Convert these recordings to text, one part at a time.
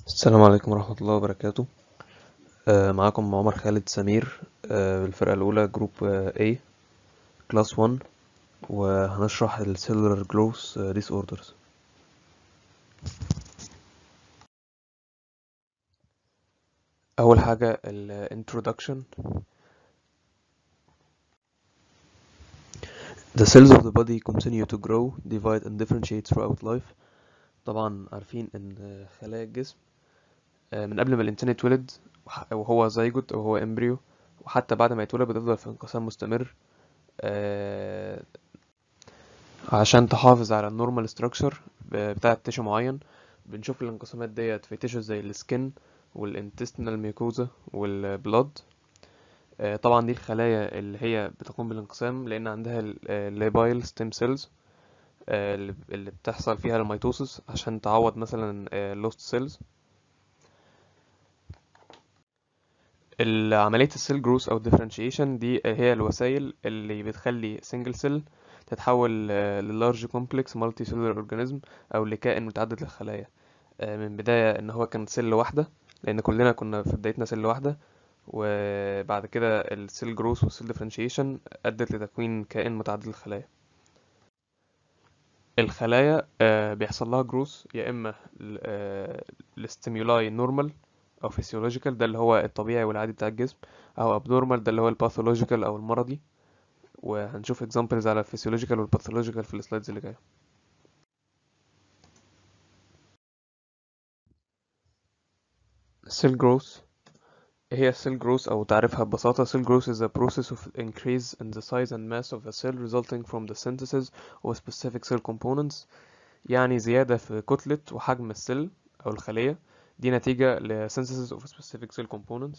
السلام عليكم ورحمة الله وبركاته آه، معاكم عمر خالد سمير آه، بالفرقة الأولى جروب آه، A كلاس 1 وهنشرح ال Cellular Growth آه، Disorders أول حاجة ال Introduction The cells of the body continue to grow, divide and differentiate throughout life طبعا عارفين إن خلايا الجسم آه، من قبل ما الإنسان يتولد وح- وهو زيجوت أو هو إمبريو وحتى بعد ما يتولد بتفضل في انقسام مستمر آه، عشان تحافظ على النورمال ستراكشر بتاع تيشو معين بنشوف الانقسامات ديت في تيشو زي السكن والانتستينال ميكوزا والبلاد طبعا دي الخلايا اللي هي بتقوم بالانقسام لان عندها الليبايل ستيم سيلز اللي بتحصل فيها الميتوسس عشان تعوض مثلا لوست سيلز عملية السيل جروث أو differentiation دي هي الوسائل اللي بتخلي single cell تتحول للارج كومبلكس مالتي سيلولار اورجانيزم أو لكائن متعدد الخلايا آه، من بداية إن هو كان سيل واحدة لأن كلنا كنا في بدايتنا سيل واحدة وبعد كده السيل جروث والسيل differentiation أدت لتكوين كائن متعدد الخلايا الخلايا آه، بيحصل لها جروث يا إما لستيمولاي نورمال او فيسيولوجيكال ده اللي هو الطبيعي والعادي بتاع الجسم او ابنورمال ده اللي هو الباثولوجيكال او المرضي وهنشوف اكزامبلز على الفيسيولوجيكال والباثولوجيكال في السلايدز اللي جايه cell growth إيه هي cell growth او تعريفها ببساطه cell growth is a process of increase in the size and mass of a cell resulting from the synthesis of specific cell components يعني زياده في كتله وحجم السيل او الخليه دي نتيجه ل synthesis of specific cell components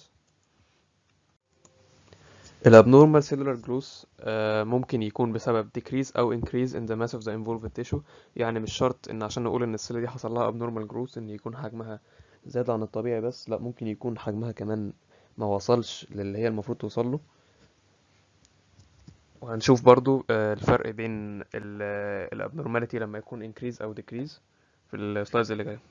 الابنورمال cellular growth آه، ممكن يكون بسبب decrease او increase in the mass of the involved tissue يعني مش شرط ان عشان نقول ان السيلة دي حصل لها abnormal growth ان يكون حجمها زاد عن الطبيعي بس لا ممكن يكون حجمها كمان ما وصلش للي هي المفروض توصل له وهنشوف برضو آه، الفرق بين الابنورماليتي لما يكون increase او decrease في السلايدز اللي جايه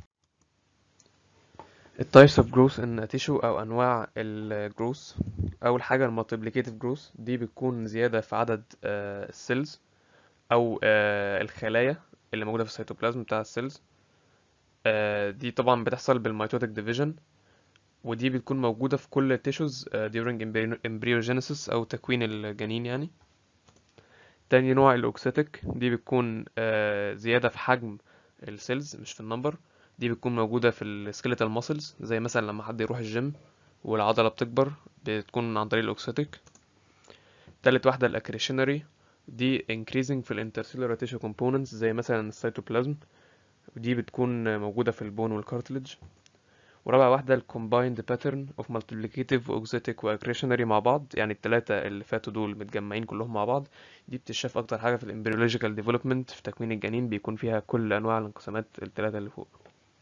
التايبس اوف جروث ان تيشو او انواع الجروث اول حاجه المالتيبليكيتيف جروث دي بتكون زياده في عدد السيلز او آه، الخلايا اللي موجوده في السيتوبلازم بتاع السيلز دي طبعا بتحصل بالميتوتيك ديفيجن ودي بتكون موجوده في كل التيشوز during embryogenesis او تكوين الجنين يعني تاني نوع الاوكسيتيك دي بتكون آه، زياده في حجم السيلز مش في النمبر دي بتكون موجوده في السكيليتال ماسلز زي مثلا لما حد يروح الجيم والعضله بتكبر بتكون عن طريق الاوكسيتيك تالت واحده الاكريشنري دي increasing في الانترسيلولار تيشو كومبوننتس زي مثلا السيتوبلازم ودي بتكون موجوده في البون والكارتلج ورابع واحدة ال combined pattern of multiplicative وauxetic واccretionary مع بعض يعني التلاتة اللي فاتوا دول متجمعين كلهم مع بعض دي بتشاف أكتر حاجة في ال embryological development في تكوين الجنين بيكون فيها كل أنواع الانقسامات التلاتة اللي فوق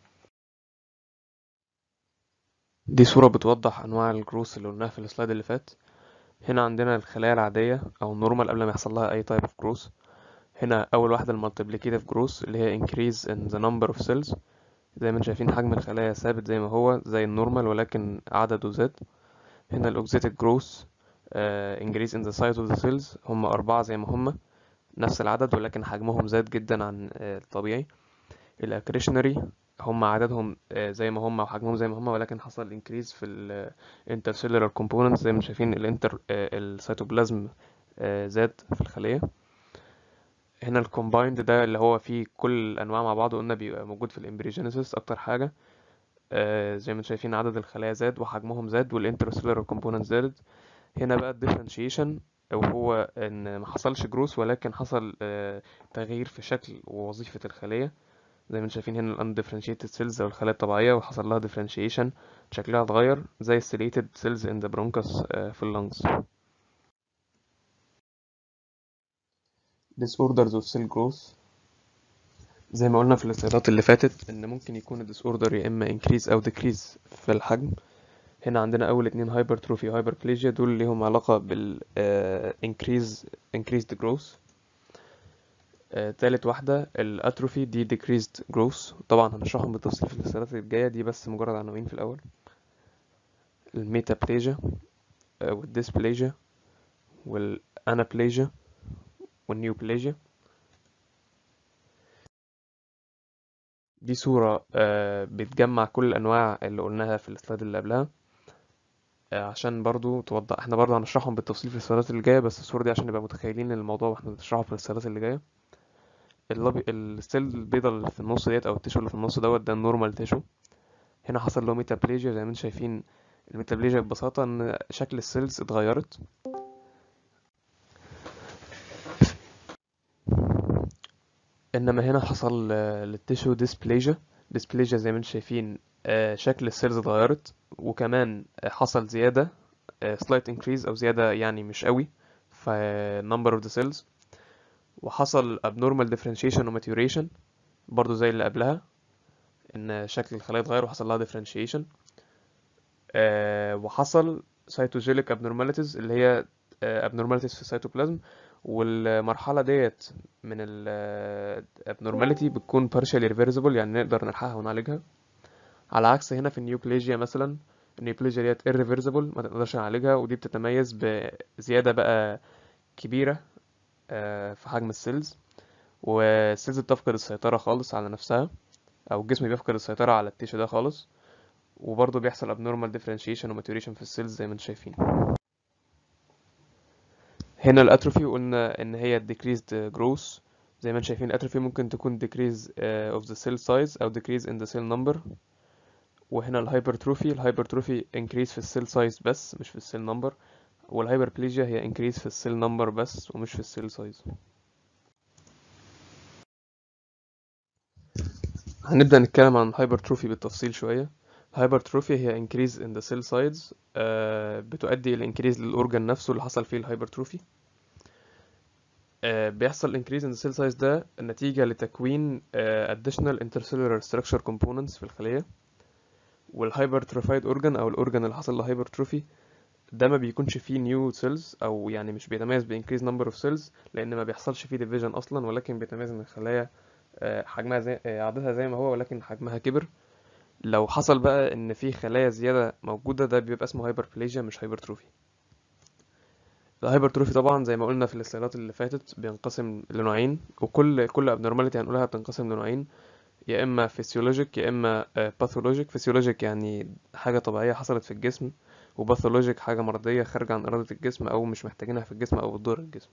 دي صورة بتوضح أنواع الجروث اللي قلناها في السلايد اللي فات هنا عندنا الخلايا العادية أو النورمال قبل ما يحصل لها أي type of growth هنا أول واحدة ال multiplicative growth اللي هي increase in the number of cells زي ما انتم شايفين حجم الخلايا ثابت زي ما هو زي النورمال ولكن عدده زاد هنا الاوكسيتيك جروث increase in the size of the cells هم أربعة زي ما هم نفس العدد ولكن حجمهم زاد جدا عن آه، الطبيعي الاكريشنري هم عددهم آه، زي ما هم وحجمهم زي ما هم ولكن حصل increase في ال intercellular components زي ما انتم شايفين الانتر السيتوبلازم زاد في الخلية هنا الكومبايند ده اللي هو فيه كل الانواع مع بعض قلنا بيبقى موجود في الامبريجينيسيس اكتر حاجه آه زي ما انتم شايفين عدد الخلايا زاد وحجمهم زاد والانترسيلولار كومبوننت زادت هنا بقى الديفرنشيشن وهو ان ما حصلش جروث ولكن حصل آه تغيير في شكل ووظيفه الخليه زي ما انتم شايفين هنا الاندفرنشيتد سيلز او الخلايا الطبيعيه وحصل لها ديفرنشيشن شكلها اتغير زي السيليتد سيلز ان ذا برونكس في اللنجز disorders of cell growth زي ما قلنا في السلايدات اللي فاتت ان ممكن يكون الديسوردر يا اما increase او decrease في الحجم هنا عندنا اول اتنين hypertrophy hyperplasia دول ليهم علاقة بال آه، increase increased growth آه، تالت واحدة الاتروفي دي decreased growth طبعا هنشرحهم بالتفصيل في السلايدات الجاية دي بس مجرد عناوين في الأول الميتابليجيا آه، والديسبليجيا والانابليجيا والنيوبليجيا دي صورة آه، بتجمع كل الأنواع اللي قلناها في السلايد اللي قبلها آه، عشان برضو توضح احنا برضو هنشرحهم بالتفصيل في السلايدات اللي جاية بس الصورة دي عشان نبقى متخيلين الموضوع واحنا بنشرحه في السلايدات اللي جاية اللبي... السيل البيضة اللي في النص ديت أو التيشو اللي في النص دوت ده النورمال تيشو هنا حصل له ميتابليجيا زي ما انتم شايفين الميتابليجيا ببساطة إن شكل السيلز اتغيرت انما هنا حصل آه، للتيشو ديسبليجيا ديسبليجيا زي ما انتم شايفين آه، شكل السيلز اتغيرت وكمان آه، حصل زيادة آه، slight increase او زيادة يعني مش قوي في number of the cells وحصل abnormal differentiation و maturation برضو زي اللي قبلها ان شكل الخلايا اتغير وحصل لها differentiation آه، وحصل cytogenic abnormalities اللي هي آه، abnormalities في السيتوبلازم والمرحلة ديت من ال abnormality بتكون partially reversible يعني نقدر نلحقها ونعالجها على عكس هنا في النيوبليجيا مثلا النيوبليجيا ديت irreversible ما تقدرش نعالجها ودي بتتميز بزيادة بقى كبيرة آه، في حجم السيلز والسيلز بتفقد السيطرة خالص على نفسها أو الجسم بيفقد السيطرة على التيشو ده خالص وبرضه بيحصل abnormal differentiation و maturation في السيلز زي ما انتم شايفين هنا الاتروفي قلنا ان هي decreased growth زي ما انتم شايفين الاتروفي ممكن تكون decrease uh, of the cell size او decrease in the cell number وهنا الهايبرتروفي الهايبرتروفي increase في السيل سايز بس مش في السيل نمبر والهايبربليجيا هي increase في السيل نمبر بس ومش في السيل سايز هنبدأ نتكلم عن الهايبرتروفي بالتفصيل شوية الهايبرتروفي هي increase in the cell size آه، بتؤدي إلى increase للأورجان نفسه اللي حصل فيه الهايبرتروفي آه، بيحصل increase in the cell size ده نتيجة لتكوين آه، additional intercellular structure components في الخلية والهايبرتروفايد أورجان أو الأورجان اللي حصل له هايبرتروفي ده ما بيكونش فيه نيو سيلز او يعني مش بيتميز بانكريز نمبر اوف سيلز لان ما بيحصلش فيه ديفيجن اصلا ولكن بيتميز ان الخلايا آه، حجمها زي آه، عددها زي ما هو ولكن حجمها كبر لو حصل بقى ان في خلايا زياده موجوده ده بيبقى اسمه هايبربليجيا مش هايبرتروفي الهايبرتروفي طبعا زي ما قلنا في السلايدات اللي فاتت بينقسم لنوعين وكل كل ابنورماليتي هنقولها بتنقسم لنوعين يا اما فيسيولوجيك يا اما باثولوجيك فيسيولوجيك يعني حاجه طبيعيه حصلت في الجسم وباثولوجيك حاجه مرضيه خارجه عن اراده الجسم او مش محتاجينها في الجسم او بتضر الجسم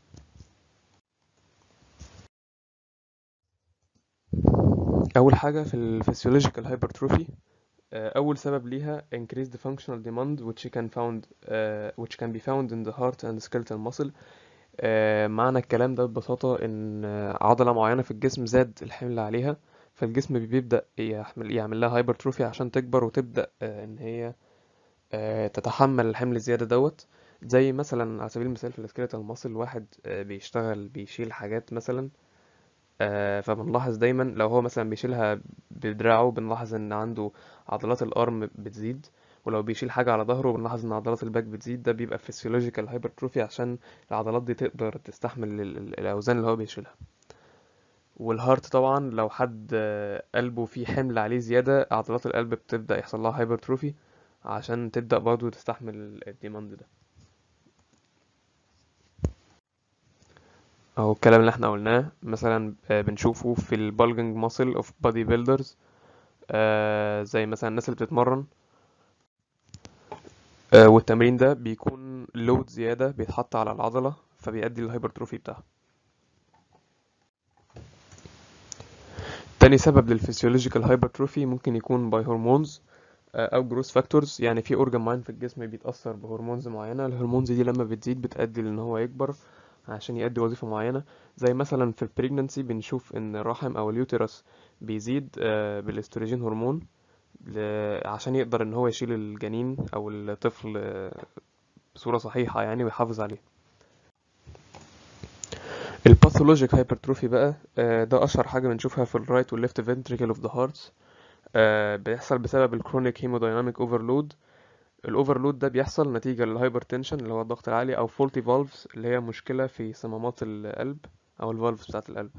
اول حاجه في الفسيولوجيكال هايبرتروفي اول سبب ليها increased functional demand which can found uh, which can be found in the heart and skeletal muscle آه، معنى الكلام ده ببساطة إن آه، عضلة معينة في الجسم زاد الحمل عليها فالجسم بيبدأ يحمل يعمل لها هايبرتروفي عشان تكبر وتبدأ آه، إن هي آه، تتحمل الحمل الزيادة دوت زي مثلا على سبيل المثال في السكيلتال ماسل واحد آه، بيشتغل بيشيل حاجات مثلا آه، فبنلاحظ دايما لو هو مثلا بيشيلها بدراعه بنلاحظ ان عنده عضلات الارم بتزيد ولو بيشيل حاجة على ظهره بنلاحظ ان عضلات الباك بتزيد ده بيبقى فيسيولوجيكال هايبرتروفي عشان العضلات دي تقدر تستحمل ال- ال- الاوزان اللي هو بيشيلها والهارت طبعا لو حد آه، قلبه فيه حمل عليه زيادة عضلات القلب بتبدأ يحصل لها هايبرتروفي عشان تبدأ برضو تستحمل ال- الديماند ده او الكلام اللي احنا قلناه مثلا آه، بنشوفه في البالجنج ماسل اوف بادي بيلدرز زي مثلا الناس اللي بتتمرن آه، والتمرين ده بيكون لود زيادة بيتحط على العضلة فبيؤدي للهايبرتروفي بتاعها تاني سبب للفسيولوجيكال هايبرتروفي ممكن يكون باي هرمونز او جروس فاكتورز يعني في اورجان معين في الجسم بيتاثر بهرمونز معينه الهرمونز دي لما بتزيد بتؤدي لان هو يكبر عشان يؤدي وظيفه معينه زي مثلا في البريجنانسي بنشوف ان الرحم او اليوتيرس بيزيد آه، بالاستروجين هرمون ل- عشان يقدر ان هو يشيل الجنين او الطفل آه، بصوره صحيحه يعني ويحافظ عليه الباثولوجيك هايبرتروفي بقى آه، ده اشهر حاجه بنشوفها في الرايت والليفت فنتريكل اوف ذا هارت بيحصل بسبب الكرونيك هيمودايناميك اوفرلود الاوفرلود ده بيحصل نتيجه للهايبرتنشن اللي هو الضغط العالي او فولتي فالفز اللي هي مشكله في صمامات القلب او الفالفز بتاعه القلب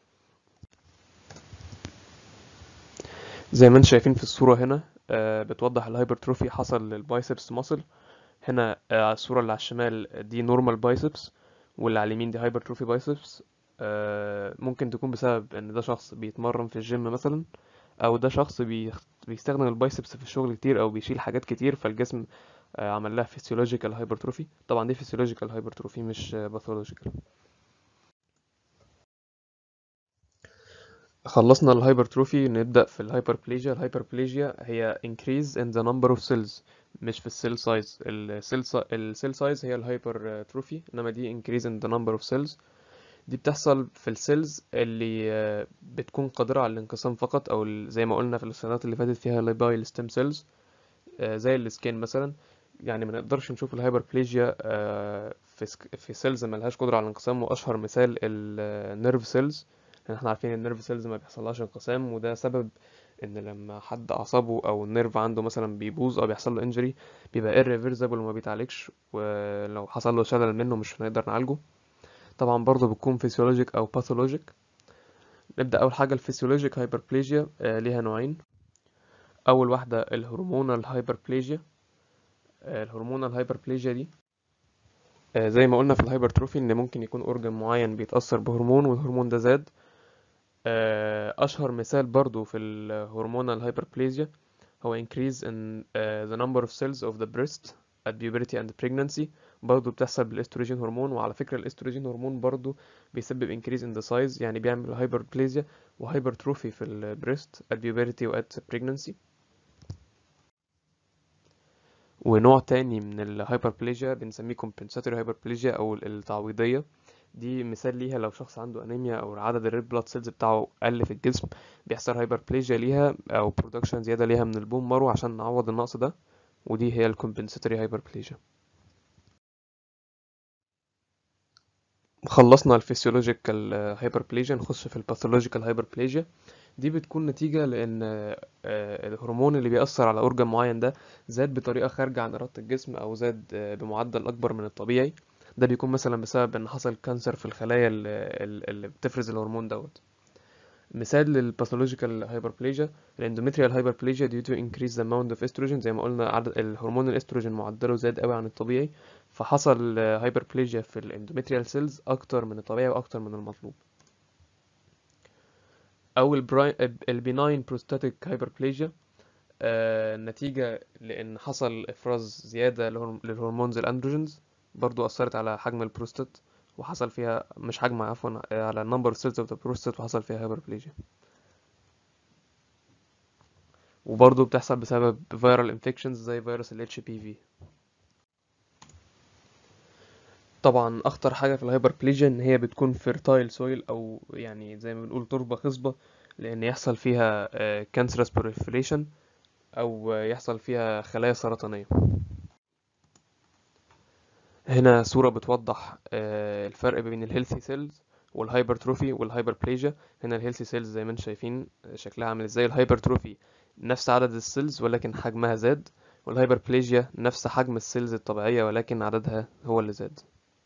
زي ما انتم شايفين في الصورة هنا آه، بتوضح الهايبرتروفي حصل للبايسبس ماسل هنا آه، الصورة اللي على الشمال دي نورمال بايسبس واللي على اليمين دي هايبرتروفي بايسبس ممكن تكون بسبب ان ده شخص بيتمرن في الجيم مثلا او ده شخص بيخ- بيستخدم البايسبس في الشغل كتير او بيشيل حاجات كتير فالجسم آه، عمل لها فيسيولوجيكال هايبرتروفي طبعا دي فيسيولوجيكال هايبرتروفي مش باثولوجيكال خلصنا الهايبرتروفي نبدأ في الهايبربليجيا الهايبربليجيا هي increase in the number of cells مش في السيل سايز السيل السيل سايز هي الهايبرتروفي انما دي increase in the number of cells دي بتحصل في السيلز اللي آه، بتكون قادرة على الانقسام فقط او ال- زي ما قلنا في السنوات اللي فاتت فيها لايبايل ستيم سيلز زي السكين مثلا يعني ما نقدرش نشوف الهايبربليجيا آه، في سك- في سيلز ما لهاش قدرة على الانقسام واشهر مثال النيرف سيلز لان احنا عارفين النيرف سيلز ما بيحصلهاش انقسام وده سبب ان لما حد اعصابه او النيرف عنده مثلا بيبوظ او بيحصل له انجري بيبقى irreversible وما بيتعالجش ولو حصل له شلل منه مش هنقدر نعالجه طبعا برضه بتكون فيسيولوجيك او باثولوجيك نبدأ أول حاجة الفسيولوجيك هايبربليجيا آه ليها نوعين أول واحدة الهرمونال هايبربليجيا آه الهرمونال هايبربليجيا دي آه زي ما قلنا في الهايبرتروفي إن ممكن يكون أورجان معين بيتأثر بهرمون والهرمون ده زاد آه أشهر مثال برضو في الهرمونال هايبربليجيا هو increase in uh, the number of cells of the breast at puberty and pregnancy برضه بتحصل بالاستروجين هرمون وعلى فكرة الاستروجين هرمون برضه بيسبب increase in the size يعني بيعمل هايبربليزيا وهايبرتروفي في البريست at puberty و at pregnancy ونوع تاني من الهايبربليجيا بنسميه compensatory hyperplasia أو التعويضية دي مثال ليها لو شخص عنده أنيميا أو عدد الريد بلاد سيلز بتاعه قل في الجسم بيحصل هايبربليجيا ليها أو برودكشن زيادة ليها من البون مارو عشان نعوض النقص ده ودي هي الكومبنساتوري هايبربليجيا خلصنا الفسيولوجيكال هايبربليجيا نخش في الباثولوجيكال هايبربليجيا دي بتكون نتيجة لأن آه، الهرمون اللي بيأثر على أورجان معين ده زاد بطريقة خارجة عن إرادة الجسم أو زاد آه، بمعدل أكبر من الطبيعي ده بيكون مثلا بسبب إن حصل كانسر في الخلايا اللي, اللي بتفرز الهرمون دوت مثال للباثولوجيكال هايبربليجيا الاندوميتريال هايبربليجيا due to increase the amount of estrogen زي ما قلنا عدد الهرمون الاستروجين معدله زاد قوي عن الطبيعي فحصل هايبربليجيا في الاندوميتريال سيلز اكتر من الطبيعي واكتر من المطلوب او البيناين بروستاتيك هايبربليجيا نتيجة لأن حصل إفراز زيادة لهرم- للهرمونز الأندروجينز برضو أثرت على حجم البروستات وحصل فيها مش حجم عفوا آه، على number of cells of the prostate وحصل فيها هايبربليجيا وبرضو بتحصل بسبب viral infections زي فيروس ال HPV طبعا أخطر حاجة في الهايبربليجيا إن هي بتكون fertile soil أو يعني زي ما بنقول تربة خصبة لأن يحصل فيها آه، cancerous proliferation أو آه، يحصل فيها خلايا سرطانية هنا صورة بتوضح آه، الفرق بين الهيلثي سيلز والهايبرتروفي والهايبربليجيا هنا الهيلثي سيلز زي ما انتم شايفين آه، شكلها عامل ازاي الهايبرتروفي نفس عدد السيلز ولكن حجمها زاد والهايبربليجيا نفس حجم السيلز الطبيعية ولكن عددها هو اللي زاد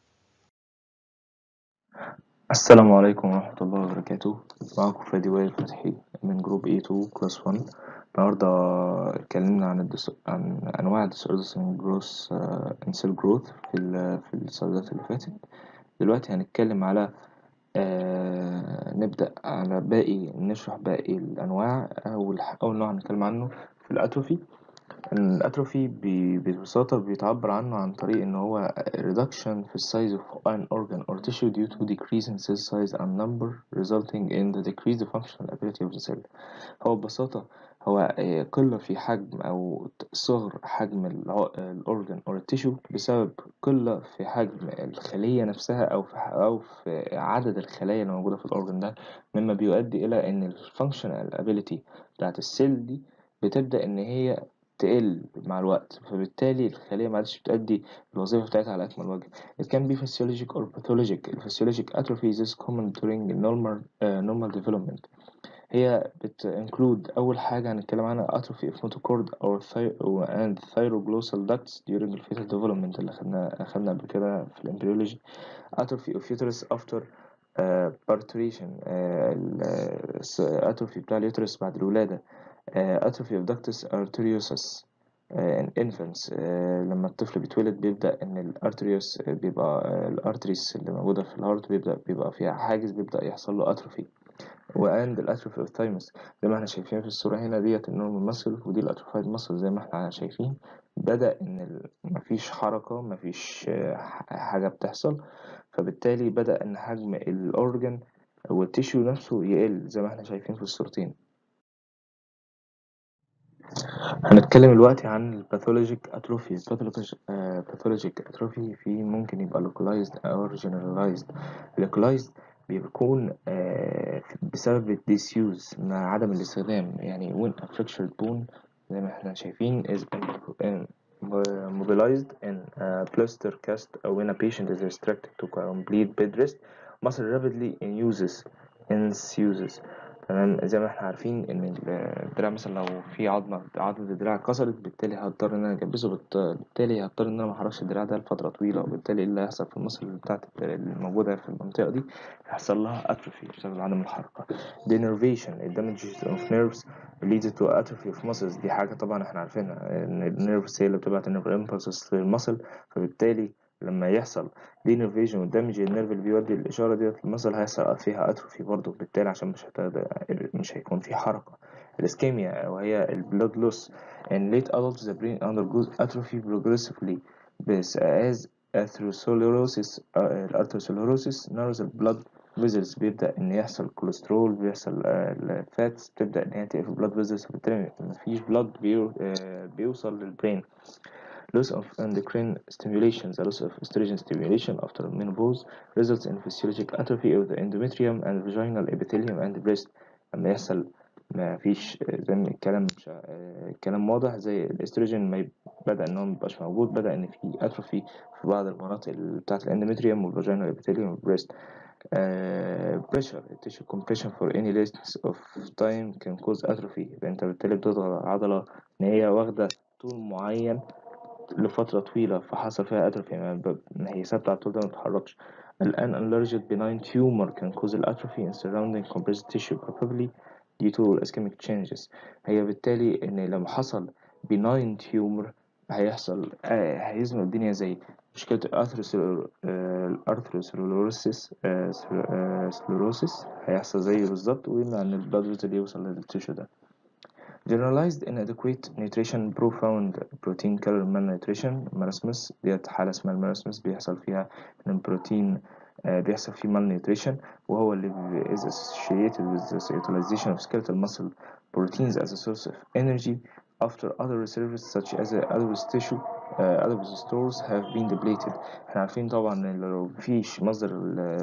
السلام عليكم ورحمة الله وبركاته معكم فادي وائل فتحي من جروب A2 كلاس 1 النهاردة اتكلمنا عن الدس... عن أنواع الديسوردرز in growth in cell growth في ال... في السلايدات اللي فاتت دلوقتي هنتكلم على آه... نبدأ على باقي نشرح باقي الأنواع أول أول نوع هنتكلم عنه في الأتروفي الأتروفي ب- ببساطة بيتعبر عنه عن طريق إن هو reduction في size of an organ or tissue due to decrease in cell size and number resulting in the decreased functional ability of the cell هو ببساطة هو آه، قلة في حجم أو صغر حجم الع- الأورجن أو التيشو بسبب قلة في حجم الخلية نفسها أو في ح- أو في عدد الخلايا اللي موجودة في الأورجن ده مما بيؤدي إلى إن الفانكشنال ابيليتي بتاعت السيل دي بتبدأ إن هي تقل مع الوقت فبالتالي الخلية ما عادش بتأدي الوظيفة بتاعتها على أكمل وجه it can be physiologic or pathologic ال physiologic atrophy is common during normal uh, normal development هي بت include أول حاجة هنتكلم عنها atrophy of notochord or thy and thyroglossal ducts during the fetal development اللي خدنا خدنا قبل كده في الامبريولوجي atrophy of uterus after بارتريشن الاتروفي بتاع اليوترس بعد الولادة اتروفي اوف داكتس ارتريوسس ان infants آه، لما الطفل بيتولد بيبدأ إن الارتريوس بيبقى الارتريس اللي موجودة في الهارت بيبدأ بيبقى فيها حاجز بيبدأ يحصل له اتروفي واند الاتروفي اوف ثايمس زي ما احنا شايفين في الصورة هنا ديت النورمال ماسل ودي الاتروفايد ماسل زي ما احنا شايفين بدأ إن ال- مفيش حركة مفيش آه، ح- حاجة بتحصل فبالتالي بدأ إن حجم الأورجن والتيشيو نفسه يقل زي ما احنا شايفين في الصورتين هنتكلم دلوقتي عن الباثولوجيك اتروفي الباثولوجيك اتروفي في ممكن يبقى localized او generalized localized بيكون آه، بسبب الديسيوز مع عدم الاستخدام يعني when a fractured bone زي ما احنا شايفين is mobilized in a plaster cast or when a patient is restricted to complete bed rest muscle rapidly uses ensues تمام زي ما احنا عارفين ان الدراع مثلا لو في عظمه عظمه الدراع اتكسرت بالتالي هضطر ان انا اجبسه بالت- بالتالي هضطر ان انا ما احركش الدراع ده لفتره طويله وبالتالي اللي هيحصل في المصل بتاعت الدراع الموجوده في المنطقه دي هيحصل لها اتروفي بسبب عدم الحركه denervation the damages of nerves leads to atrophy of muscles دي حاجه طبعا احنا عارفينها ان النيرفز هي اللي بتبعت النيرف impulses للمصل فبالتالي لما يحصل denervation والدمج النيرف اللي بيودي الإشارة ديت للمصل هيحصل فيها أتروفي برضه بالتالي عشان مش هت... مش هيكون في حركة الإسكيميا وهي البلود لوس in late adults the brain undergoes atrophy progressively بس as atherosclerosis آه، الارثروسclerosis narrows blood vessels بيبدأ إن يحصل كوليسترول بيحصل الفاتس بتبدأ إن هي تقفل blood vessels فبالتالي مفيش blood بيو... آه، بيوصل للبرين loss of endocrine stimulation the loss of estrogen stimulation after menopause results in physiologic atrophy of the endometrium and vaginal epithelium and breast لما يحصل ما فيش زي ما الكلام مش الكلام واضح زي الاستروجين ما ي- بدأ ان هو مبقاش موجود بدأ ان في اتروفي في بعض المناطق ال- بتاعة الاندوميتريوم والفاجينال ابيثيليوم والبريست uh, pressure tissue compression for any length of time can cause atrophy يبقى انت بالتالي بتضغط على العضلة ان هي واخدة طول معين لفترة طويلة فحصل فيها atrophy ما ب- ما هي ثابتة على الطول ده ما بتتحركش الآن enlarged benign tumor can cause atrophy in surrounding compressed tissue probably due to ischemic changes هي بالتالي إن لما حصل benign tumor هيحصل آه هيزنق الدنيا زي مشكلة الأرثروسلوروسيس سلوروسيس هيحصل زيه بالظبط ويمنع إن البلاد فيزل يوصل للتيشو ده generalized inadequate nutrition profound protein color malnutrition marasmus ديت حالة اسمها الماراسمس بيحصل فيها إن البروتين آه، بيحصل فيه malnutrition وهو اللي بي- is associated with the utilization of skeletal muscle proteins as a source of energy after other reserves such as the adipose tissue uh, adipose stores have been depleted احنا عارفين طبعا ان لو مفيش مصدر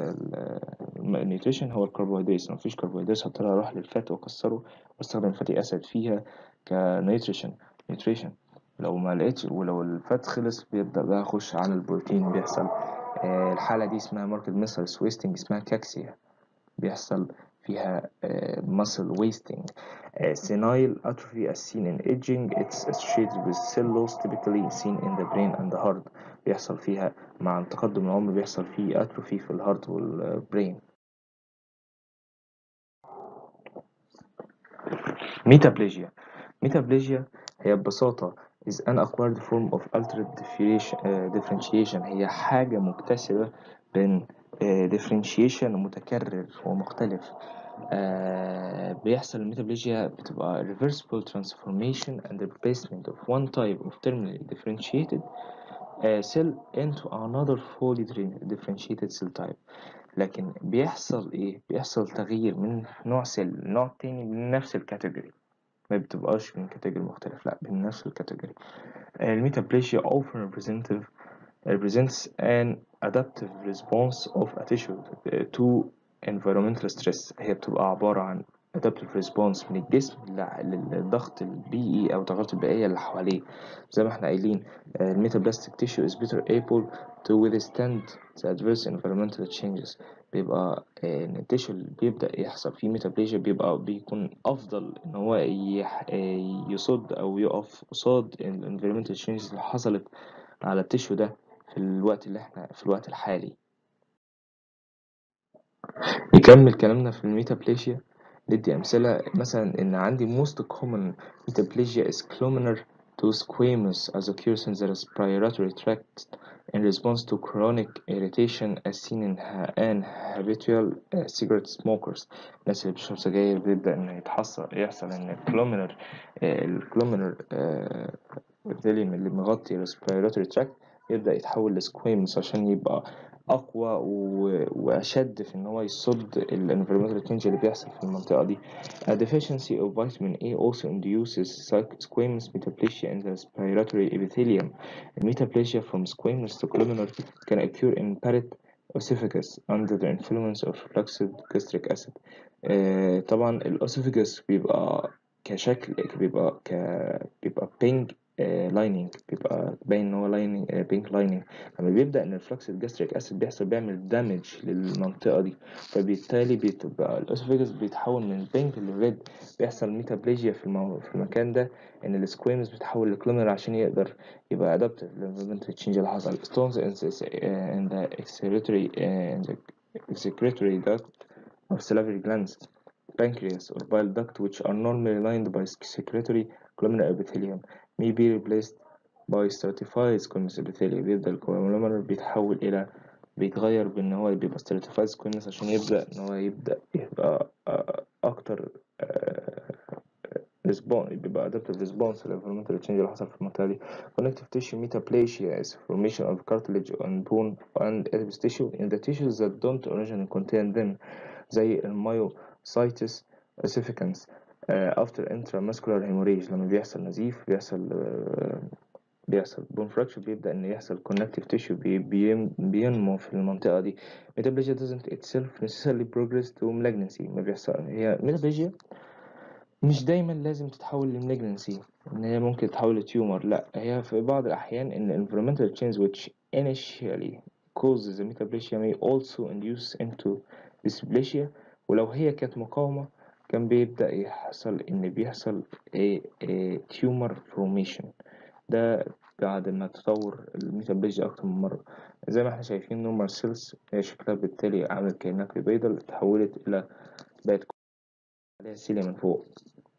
النيوتريشن هو الكربوهيدرات لو مفيش كربوهيدرات هضطر اروح للفات واكسره واستخدم فاتي اسيد فيها كنيوتريشن نيوتريشن لو ما لقيتش ولو الفات خلص بيبدأ بقى اخش على البروتين بيحصل آه، الحالة دي اسمها ماركت ميسل ويستنج اسمها كاكسيا بيحصل فيها uh, muscle wasting. Uh, senile atrophy as seen in aging, it's associated with cell loss typically seen in the brain and the heart. بيحصل فيها مع تقدم العمر بيحصل فيه atrophy في الهارت والبرين. ميتابليجيا ميتابليجيا هي ببساطة is an acquired form of altered differentiation, uh, differentiation هي حاجة مكتسبة بين uh, differentiation متكرر ومختلف آه بيحصل الميتابليجيا بتبقى reversible transformation and replacement of one type of terminally differentiated uh, cell into another fully differentiated cell type لكن بيحصل ايه بيحصل تغيير من نوع سيل لنوع تاني من نفس الكاتيجوري ما بتبقاش من كاتيجوري مختلف لا من نفس الكاتيجوري الميتابليجيا often representative represents an adaptive response of a tissue to environmental stress هي بتبقى عبارة عن adaptive response من الجسم لل- للضغط البيئي أو التغيرات البيئية اللي حواليه زي ما احنا قايلين الميتابلاستيك tissue is better able to withstand the adverse environmental changes بيبقى آه، ان التيشو اللي بيبدأ يحصل فيه ميتابليجيا بيبقى بيكون أفضل إن هو يح- آه، يصد أو يقف قصاد ال environmental changes اللي حصلت على التيشو ده في الوقت اللي احنا في الوقت الحالي نكمل كلامنا في الميتابليجيا ندي أمثلة مثلا إن عندي most common metaplasia is columnar to squamous as occurs in the respiratory tract in response to chronic irritation as seen in ha- in habitual uh, cigarette smokers الناس اللي بتشرب سجاير بيبدأ إن يتحصل يحصل إن الكلومينر الكلومينر ابيثيليوم اللي مغطي respiratory tract يبدأ يتحول لسكويموس عشان يبقى أقوى و... وأشد في إن هو يصد ال environmental change اللي بيحصل في المنطقة دي. A deficiency of vitamin A also induces psych- squamous metaplasia in the respiratory epithelium. Metaplasia from squamous to columnar can occur in parrot esophagus under the influence of flaccid gastric acid. آه طبعا الأسوفيجاس بيبقى كشكل بيبقى ك بيبقى pink لايننج بيبقى باين ان هو لايننج بينك لايننج لما بيبدأ ان الفلكس الجاستريك اسيد بيحصل بيعمل دامج للمنطقة دي فبالتالي بتبقى الاسوفيجاس بيتحول من بينك لريد بيحصل ميتابليجيا في, المو... في المكان ده ان السكويمز بيتحول لكلونر عشان يقدر يبقى ادابتيف للانفيرمنتال تشينج اللي حصل stones in the, uh, in the excretory uh, in the excretory duct of salivary glands pancreas or bile duct which are normally lined by secretory columnar epithelium may be replaced by stratified squamous epithelium بيبدأ الكولومر بيتحول إلى بيتغير بإن هو بيبقى stratified squamous عشان يبدأ إن هو يبدأ يبقى أكتر response بيبقى adaptive response للenvironmental change اللي حصل في المنطقة دي connective tissue metaplasia is formation of cartilage on bone and adipose tissue in the tissues that don't originally contain them زي الميوسايتس ossificans uh, after intramuscular hemorrhage لما بيحصل نزيف بيحصل uh, بيحصل بون فراكشر بيبدأ إن يحصل connective tissue بي بي بينمو في المنطقة دي metaplasia doesn't itself necessarily progress to malignancy ما بيحصل هي metaplasia مش دايما لازم تتحول لمالجنسي ان هي ممكن تتحول لتيومر لا هي في بعض الاحيان ان environmental change which initially causes the metaplasia may also induce into dysplasia ولو هي كانت مقاومة كان بيبدأ يحصل ان بيحصل a, a tumor formation ده بعد ما تطور الميتابليجيا أكتر من مرة زي ما احنا شايفين نورمال سيلز هي شكلها بالتالي عملت كأنها بيضة اتحولت إلى بقت عليها سيليا من فوق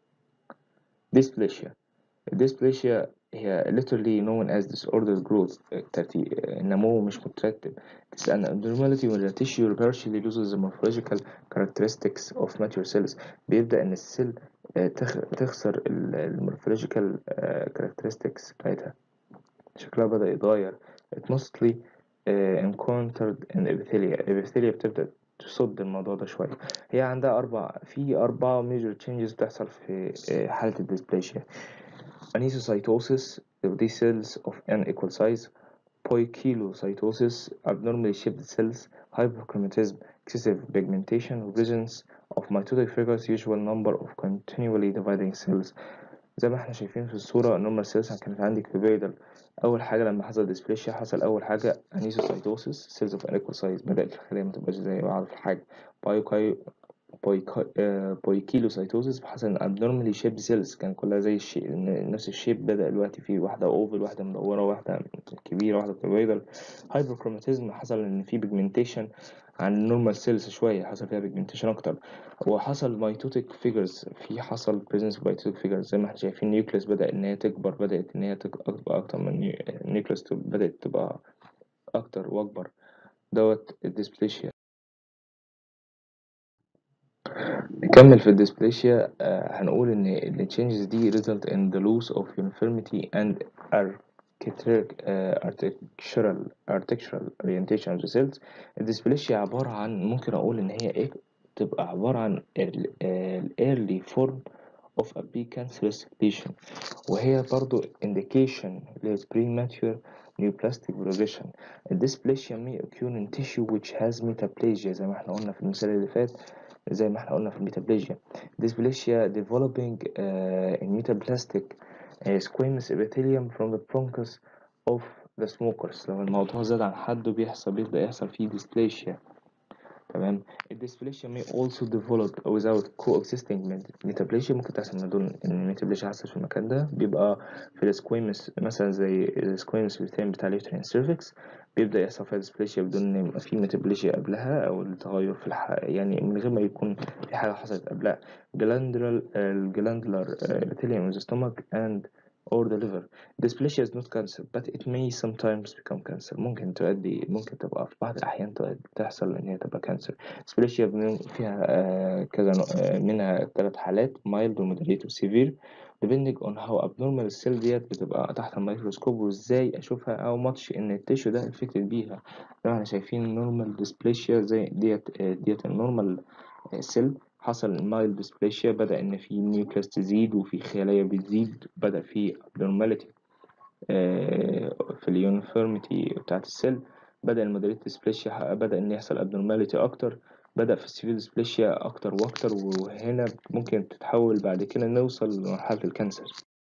dysplasia dysplasia هي literally known as disordered growth ترتي... النمو مش مترتب It's an abnormality when the tissue partially loses the morphological characteristics of mature cells بيبدأ إن السيل تخ... تخسر المورفولوجيكال characteristics بتاعتها شكلها بدأ يتغير It mostly uh, encountered in epithelium الابيثيليا بتبدأ تصد الموضوع ده شوية هي عندها أربع في أربعة major changes بتحصل في حالة الديسبليشيا anesocytosis دي cells of unequal size poikilocytosis abnormally shaped cells hyperchromatism excessive pigmentation presence of mitotic figures usual number of continually dividing cells زي ما احنا شايفين في الصورة normal cells كانت عندي كوبيدال أول حاجة لما حصل ديسبليشيا حصل أول حاجة anesocytosis cells of unequal size بدأت الخلية ما تبقاش زي بعض في الحجم بايوكاي بويكيلوسايتوزيس حصل abnormally shaped cells كان كلها زي الشيء نفس الشيب بدأ دلوقتي في واحدة اوفل واحدة مدورة واحدة كبيرة واحدة كوبيدال هايبركروماتيزم حصل إن في بيجمنتيشن عن النورمال سيلز شوية حصل فيها بيجمنتيشن أكتر وحصل ميتوتيك فيجرز في حصل بريزنس اوف ميتوتيك فيجرز زي ما احنا شايفين نيوكليس بدأ إن هي تكبر بدأت إن هي تبقى أكتر من نيوكليس بدأت تبقى أكتر وأكبر دوت الديسبليشيا نكمل في الديسبليشيا آه هنقول ان ال changes دي result in the loss of uniformity and architectural architectural orientation of the cells الديسبليشيا عبارة عن ممكن اقول ان هي ايه تبقى عبارة عن ال early form of a precancerous lesion وهي برضو indication ل premature neoplastic progression الديسبليشيا may occur in tissue which has metaplasia زي ما احنا قلنا في المثال اللي فات زي ما احنا قلنا في الميتابليجيا dysplasia developing uh, in metaplastic uh, squamous epithelium from the bronchus of the smokers لو الموضوع زاد عن حده بيحصل بيبدأ يحصل فيه dysplasia تمام الديسبليشيا may also develop without coexisting metaplasia ممكن تحصل من دون ان الميتابليشيا حصل في المكان ده بيبقى في السكويمس مثلا زي السكويمس بتاعي بتاع اليوترين سيرفكس بيبدأ يحصل فيها ديسبليشيا بدون ان يبقى في ميتابليشيا قبلها او التغير في الح... يعني من غير ما يكون في حاجة حصلت قبلها glandular الجلاندولار epithelium in the stomach and or the liver. Dysplasia is not cancer but it may sometimes become cancer. ممكن تؤدي ممكن تبقى في بعض الأحيان تؤدي تحصل إن هي تبقى كانسر. Dysplasia بن- فيها آه، كذا نوع- آه، منها ثلاث حالات mild و moderate و severe depending on how abnormal السيل ديت بتبقى تحت الميكروسكوب وازاي اشوفها او ماتش ان التيشو ده انفكتد بيها لو احنا شايفين نورمال ديسبليشيا زي ديت آه، ديت النورمال سيل حصل المايل ديسبليشيا بدأ إن في نيوكليس تزيد وفي خلايا بتزيد بدأ في abnormality آه، في اليونيفورميتي بتاعت السيل بدأ المودريت ديسبليشيا بدأ إن يحصل abnormality أكتر بدأ في السيفير ديسبليشيا أكتر وأكتر وهنا ممكن تتحول بعد كده نوصل لمرحلة الكانسر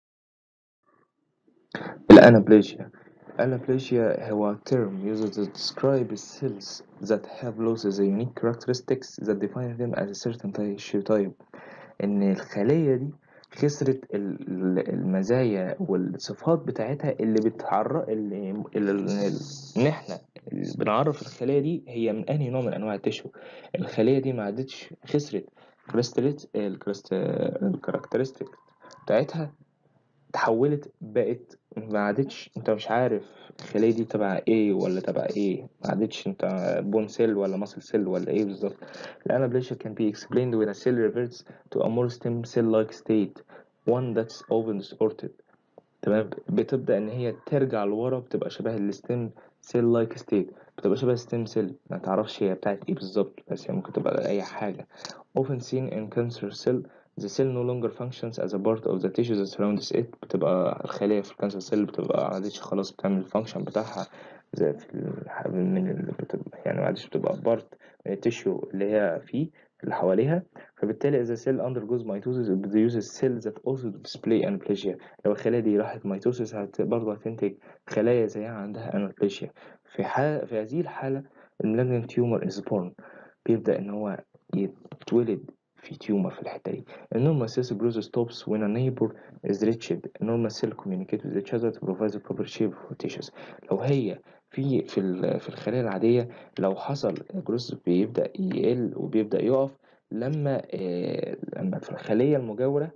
الأنابليشيا Anaplasia هو term used to describe cells that have lost the unique characteristics that define them as a certain tissue type إن الخلية دي خسرت ال- ال- المزايا والصفات بتاعتها اللي بتعرف اللي, اللي, اللي إن إحنا اللي بنعرف الخلية دي هي من أنهي نوع من أنواع التشو الخلية دي ما عادتش خسرت كريستاليت الكاركترستيك بتاعتها اتحولت بقت ما عادتش انت مش عارف الخلية دي تبع ايه ولا تبع ايه ما عادتش انت بون سيل ولا ماسل سيل ولا ايه بالظبط الانابليشيا can be explained when a cell reverts to a more stem cell like state one that's often distorted تمام بتبدأ ان هي ترجع لورا بتبقى شبه الستيم سيل لايك ستيت بتبقى شبه ستيم سيل ما تعرفش هي بتاعت ايه بالظبط بس هي ممكن تبقى اي حاجة often seen in cancer cell the cell no longer functions as a part of the tissue that surrounds it بتبقى الخلية في الكانسر سيل بتبقى ما عادتش خلاص بتعمل الفانكشن بتاعها زي في الح- من اللي بتبقى يعني ما عادتش بتبقى بارت من التيشو اللي هي فيه اللي حواليها فبالتالي إذا cell undergoes mitosis it produces cells that also display aneuplosia لو الخلايا دي راحت ميتوسيس هت... برضه هتنتج خلايا زيها عندها أنوبليشيا في حال في هذه الحالة المالجنت تيومر is born بيبدأ إن هو يتولد في تيومر في الحتة دي النورمال cells growth stops when a neighbor is reached normal cell communicate with each other to provide the proper shape for tissues لو هي في في ال- في الخلايا العادية لو حصل جروث بيبدأ يقل وبيبدأ يقف لما آه، لما في الخلية المجاورة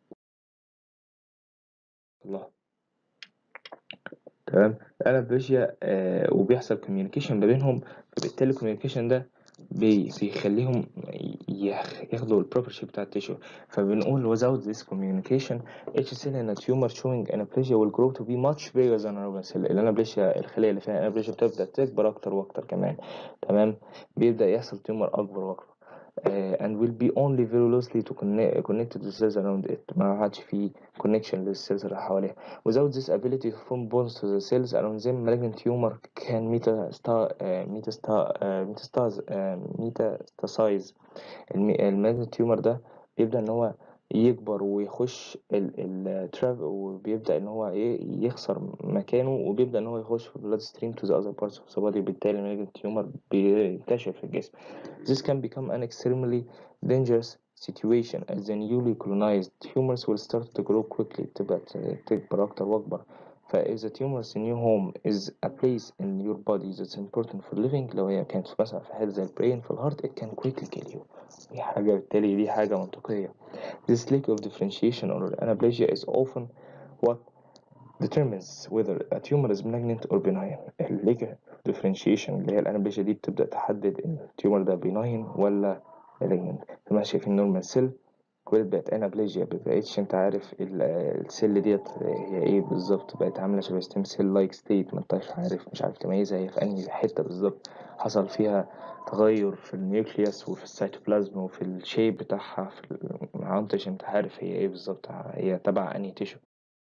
الله تمام الانابليشيا آه وبيحصل كوميونيكيشن ما بينهم فبالتالي الكوميونيكيشن ده بي بيخليهم ياخ- ياخدوا البروبر شيب بتاع التيشو فبنقول without this communication each cell in a tumor showing anaplasia will grow to be much bigger than a normal cell الانابليشيا الخلية اللي فيها انابليشيا بتبدأ تكبر أكتر وأكتر كمان تمام بيبدأ يحصل تيومر أكبر وأكبر uh, and will be only very loosely to connect, connected to the cells around it ما عادش في connection للسيلز اللي حواليها without this ability to form bonds to the cells around them malignant tumor can metasta- uh, metasta- uh, metastase uh, metastasize المالجنت تيومر ده بيبدأ إن هو يكبر ويخش التراف وبيبدأ إن هو ي- يخسر مكانه وبيبدأ إن هو يخش في blood stream to the other parts of the body بالتالي المالجنت تيومر بينتشر في الجسم This can become an extremely dangerous situation as the newly colonized tumors will start to grow quickly تبقى تكبر أكتر وأكبر ف if the tumor's new home is a place in your body that's important for living لو هي كانت مثلا في حتة زي البرين في الهارت it can quickly kill you دي حاجة بالتالي دي حاجة منطقية This lack of differentiation or anaplasia is often what determines whether a tumor is malignant or benign ال lack of differentiation اللي هي الانابليشيا دي بتبدأ تحدد ان التيومر ده benign ولا malignant فما شايفين نورمال سيل كل بقت انابليجيا مبقتش انت عارف ال- السيل ديت هي ايه بالظبط بقت عاملة شبه ستيم سيل لايك ستيت ما انتش عارف مش عارف تميزها هي في انهي حتة بالظبط حصل فيها تغير في النيوكليوس وفي السيتوبلازم وفي الشيب بتاعها في ال- ما انتش انت عارف هي ايه بالظبط هي تبع انهي تيشو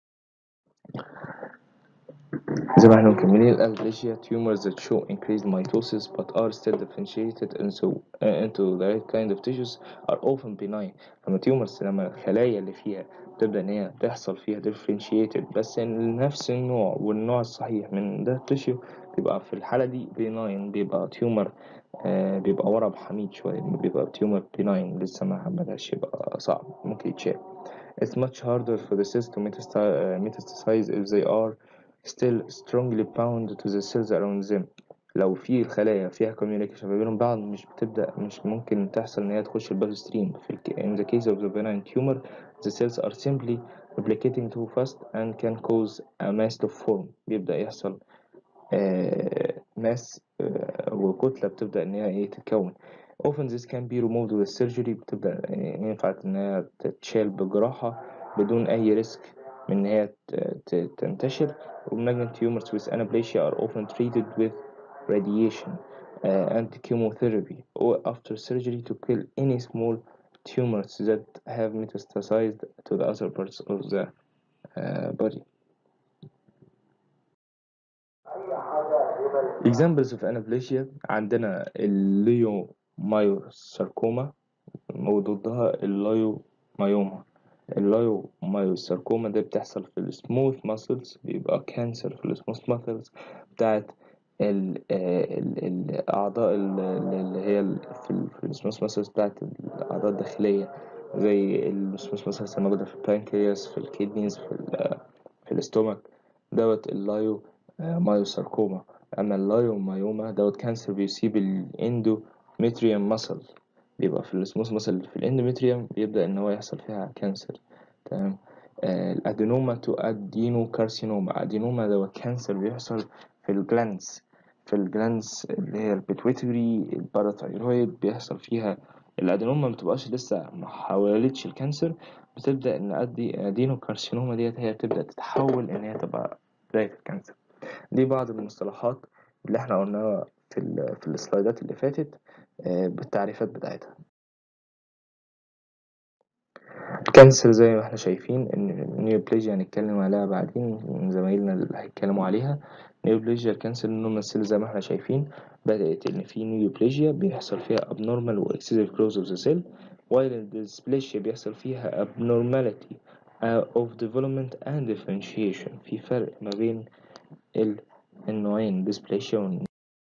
زي ما احنا مكملين الأنابليشيا tumors that show increased mitosis but are still differentiated into uh, into the right kind of tissues are often benign لما tumors لما الخلايا اللي فيها تبدأ إن هي تحصل فيها differentiated بس إن نفس النوع والنوع الصحيح من ده التشيو بيبقى في الحالة دي benign بيبقى tumor آه بيبقى ورم حميد شوية بيبقى تيومر بيناين لسه ما بدأش يبقى صعب ممكن يتشال It's much harder for the cells to metasta- metastasize if they are still strongly bound to the cells around them لو في الخلايا فيها communication ما بينهم بعض مش بتبدأ مش ممكن تحصل إن هي تخش البلاد ستريم في الك... in the case of the benign tumor the cells are simply replicating too fast and can cause a mass to form بيبدأ يحصل آه ماس آه وكتلة بتبدأ إن هي إيه تتكون often this can be removed with surgery بتبدأ يعني ينفع إن هي تتشال بجراحة بدون أي ريسك من إن هي تنتشر malignant tumors with anesthesia are often treated with radiation uh, and chemotherapy or after surgery to kill any small tumors that have metastasized to the other parts of the uh, body. Examples of anesthesia عندنا الليومايوساركوما وضدها اللايومايوما اللايومايوساركوما ده بتحصل في السموث ماسلز بيبقى كانسر في السموث ماسلز بتاعت ال ال الأعضاء اللي هي في السموث ماسلز بتاعت الأعضاء الداخلية زي السموث ماسلز الموجودة في البانكرياس في الكيدنيز في ال في الاستومك دوت اللايو مايوساركوما أما اللايومايوما دوت كانسر بيصيب الاندوميتريوم ماسل بيبقى في السموث ماسل في الاندوميتريوم بيبدأ إن هو يحصل فيها كانسر تمام آه الأدينوما تو أدينو كارسينوما أدينوما دوت كانسر بيحصل في الجلانس في الجلانس اللي هي البيتويتري الباراثايرويد بيحصل فيها الأدينوما مبتبقاش لسه ما حولتش الكانسر بتبدأ إن أدي أدينو كارسينوما ديت هي بتبدأ تتحول إن هي تبقى بداية الكانسر دي بعض المصطلحات اللي احنا قلناها في ال في السلايدات اللي فاتت بالتعريفات بتاعتها الكانسر زي ما احنا شايفين ان النيوبليجيا هنتكلم عليها بعدين زمايلنا اللي هيتكلموا عليها نيوبليجيا الكانسر النورمال سيل زي ما احنا شايفين بدأت ان في نيوبليجيا بيحصل فيها abnormal و excessive growth of the cell while الديسبليشيا بيحصل فيها abnormality of development and differentiation في فرق ما بين النوعين ديسبليشيا و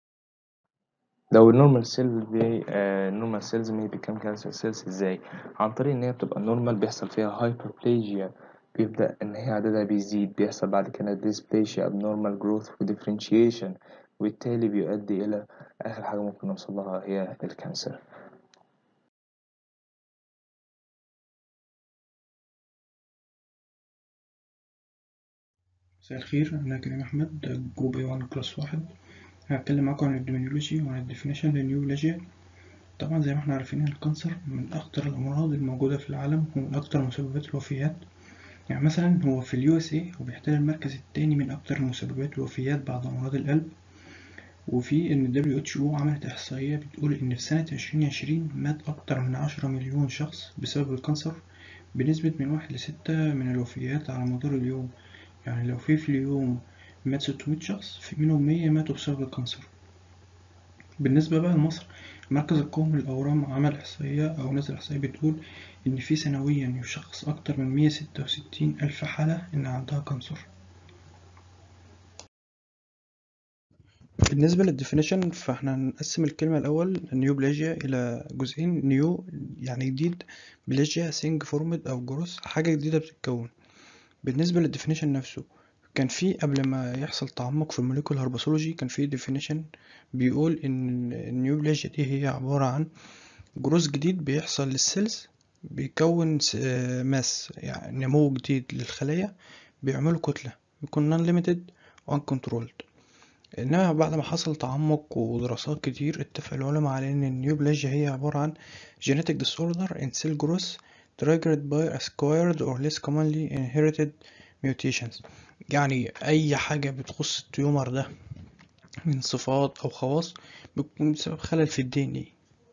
لو النورمال سيل بي النورمال سيلز may become cancer cells ازاي عن طريق ان هي بتبقى نورمال بيحصل فيها هايبربليجيا بيبدأ ان هي عددها بيزيد بيحصل بعد كده ديسبليشيا abnormal growth و differentiation وبالتالي بيؤدي الى اخر حاجة ممكن نوصل لها هي الكانسر مساء الخير أنا كريم أحمد جروب A1 كلاس واحد هتكلم معاكم عن الديمينولوجي وعن الديفينيشن للنيوبلاجيا طبعا زي ما احنا عارفين ان الكانسر من أخطر الأمراض الموجودة في العالم ومن أكتر مسببات الوفيات يعني مثلا هو في اليو اس اي هو بيحتل المركز التاني من أكتر مسببات الوفيات بعد أمراض القلب وفي إن ال WHO عملت إحصائية بتقول إن في سنة عشرين عشرين مات أكتر من عشرة مليون شخص بسبب الكانسر بنسبة من واحد لستة من الوفيات على مدار اليوم يعني لو في في اليوم مات ستمية شخص في منهم مية ماتوا بسبب الكانسر بالنسبة بقى لمصر مركز القومي للأورام عمل إحصائية أو نزل إحصائية بتقول إن في سنويا يشخص أكتر من مية ستة وستين ألف حالة إن عندها كانسر بالنسبة للديفينيشن فاحنا هنقسم الكلمة الأول نيوبلاجيا إلى جزئين نيو يعني جديد بلاجيا سينج فورمد أو جروس حاجة جديدة بتتكون بالنسبة للديفينيشن نفسه كان في قبل ما يحصل تعمق في الموليكول هرباثولوجي كان في ديفينيشن بيقول ان النيوبلاجيا دي هي عبارة عن جروس جديد بيحصل للسيلز بيكون ماس يعني نمو جديد للخلايا بيعملوا كتلة بيكون نون ليميتد وان كنترولد انما بعد ما حصل تعمق ودراسات كتير اتفق العلماء على ان النيوبلاجيا هي عبارة عن genetic disorder in cell growth triggered by acquired or less commonly inherited mutations يعني أي حاجة بتخص التيومر ده من صفات أو خواص بتكون بسبب خلل في الدي ان ايه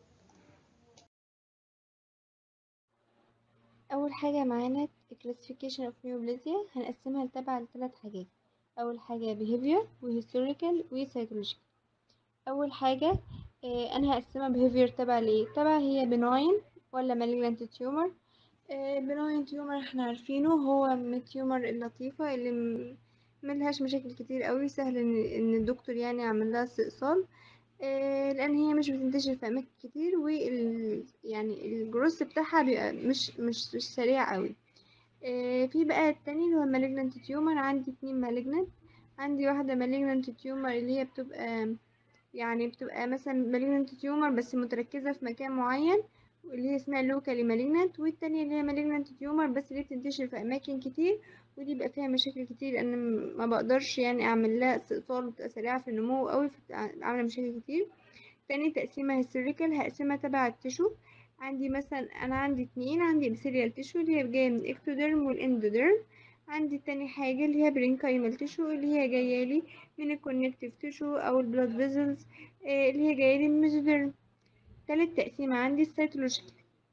أول حاجة معانا classification of neoplasia هنقسمها لتبع لثلاث حاجات أول حاجة behavior و historical و psychological أول حاجة آه أنا هقسمها behavior تبع لإيه تبع هي benign ولا malignant tumor benign tumor احنا عارفينه هو من التيومر اللطيفة اللي ملهاش مشاكل كتير قوي سهل ان, إن الدكتور يعني يعمل لها استئصال آه، لان هي مش بتنتشر في اماكن كتير وال يعني الجروس بتاعها بيبقى مش مش مش سريع قوي آه، في بقى التاني اللي هو malignant tumor عندي اتنين malignant عندي واحدة malignant tumor اللي هي بتبقى يعني بتبقى مثلا malignant tumor بس متركزة في مكان معين واللي هي اسمها locally malignant والتانية اللي هي malignant tumor بس اللي بتنتشر في أماكن كتير ودي بيبقى فيها مشاكل كتير لأن ما بقدرش يعني أعمل لها استئصال وتبقى سريعة في النمو أوي عاملة مشاكل كتير تاني تقسيمة هيستوريكال هقسمها تبع التشو عندي مثلا أنا عندي اتنين عندي ابسيريال تشو اللي هي جاية من الاكتوديرم والاندوديرم عندي تاني حاجة اللي هي برينكايمال تشو اللي هي جاية لي من الكونكتيف تشو أو البلاد فيزلز اللي هي جاية لي من الميزوديرم تالت تقسيمة عندي السيتولوجيكال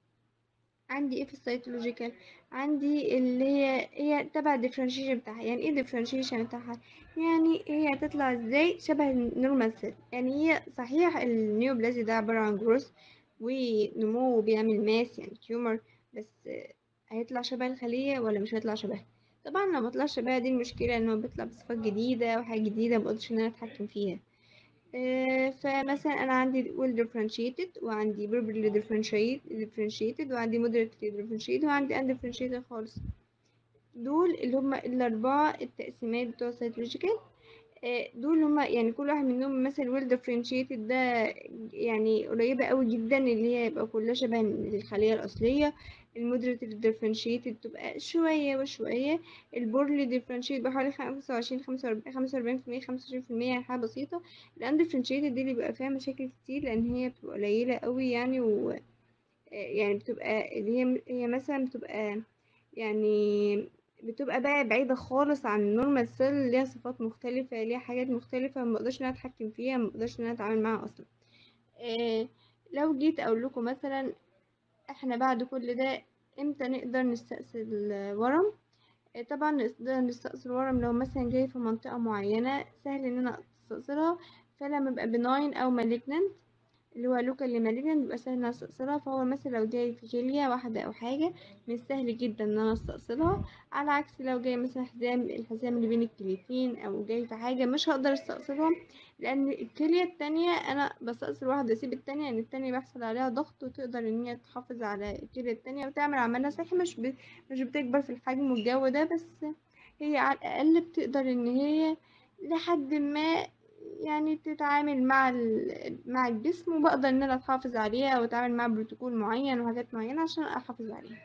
عندي ايه في السيتولوجيكال عندي اللي هي هي تبع الديفرنشيشن بتاعها يعني ايه الديفرنشيشن بتاعها يعني هي هتطلع ازاي شبه النورمال سيل يعني هي صحيح النيوبلازي ده عبارة عن جروث ونمو بيعمل ماس يعني تيومر بس هيطلع شبه الخلية ولا مش هيطلع شبهها طبعا لو مطلعش شبهها دي المشكلة انه بيطلع بصفات جديدة وحاجة جديدة مقدرش ان انا اتحكم فيها آه، فمثلا انا عندي well differentiated وعندي properly differentiated differentiated وعندي moderately differentiated وعندي undifferentiated خالص دول اللي هم الاربعه التقسيمات بتوع السيتولوجيكال دول هما يعني كل واحد منهم مثلا well differentiated ده يعني قريبة قوي جدا اللي هي يبقى كلها شبه الخلية الأصلية المودريت differentiated تبقى شوية وشوية البورلي differentiated بحوالي خمسة وعشرين خمسة وأربعين في المية خمسة وعشرين في المية يعني حاجة بسيطة الان differentiated دي اللي بيبقى فيها مشاكل كتير لأن هي بتبقى قليلة قوي يعني و يعني بتبقى اللي هي هي مثلا بتبقى يعني بتبقى بقى بعيدة خالص عن النورمال سيل ليها صفات مختلفة ليها حاجات مختلفة مبقدرش ان انا اتحكم فيها مبقدرش ان انا اتعامل معاها اصلا إيه لو جيت اقول لكم مثلا احنا بعد كل ده امتى نقدر نستأصل ورم إيه طبعا نقدر نستأصل ورم لو مثلا جاي في منطقة معينة سهل ان انا استأصلها فلما يبقى بناين او malignant اللي هو لوكال مالجنت بيبقى سهل ان انا استأصلها فهو مثلا لو جاي في كلية واحدة او حاجة من السهل جدا ان انا استأصلها على عكس لو جاي مثلا حزام الحزام اللي بين الكليتين او جاي في حاجة مش هقدر استأصلها لان الكلية التانية انا بستأصل واحدة اسيب التانية ان التانية بيحصل عليها ضغط وتقدر ان هي تحافظ على الكلية التانية وتعمل عملها صحي مش ب... مش بتكبر في الحجم والجو ده بس هي على الاقل بتقدر ان هي لحد ما يعني تتعامل مع مع الجسم وبقدر ان انا اتحافظ عليها واتعامل مع بروتوكول معين وحاجات معينة عشان احافظ عليها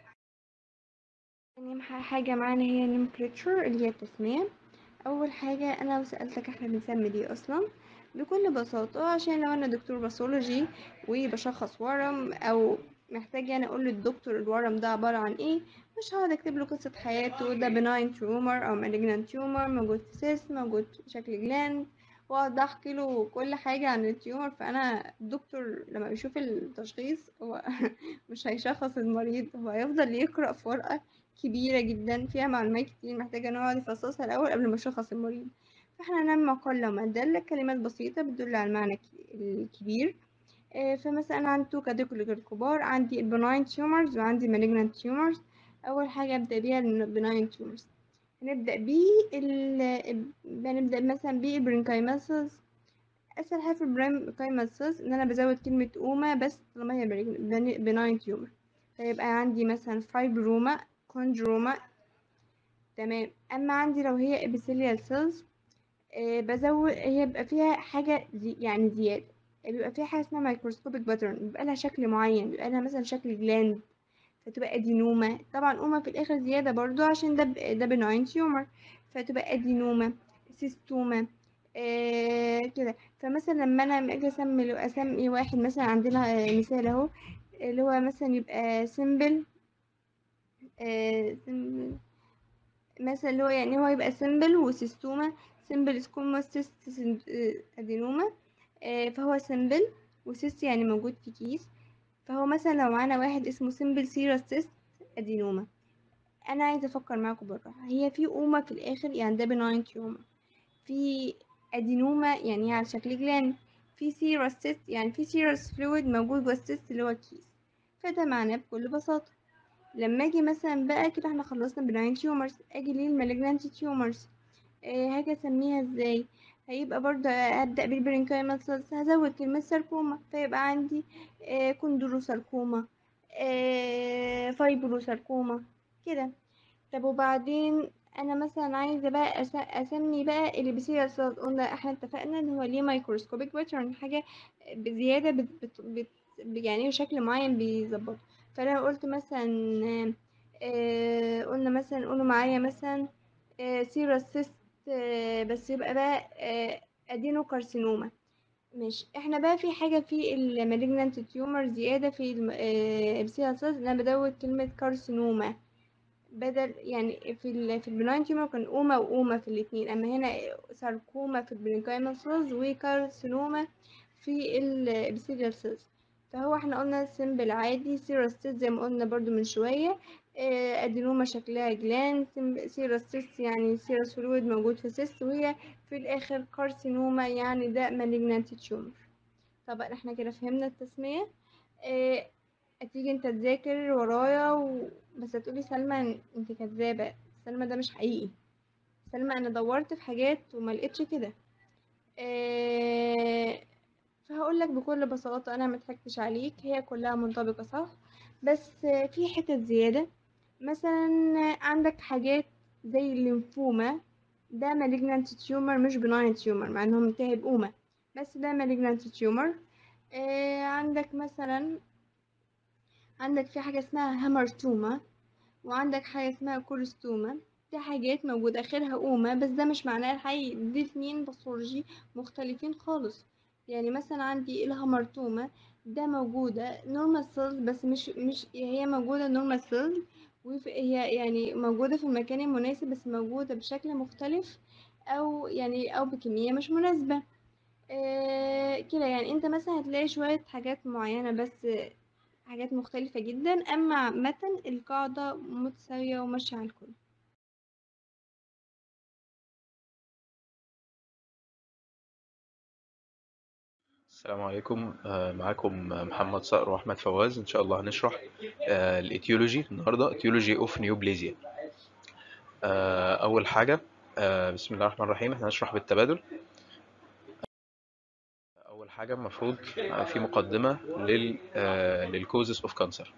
يعني حاجة معانا هي nomenclature اللي هي التسمية اول حاجة انا لو سألتك احنا بنسمي دي اصلا بكل بساطة عشان لو انا دكتور باثولوجي وبشخص ورم او محتاج انا اقول للدكتور الورم ده عبارة عن ايه مش هقعد اكتب له قصة حياته ده benign tumor او malignant tumor موجود في سيس موجود في شكل جلاند واقعد احكي له كل حاجة عن التيومر فانا الدكتور لما بيشوف التشخيص هو مش هيشخص المريض هو هيفضل يقرأ في ورقة كبيرة جدا فيها معلومات كتير محتاجة انه يقعد يفصصها الأول قبل ما يشخص المريض فاحنا نعمل مقال لو دل كلمات بسيطة بتدل على المعنى الكبير فمثلا أنا عندي تو كاتيجوري كبار عندي البناين تيومرز وعندي malignant تيومرز أول حاجة أبدأ بيها البناين تيومرز هنبدأ بيه ال... بنبدأ مثلا بيه البرينكايماسز أسهل حاجة في البرينكايماسز إن أنا بزود كلمة أوما بس طالما هي بناين تيومر فيبقى عندي مثلا فايبروما كوندروما تمام اما عندي لو هي ابيثيليال سيلز آه بزود هي بيبقى فيها حاجه زي يعني زياده بيبقى فيها حاجه اسمها مايكروسكوبيك باترن بيبقى لها شكل معين بيبقى لها مثلا شكل جلاند فتبقى ادينوما طبعا اوما في الاخر زياده برضو عشان ده ده بناين تيومر فتبقى ادينوما سيستوما آه كده فمثلا لما انا اجي اسمي اسمي واحد مثلا عندنا مثال اهو اللي هو مثلا يبقى سيمبل آه مثلا اللي هو يعني هو يبقى سيمبل وسيستوما سيمبل سكوما سيست ادينوما آه فهو سيمبل وسيست يعني موجود في كيس فهو مثلا لو معانا واحد اسمه سيمبل سيرس سيست ادينوما انا عايزه افكر معاكم بالراحه هي في اوما في الاخر يعني ده بناين تيوما في ادينوما يعني على شكل جلاند في سيرس سيست يعني في سيرس فلويد موجود جوه السيست اللي هو الكيس فده معناه بكل بساطه لما اجي مثلا بقى كده احنا خلصنا بناين تيومرز اجي ليه المالجنانت تيومرز إيه هاجي اسميها ازاي هيبقى برضه هبدأ بالبرينكايمال سيلز هزود كلمة ساركوما فيبقى عندي آه كوندروساركوما آه فايبروساركوما كده طب وبعدين انا مثلا عايزه بقى أس- اسمي بقى الابيثيليال سيلز قلنا احنا اتفقنا ان هو ليه مايكروسكوبيك باترن حاجه بزياده بت بت بت يعني شكل معين بيظبطه فانا قلت مثلا آه قلنا مثلا قولوا معايا مثلا آه سيروسيست آه بس يبقى بقى آه ادينو كارسينوما ماشي احنا بقى في حاجة في المالجنانت تيومر زيادة في الابسيال سيلز انا بدوت كلمة كارسينوما بدل يعني في ال في البناين تيومر كان اوما واوما في الاتنين اما هنا ساركوما في البرينكايمال سيلز وكارسينوما في الابسيال سيلز فهو احنا قلنا سيمبل عادي سيروستيت زي ما قلنا برضو من شوية آه، ادينوما شكلها جلان سيروستيت يعني سيروس فلويد موجود في السيست وهي في الاخر كارسينوما يعني ده مالجنانت تيومر طبعا احنا كده فهمنا التسمية اه هتيجي انت تذاكر ورايا و... بس هتقولي سلمى انت كذابة سلمى ده مش حقيقي سلمى انا دورت في حاجات وما لقيتش كده اه فهقول لك بكل بساطة انا ما ضحكتش عليك هي كلها منطبقة صح بس في حتت زيادة مثلا عندك حاجات زي الليمفوما ده malignant tumor مش benign tumor مع انهم منتهي بأومة بس ده malignant tumor آه عندك مثلا عندك في حاجة اسمها هامرتوما وعندك حاجة اسمها كولستوما دي حاجات موجودة آخرها أومة بس ده مش معناه الحقيقي دي اتنين باثولوجي مختلفين خالص يعني مثلا عندي الهامرتوما ده موجودة نورمال سيلز بس مش مش هي موجودة نورمال سيلز وهي يعني موجودة في المكان المناسب بس موجودة بشكل مختلف أو يعني أو بكمية مش مناسبة آه كده يعني انت مثلا هتلاقي شوية حاجات معينة بس حاجات مختلفة جدا أما عامة القاعدة متساوية وماشية على الكل السلام عليكم آه، معاكم محمد صقر واحمد فواز ان شاء الله هنشرح آه، الايتيولوجي النهارده ايتيولوجي اوف نيوبليزيا آه، اول حاجه آه، بسم الله الرحمن الرحيم احنا هنشرح بالتبادل اول حاجه المفروض في مقدمه لل للكوزز اوف كانسر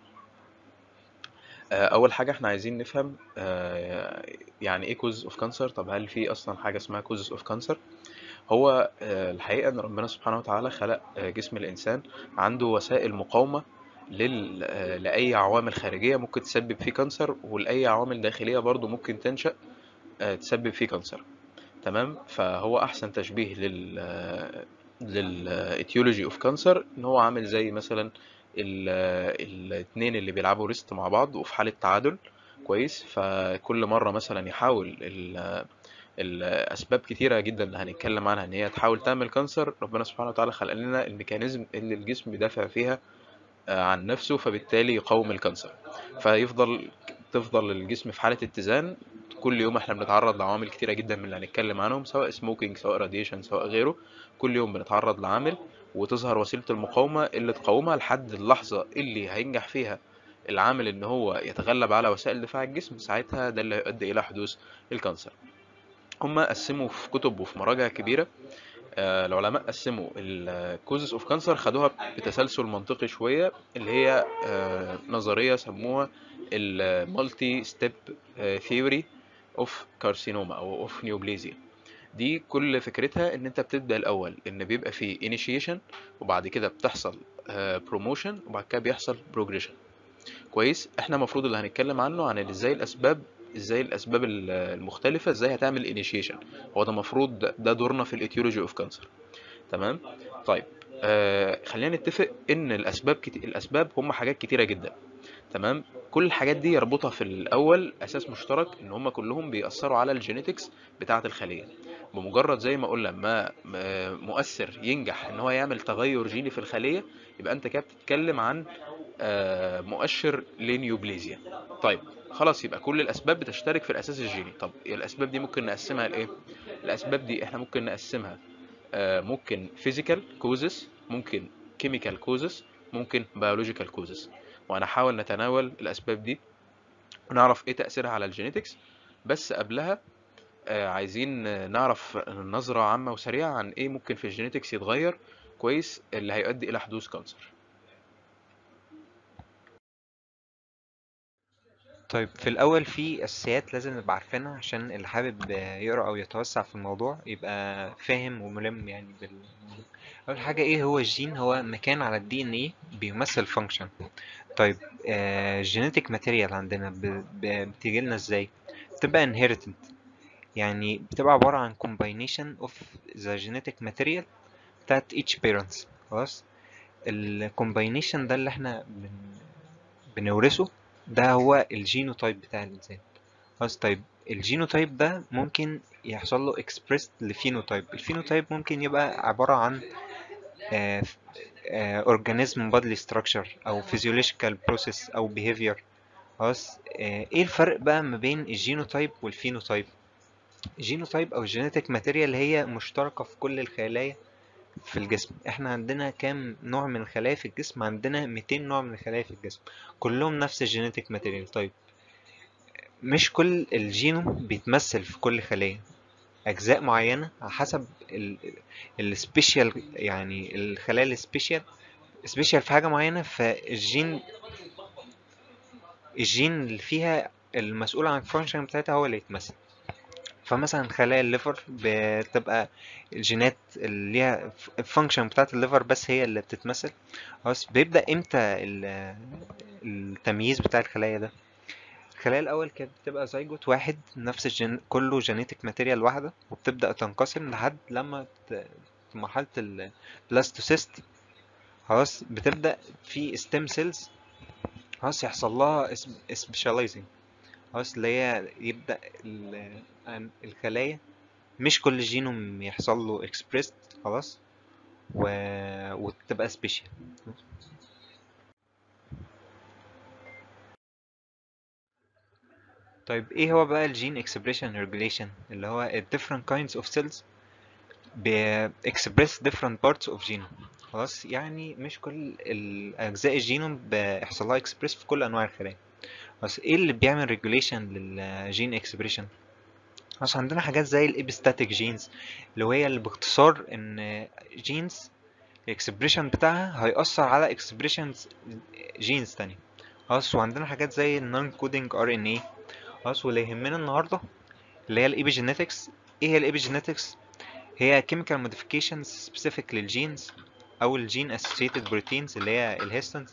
اول حاجه احنا عايزين نفهم آه، يعني ايه كوزز اوف كانسر طب هل في اصلا حاجه اسمها كوزز اوف كانسر هو آه، الحقيقة إن ربنا سبحانه وتعالى خلق آه، جسم الإنسان عنده وسائل مقاومة لل... آه، لأي عوامل خارجية ممكن تسبب فيه كانسر ولأي عوامل داخلية برضو ممكن تنشأ آه، تسبب فيه كانسر تمام فهو أحسن تشبيه لل آه، للإتيولوجي أوف كانسر إن هو عامل زي مثلا ال- آه، الاتنين اللي بيلعبوا ريست مع بعض وفي حالة تعادل كويس فكل مرة مثلا يحاول ال- آه، الاسباب كتيره جدا اللي هنتكلم عنها ان هي تحاول تعمل كانسر ربنا سبحانه وتعالى خلق لنا الميكانيزم اللي الجسم بيدافع فيها آه، عن نفسه فبالتالي يقاوم الكانسر فيفضل تفضل الجسم في حاله اتزان كل يوم احنا بنتعرض لعوامل كتيره جدا من اللي هنتكلم عنهم سواء سموكينج سواء راديشن سواء غيره كل يوم بنتعرض لعامل وتظهر وسيله المقاومه اللي تقاومها لحد اللحظه اللي هينجح فيها العامل ان هو يتغلب على وسائل دفاع الجسم ساعتها ده اللي هيؤدي الى حدوث الكانسر هم قسموا في كتب وفي مراجع كبيرة آه، العلماء قسموا الكوزز اوف كانسر خدوها بتسلسل منطقي شوية اللي هي آه، نظرية سموها المالتي ستيب ثيوري اوف كارسينوما او اوف نيوبليزيا دي كل فكرتها ان انت بتبدا الاول ان بيبقى فيه انيشيشن وبعد كده بتحصل بروموشن وبعد كده بيحصل بروجريشن كويس احنا المفروض اللي هنتكلم عنه عن ازاي الاسباب ازاي الاسباب ال- المختلفه ازاي هتعمل انيشيشن هو ده المفروض ده- ده دورنا في الايتيولوجي اوف كانسر تمام طيب آه خلينا نتفق ان الاسباب كت... الاسباب هم حاجات كتيره جدا تمام كل الحاجات دي يربطها في الاول اساس مشترك ان هم كلهم بيأثروا على الجينيتكس بتاعه الخليه بمجرد زي ما قلنا ما ما مؤثر ينجح ان هو يعمل تغير جيني في الخليه يبقى انت كده بتتكلم عن آه، مؤشر لنيوبليزيا طيب خلاص يبقى كل الاسباب بتشترك في الاساس الجيني طب الاسباب دي ممكن نقسمها لايه الاسباب دي احنا ممكن نقسمها آه، ممكن physical causes ممكن chemical causes ممكن biological causes وانا هحاول نتناول الاسباب دي ونعرف ايه تاثيرها على الجينيتكس بس قبلها آه، عايزين آه، نعرف نظرة عامة وسريعة عن ايه ممكن في الجينيتكس يتغير كويس اللي هيؤدي الى حدوث كانسر طيب في الأول في أساسيات لازم نبقى عارفينها عشان اللي حابب يقرأ أو يتوسع في الموضوع يبقى فاهم وملم يعني بال أول حاجة إيه هو الجين هو مكان على الدي إن إيه بيمثل فانكشن طيب الجينيتك ماتيريال عندنا ب- ب- بتيجيلنا إزاي بتبقى inherited يعني بتبقى عبارة عن combination of the genetic material بتاعت each parents خلاص ال combination ده اللي احنا بن... بنورثه ده هو الجينوتايب بتاع الإنسان خلاص طيب الجينوتايب ده ممكن يحصل له expressed لفينوتايب الفينوتايب ممكن يبقى عبارة عن آه، آه، organism bodily structure أو physiological process أو behavior خلاص آه، ايه الفرق بقى ما بين الجينوتايب والفينوتايب الجينوتايب او الجينيتك ماتيريال هي مشتركة في كل الخلايا في الجسم احنا عندنا كام نوع من الخلايا في الجسم عندنا 200 نوع من الخلايا في الجسم كلهم نفس الجينيتك ماتيريال طيب مش كل الجينوم بيتمثل في كل خلية أجزاء معينة على حسب السبيشال يعني الخلايا السبيشال سبيشال في حاجة معينة فالجين الجين اللي فيها المسؤول عن الفانكشن بتاعتها هو اللي يتمثل فمثلا خلايا الليفر بتبقى الجينات اللي ليها الفانكشن بتاعت الليفر بس هي اللي بتتمثل خلاص بيبدأ امتى ال- التمييز بتاع الخلايا ده الخلايا الأول كانت بتبقى زيجوت واحد نفس الجن... كله جينيتك ماتيريال واحدة وبتبدأ تنقسم لحد لما ت... في مرحلة البلاستوسيست خلاص بتبدأ في ستيم سيلز خلاص يحصل لها سبيشاليزنج خلاص اللي هي يبدأ ال- ال- الخلايا مش كل جينوم يحصل له اكسبريست خلاص و... وتبقى سبيشال طيب ايه هو بقى الجين اكسبريشن ريجوليشن اللي هو ال different kinds of cells ب express different parts of genome خلاص يعني مش كل الاجزاء الجينوم بيحصل لها express في كل انواع الخلايا بس ايه اللي بيعمل ريجوليشن للجين اكسبريشن بس عندنا حاجات زي الابستاتيك جينز اللي هي اللي باختصار ان جينز الاكسبريشن بتاعها هيأثر على اكسبريشنز جينز تانية خلاص وعندنا حاجات زي النون كودينج ار ان اي خلاص واللي يهمنا النهارده اللي هي الايبيجينيتكس ايه هي الايبيجينيتكس هي chemical modifications specific للجينز او الجين associated proteins اللي هي الهيستونز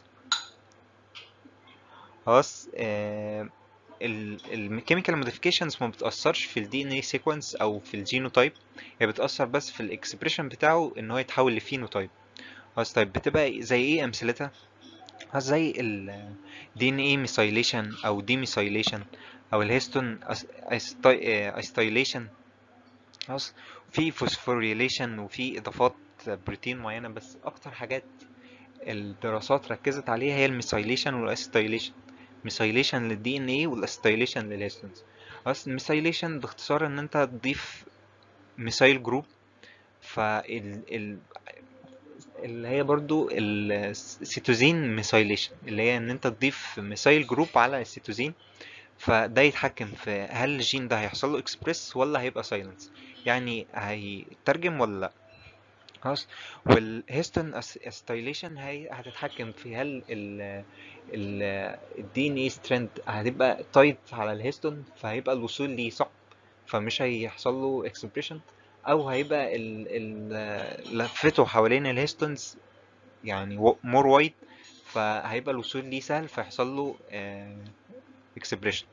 خلاص آه الكيميكال موديفيكيشنز ما بتأثرش في الدي ان اي سيكونس او في الجينوتايب هي بتأثر بس في الاكسبريشن بتاعه ان هو يتحول لفينوتايب خلاص طيب بتبقى زي ايه امثلتها خلاص زي ال دي ان اي ميثايليشن او دي ميثايليشن او الهيستون اسيتايليشن خلاص في فوسفوريليشن وفي اضافات بروتين معينه بس اكتر حاجات الدراسات ركزت عليها هي الميثايليشن والاسيتايليشن ميثايليشن للدي ان اي والاسيتايليشن للهيستونز بس الميثايليشن باختصار ان انت تضيف ميثايل جروب فال ال... اللي هي برضو السيتوزين ميثايليشن اللي هي ان انت تضيف ميثايل جروب على السيتوزين فده يتحكم في هل الجين ده هيحصل له اكسبريس ولا هيبقى سايلنس يعني هيترجم ولا لا خلاص والهيستون اسيتايليشن هي هتتحكم في هل ال الدي ان اي ستريند هتبقى تايت على الهيستون فهيبقى الوصول ليه صعب فمش هيحصل له اكسبريشن او هيبقى ال ال لفته حوالين الهيستونز يعني مور وايد فهيبقى الوصول ليه سهل فيحصل له اكسبريشن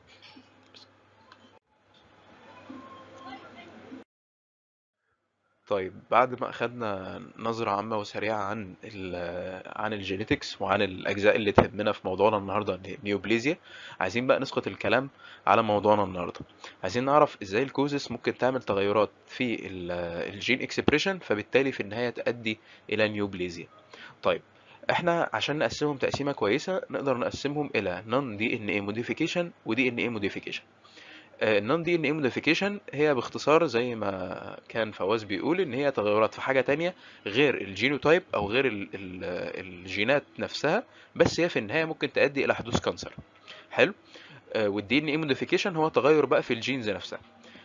طيب بعد ما اخدنا نظرة عامة وسريعة عن ال عن الجينيتكس وعن الأجزاء اللي تهمنا في موضوعنا النهاردة النيوبليزيا عايزين بقى ندخل الكلام على موضوعنا النهاردة عايزين نعرف ازاي الكوزس ممكن تعمل تغيرات في ال- الجين اكسبريشن فبالتالي في النهاية تؤدي إلى نيوبليزيا طيب احنا عشان نقسمهم تقسيمة كويسة نقدر نقسمهم إلى نون دي ان اي موديفيكيشن ودي ان اي موديفيكيشن النون دي ان اي موديفيكيشن هي باختصار زي ما كان فواز بيقول ان هي تغيرات في حاجه تانية غير الجينوتايب او غير ال ال الجينات نفسها بس هي في النهايه ممكن تؤدي الى حدوث كانسر حلو والدي ان اي موديفيكيشن هو تغير بقى في الجينز نفسها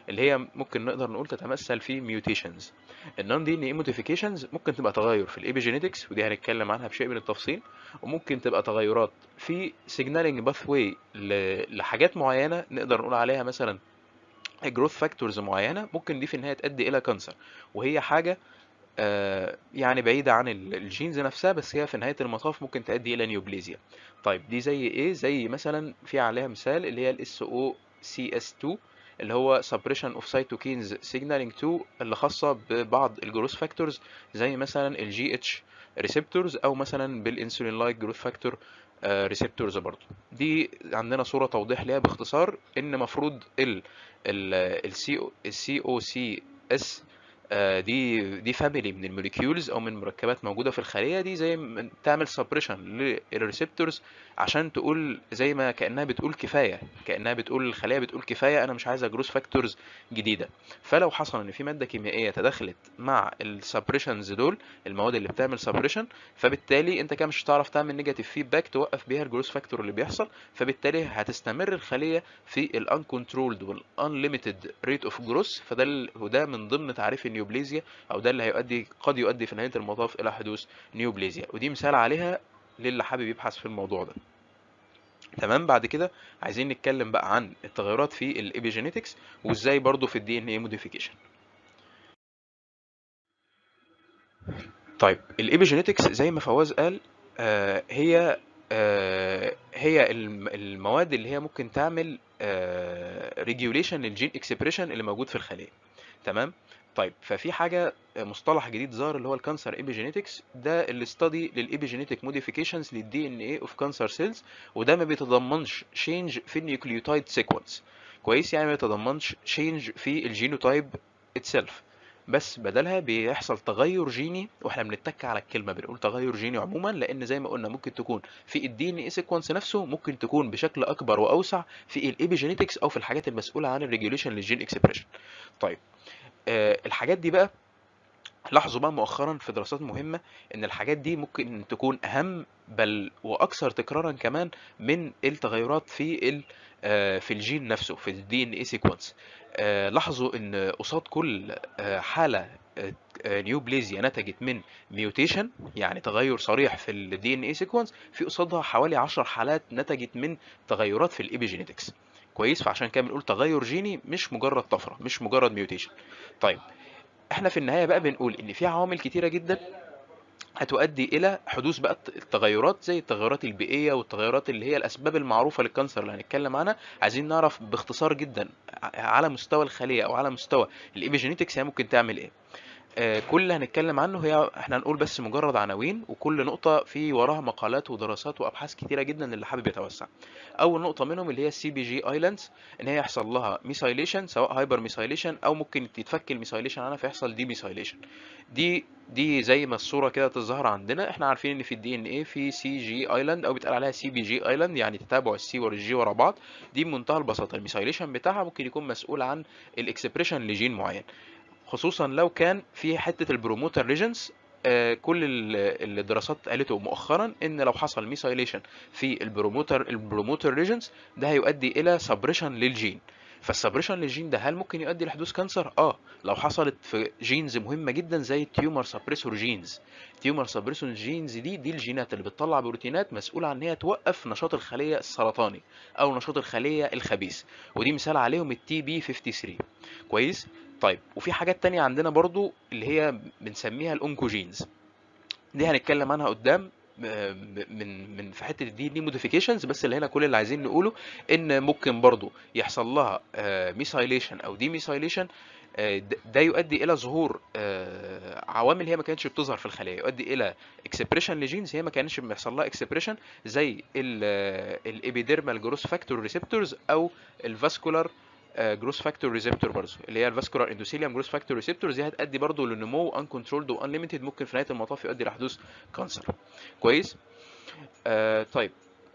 اللي هي ممكن نقدر نقول تتمثل في ميوتيشنز النون دي ان اي موديفيكيشنز ممكن تبقى تغير في الايبيجينيتكس ودي هنتكلم عنها بشيء من التفصيل وممكن تبقى تغيرات في سيجنالينج باثواي لحاجات معينه نقدر نقول عليها مثلا جروث فاكتورز معينه ممكن دي في النهايه تؤدي الى كانسر وهي حاجه آه، يعني بعيدة عن ال- الجينز نفسها بس هي في نهاية المطاف ممكن تؤدي إلى نيوبليزيا طيب دي زي إيه؟ زي مثلا في عليها مثال اللي هي ال SOCS2 اللي هو Suppression of Cytokines Signaling 2 اللي خاصة ببعض الجروث فاكتورز زي مثلا ال GH ريسبتورز أو مثلا بالإنسولين لايك جروث فاكتور ريسبتورز برضو دي عندنا صورة توضيح ليها باختصار إن مفروض ال ال السي او سي اس آه، دي دي فاميلي من الموليكيولز او من مركبات موجوده في الخليه دي زي ما تعمل سبريشن للريسبتورز عشان تقول زي ما كانها بتقول كفايه كانها بتقول الخليه بتقول كفايه انا مش عايزه جروس فاكتورز جديده فلو حصل ان في ماده كيميائيه تدخلت مع السبريشنز دول المواد اللي بتعمل سبريشن فبالتالي انت كده مش هتعرف تعمل نيجاتيف فيدباك توقف بيها الجروس فاكتور اللي بيحصل فبالتالي هتستمر الخليه في الانكنترولد والانليميتد ريت اوف جروس فده ال- وده من ضمن تعريف النيوبليزيا او ده اللي هيؤدي قد يؤدي في نهايه المطاف الى حدوث نيوبليزيا ودي مثال عليها للي حابب يبحث في الموضوع ده تمام بعد كده عايزين نتكلم بقى عن التغيرات في الابيجينيتكس وازاي برضو في الدي ان اي موديفيكيشن طيب الابيجينيتكس زي ما فواز قال آه هي آه هي الم- المواد اللي هي ممكن تعمل ريجوليشن للجين اكسبريشن اللي موجود في الخليه تمام طيب ففي حاجه مصطلح جديد ظهر اللي هو الكانسر ايبيجينيتكس ده الاستادي للايبيجينيتك موديفيكيشنز للدي ان اي اوف كانسر سيلز وده ما بيتضمنش تشينج في النيوكليوتايد سيكونس كويس يعني ما بيتضمنش تشينج في الجينوتايب اتسيلف بس بدلها بيحصل تغير جيني واحنا بنتك على الكلمه بنقول تغير جيني عموما لان زي ما قلنا ممكن تكون في الدي ان اي سيكونس نفسه ممكن تكون بشكل اكبر واوسع في الايبيجينيتكس او في الحاجات المسؤوله عن الريجوليشن للجين اكسبريشن طيب آه الحاجات دي بقى لاحظوا بقى مؤخرا في دراسات مهمة ان الحاجات دي ممكن تكون اهم بل واكثر تكرارا كمان من التغيرات في ال آه، في الجين نفسه في الدي ان اي سيكونس لاحظوا ان قصاد كل آه، حالة نيوبليزيا نتجت من ميوتيشن يعني تغير صريح في الدي ان اي سيكونس في قصادها حوالي 10 حالات نتجت من تغيرات في الايبيجينيتكس كويس فعشان كده بنقول تغير جيني مش مجرد طفرة مش مجرد ميوتيشن طيب احنا في النهايه بقى بنقول ان في عوامل كتيره جدا هتؤدي الى حدوث بقى الت- التغيرات زي التغيرات البيئيه والتغيرات اللي هي الاسباب المعروفه للكانسر اللي هنتكلم عنها عايزين نعرف باختصار جدا ع- على مستوى الخليه او على مستوى الايبيجينيتكس هي ممكن تعمل ايه آه، كل اللي هنتكلم عنه هي احنا هنقول بس مجرد عناوين وكل نقطة في وراها مقالات ودراسات وابحاث كتيرة جدا اللي حابب يتوسع. أول نقطة منهم اللي هي السي بي جي ايلاندز ان هي يحصل لها ميثايليشن سواء هايبر ميثايليشن او ممكن تتفك الميثايليشن عنها فيحصل دي ميثايليشن. دي دي زي ما الصورة كده تظهر عندنا احنا عارفين ان في الدي ان ايه في سي جي ايلاند او بيتقال عليها سي بي جي ايلاند يعني تتابع السي والجي ورا بعض دي بمنتهى البساطة الميثايليشن بتاعها ممكن يكون مسؤول عن الاكسبريشن لجين معين. خصوصا لو كان في حته البروموتر ريجنز كل ال- اللي الدراسات قالته مؤخرا ان لو حصل ميثايليشن في البروموتر البروموتر ريجنز ده هيؤدي الى سبريشن للجين فالسبريشن للجين ده هل ممكن يؤدي لحدوث كانسر اه لو حصلت في جينز مهمه جدا زي التيومر سبريسور جينز تيومر سبريسور جينز دي دي الجينات اللي بتطلع بروتينات مسؤوله عن ان هي توقف نشاط الخليه السرطاني او نشاط الخليه الخبيث ودي مثال عليهم التي بي 53 كويس طيب وفي حاجات تانية عندنا برضو اللي هي بنسميها الأونكوجينز دي هنتكلم عنها قدام آه، من من في حته الدي ان موديفيكيشنز بس اللي هنا كل اللي عايزين نقوله ان ممكن برضو يحصل لها ميثايليشن او دي ميثايليشن ده يؤدي الى ظهور آه، عوامل هي ما كانتش بتظهر في الخليه يؤدي الى اكسبريشن لجينز هي ما كانش بيحصل لها اكسبريشن زي الابيديرمال جروس فاكتور ريسبتورز او الفاسكولار جروس فاكتور ريسبتور برضه اللي هي الفاسكولار اندوثيليوم جروس فاكتور ريسبتورز دي هتؤدي برضه لنمو ان كنترولد وان ليميتد ممكن في نهايه المطاف يؤدي لحدوث كانسر كويس آه طيب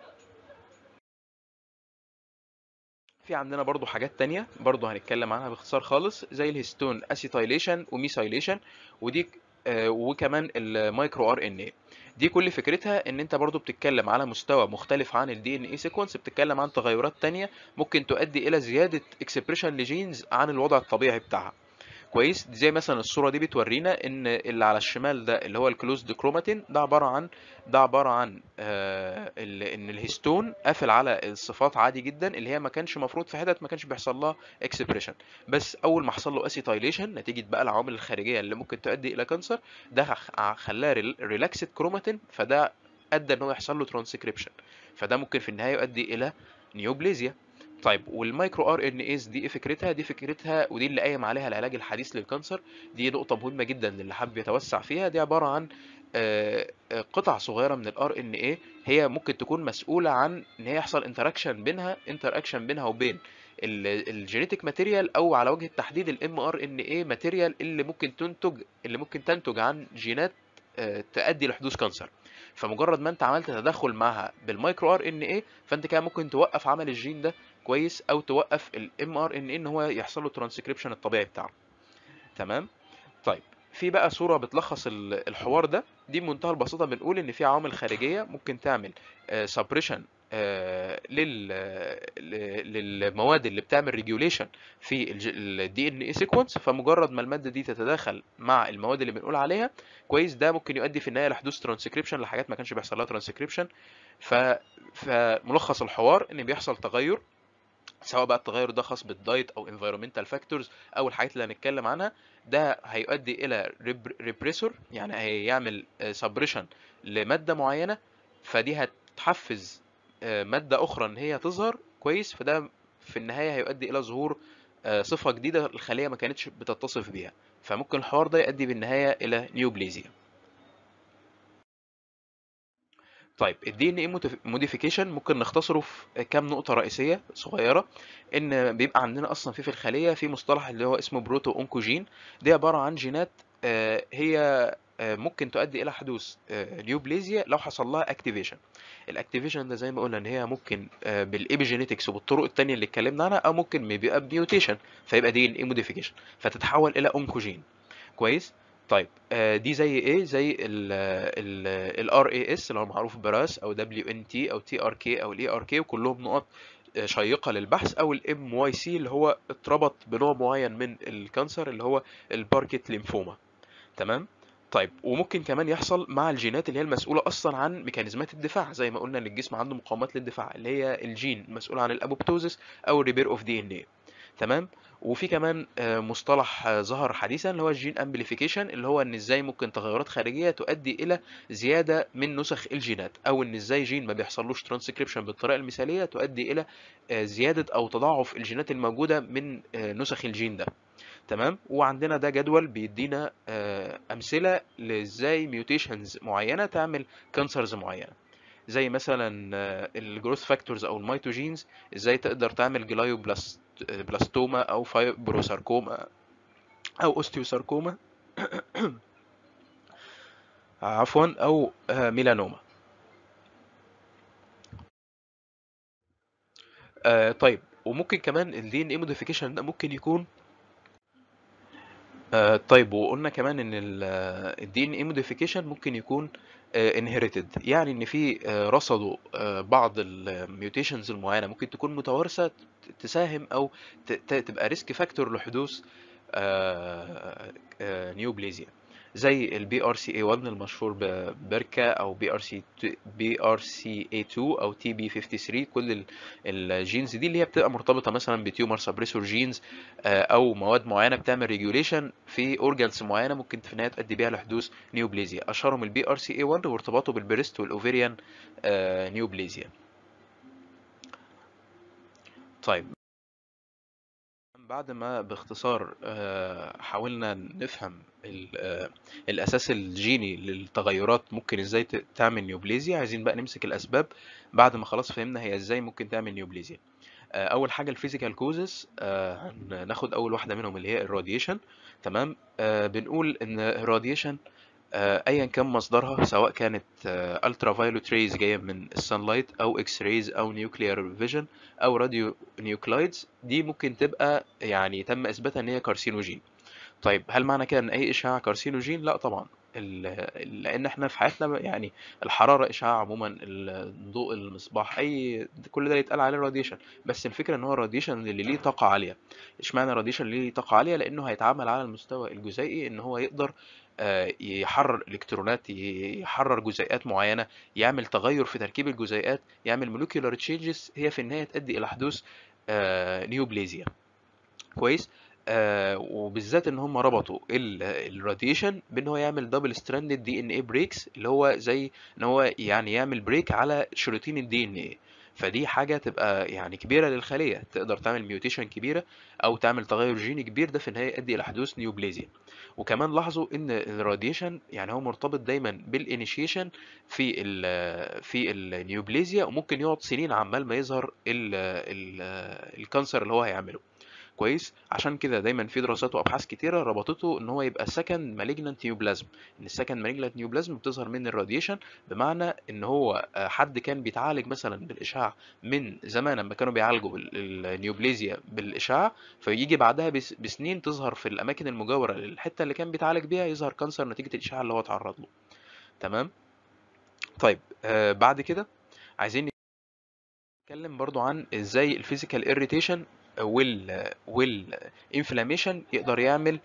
في عندنا برضو حاجات تانية برضو هنتكلم عنها باختصار خالص زي الهيستون اسيتايليشن وميثايليشن ودي آه، وكمان المايكرو ار ان اي دي كل فكرتها ان انت برضو بتتكلم على مستوى مختلف عن الدي ان اي سيكونس بتتكلم عن تغيرات تانية ممكن تؤدي الى زيادة اكسبريشن لجينز عن الوضع الطبيعي بتاعها كويس زي مثلا الصوره دي بتورينا ان اللي على الشمال ده اللي هو الكلوزد كروماتين ده عباره عن ده عباره عن آه ال- ان الهيستون قافل على الصفات عادي جدا اللي هي ما كانش مفروض في حتت ما كانش بيحصل لها اكسبريشن بس اول ما حصل له اسيتايليشن نتيجه بقى العوامل الخارجيه اللي ممكن تؤدي الى كانسر ده خ- خلاه ريلاكسد كروماتين فده ادى ان هو يحصل له ترانسكريبشن فده ممكن في النهايه يؤدي الى نيوبليزيا طيب والمايكرو ار ان ايز دي ايه فكرتها دي فكرتها ودي اللي قايم عليها العلاج الحديث للكانسر دي نقطه مهمه جدا للي حابب يتوسع فيها دي عباره عن آه، آه، قطع صغيره من الار ان اي هي ممكن تكون مسؤوله عن ان هي يحصل انتراكشن بينها انتراكشن بينها وبين الجينيتك ماتيريال او على وجه التحديد الام ار ان اي ماتيريال اللي ممكن تنتج اللي ممكن تنتج عن جينات آه، تؤدي لحدوث كانسر فمجرد ما انت عملت تدخل معها بالمايكرو ار ان اي فانت كده ممكن توقف عمل الجين ده كويس او توقف الام ار ان اي ان هو يحصل له ترانسكريبشن الطبيعي بتاعه تمام طيب في بقى صورة بتلخص ال- الحوار ده دي بمنتهى البساطة بنقول إن في عوامل خارجية ممكن تعمل سبريشن لل ل- للمواد اللي بتعمل ريجوليشن في الدي ان اي سيكونس فمجرد ما المادة دي تتداخل مع المواد اللي بنقول عليها كويس ده ممكن يؤدي في النهاية لحدوث ترانسكريبشن لحاجات ما كانش بيحصل لها ترانسكريبشن ف فملخص الحوار ان بيحصل تغير سواء بقى التغير ده خاص بالدايت او environmental factors او الحاجات اللي هنتكلم عنها ده هيؤدي الى ريبريسور يعني هيعمل سبريشن لماده معينه فدي هتحفز آه، ماده اخرى ان هي تظهر كويس فده في النهايه هيؤدي الى ظهور آه، صفه جديده الخليه ما كانتش بتتصف بيها فممكن الحوار ده يؤدي بالنهايه الى نيوبليزيا طيب الدي ان اي موديفيكيشن ممكن نختصره في كام نقطه رئيسيه صغيره ان بيبقى عندنا اصلا في في الخليه في مصطلح اللي هو اسمه بروتو اونكوجين دي عباره عن جينات آه، هي آه، ممكن تؤدي الى حدوث آه، نيوبليزيا لو حصل لها اكتيفيشن الاكتيفيشن ده زي ما قلنا ان هي ممكن آه، بالايبيجينيتكس وبالطرق التانية اللي اتكلمنا عنها او ممكن بيبقى بميوتيشن فيبقى دي ان اي موديفيكيشن فتتحول الى اونكوجين كويس طيب آه، دي زي ايه زي ال ار اي اس اللي هو معروف براس او دبليو ان تي او تي ار كي او الاي ار كي وكلهم نقط آه، شيقه للبحث او الام واي سي اللي هو اتربط بنوع معين من الكانسر اللي هو الباركت ليمفوما تمام طيب وممكن كمان يحصل مع الجينات اللي هي المسؤوله اصلا عن ميكانيزمات الدفاع زي ما قلنا ان الجسم عنده مقاومات للدفاع اللي هي الجين المسؤول عن الابوبتوزيس او الريبير اوف دي ان اي تمام وفي كمان آه، مصطلح آه، ظهر حديثا اللي هو الجين امبليفيكيشن اللي هو ان ازاي ممكن تغيرات خارجيه تؤدي الى زياده من نسخ الجينات او ان ازاي جين ما بيحصلوش ترانسكريبشن بالطريقه المثاليه تؤدي الى آه، زياده او تضاعف الجينات الموجوده من آه، نسخ الجين ده تمام وعندنا ده جدول بيدينا آه، امثله لازاي ميوتيشنز معينه تعمل كانسرز معينه زي مثلا الجروث فاكتورز او الميتوجينز ازاي تقدر تعمل جلايو بلاستوما او فايبروساركوما او اوستيوساركوما عفوا او آه، ميلانوما آه، طيب وممكن كمان الدي ان اي موديفيكيشن ده ممكن يكون آه، طيب وقلنا كمان ان الدي ان اي موديفيكيشن ممكن يكون انهيرتد يعني ان في آه، رصدوا آه، بعض الميوتيشنز المعينه ممكن تكون متوارثه ت- تساهم او ت- ت- تبقى ريسك فاكتور لحدوث نيوبليزيا زي البي ار سي اي 1 المشهور ببركا او بي ار سي بي ار سي اي 2 او تي بي 53 كل ال- الجينز دي اللي هي بتبقى مرتبطه مثلا بتيومر سبريسور جينز او مواد معينه بتعمل ريجوليشن في اورجانز معينه ممكن في النهايه تؤدي بيها لحدوث نيوبليزيا اشهرهم البي ار سي اي 1 وارتباطه بالبريست والاوفيريان نيوبليزيا طيب بعد ما باختصار آه، حاولنا نفهم ال- آه، الأساس الجيني للتغيرات ممكن ازاي ت- تعمل نيوبليزيا عايزين بقى نمسك الأسباب بعد ما خلاص فهمنا هي ازاي ممكن تعمل نيوبليزيا آه، أول حاجة الفيزيكال كوزز هناخد أول واحدة منهم اللي هي الراديشن تمام آه، بنقول إن الراديشن ايا كان مصدرها سواء كانت الترا فايولوت ريز جايه من السان لايت او اكس ريز او نيوكليير فيجن او راديو نيوكلايدز دي ممكن تبقى يعني تم اثباتها ان هي كارسينوجين طيب هل معنى كده ان اي اشعاع كارسينوجين لا طبعا ال- لان احنا في حياتنا يعني الحراره اشعاع عموما الضوء المصباح اي كل ده يتقال عليه راديشن بس الفكره ان هو الراديشن اللي ليه طاقه عاليه اشمعنى الراديشن اللي ليه طاقه عاليه لانه هيتعامل على المستوى الجزيئي ان هو يقدر آه، يحرر الكترونات ي- يحرر جزيئات معينه يعمل تغير في تركيب الجزيئات يعمل مولكيولار تشينجز هي في النهايه تؤدي الى حدوث آه، نيوبليزيا كويس آه وبالذات ان هم ربطوا الراديشن بان هو يعمل دبل ستراندد دي ان اي بريكس اللي هو زي ان هو يعني يعمل بريك على شريطين الدي ان اي فدي حاجة تبقى يعني كبيرة للخلية تقدر تعمل ميوتيشن كبيرة أو تعمل تغير جيني كبير ده في النهاية يؤدي إلى حدوث نيوبليزيا وكمان لاحظوا إن الراديشن يعني هو مرتبط دايما بالإنيشيشن في ال في النيوبليزيا وممكن يقعد سنين عمال ما يظهر ال ال الكانسر اللي هو هيعمله كويس عشان كده دايما في دراسات وابحاث كتيره ربطته ان هو يبقى سكند مالجنانت نيوبلازم ان السكند مالجنانت نيوبلازم بتظهر من الراديشن بمعنى ان هو آه، حد كان بيتعالج مثلا بالاشعاع من زمان لما كانوا بيعالجوا بال- النيوبليزيا بالاشعاع فيجي بعدها بس- بسنين تظهر في الاماكن المجاوره للحته اللي كان بيتعالج بيها يظهر كانسر نتيجه الاشعاع اللي هو اتعرض له تمام طيب آه بعد كده عايزين نتكلم برضو عن ازاي الفيزيكال اريتيشن وال والانفلاميشن يقدر يعمل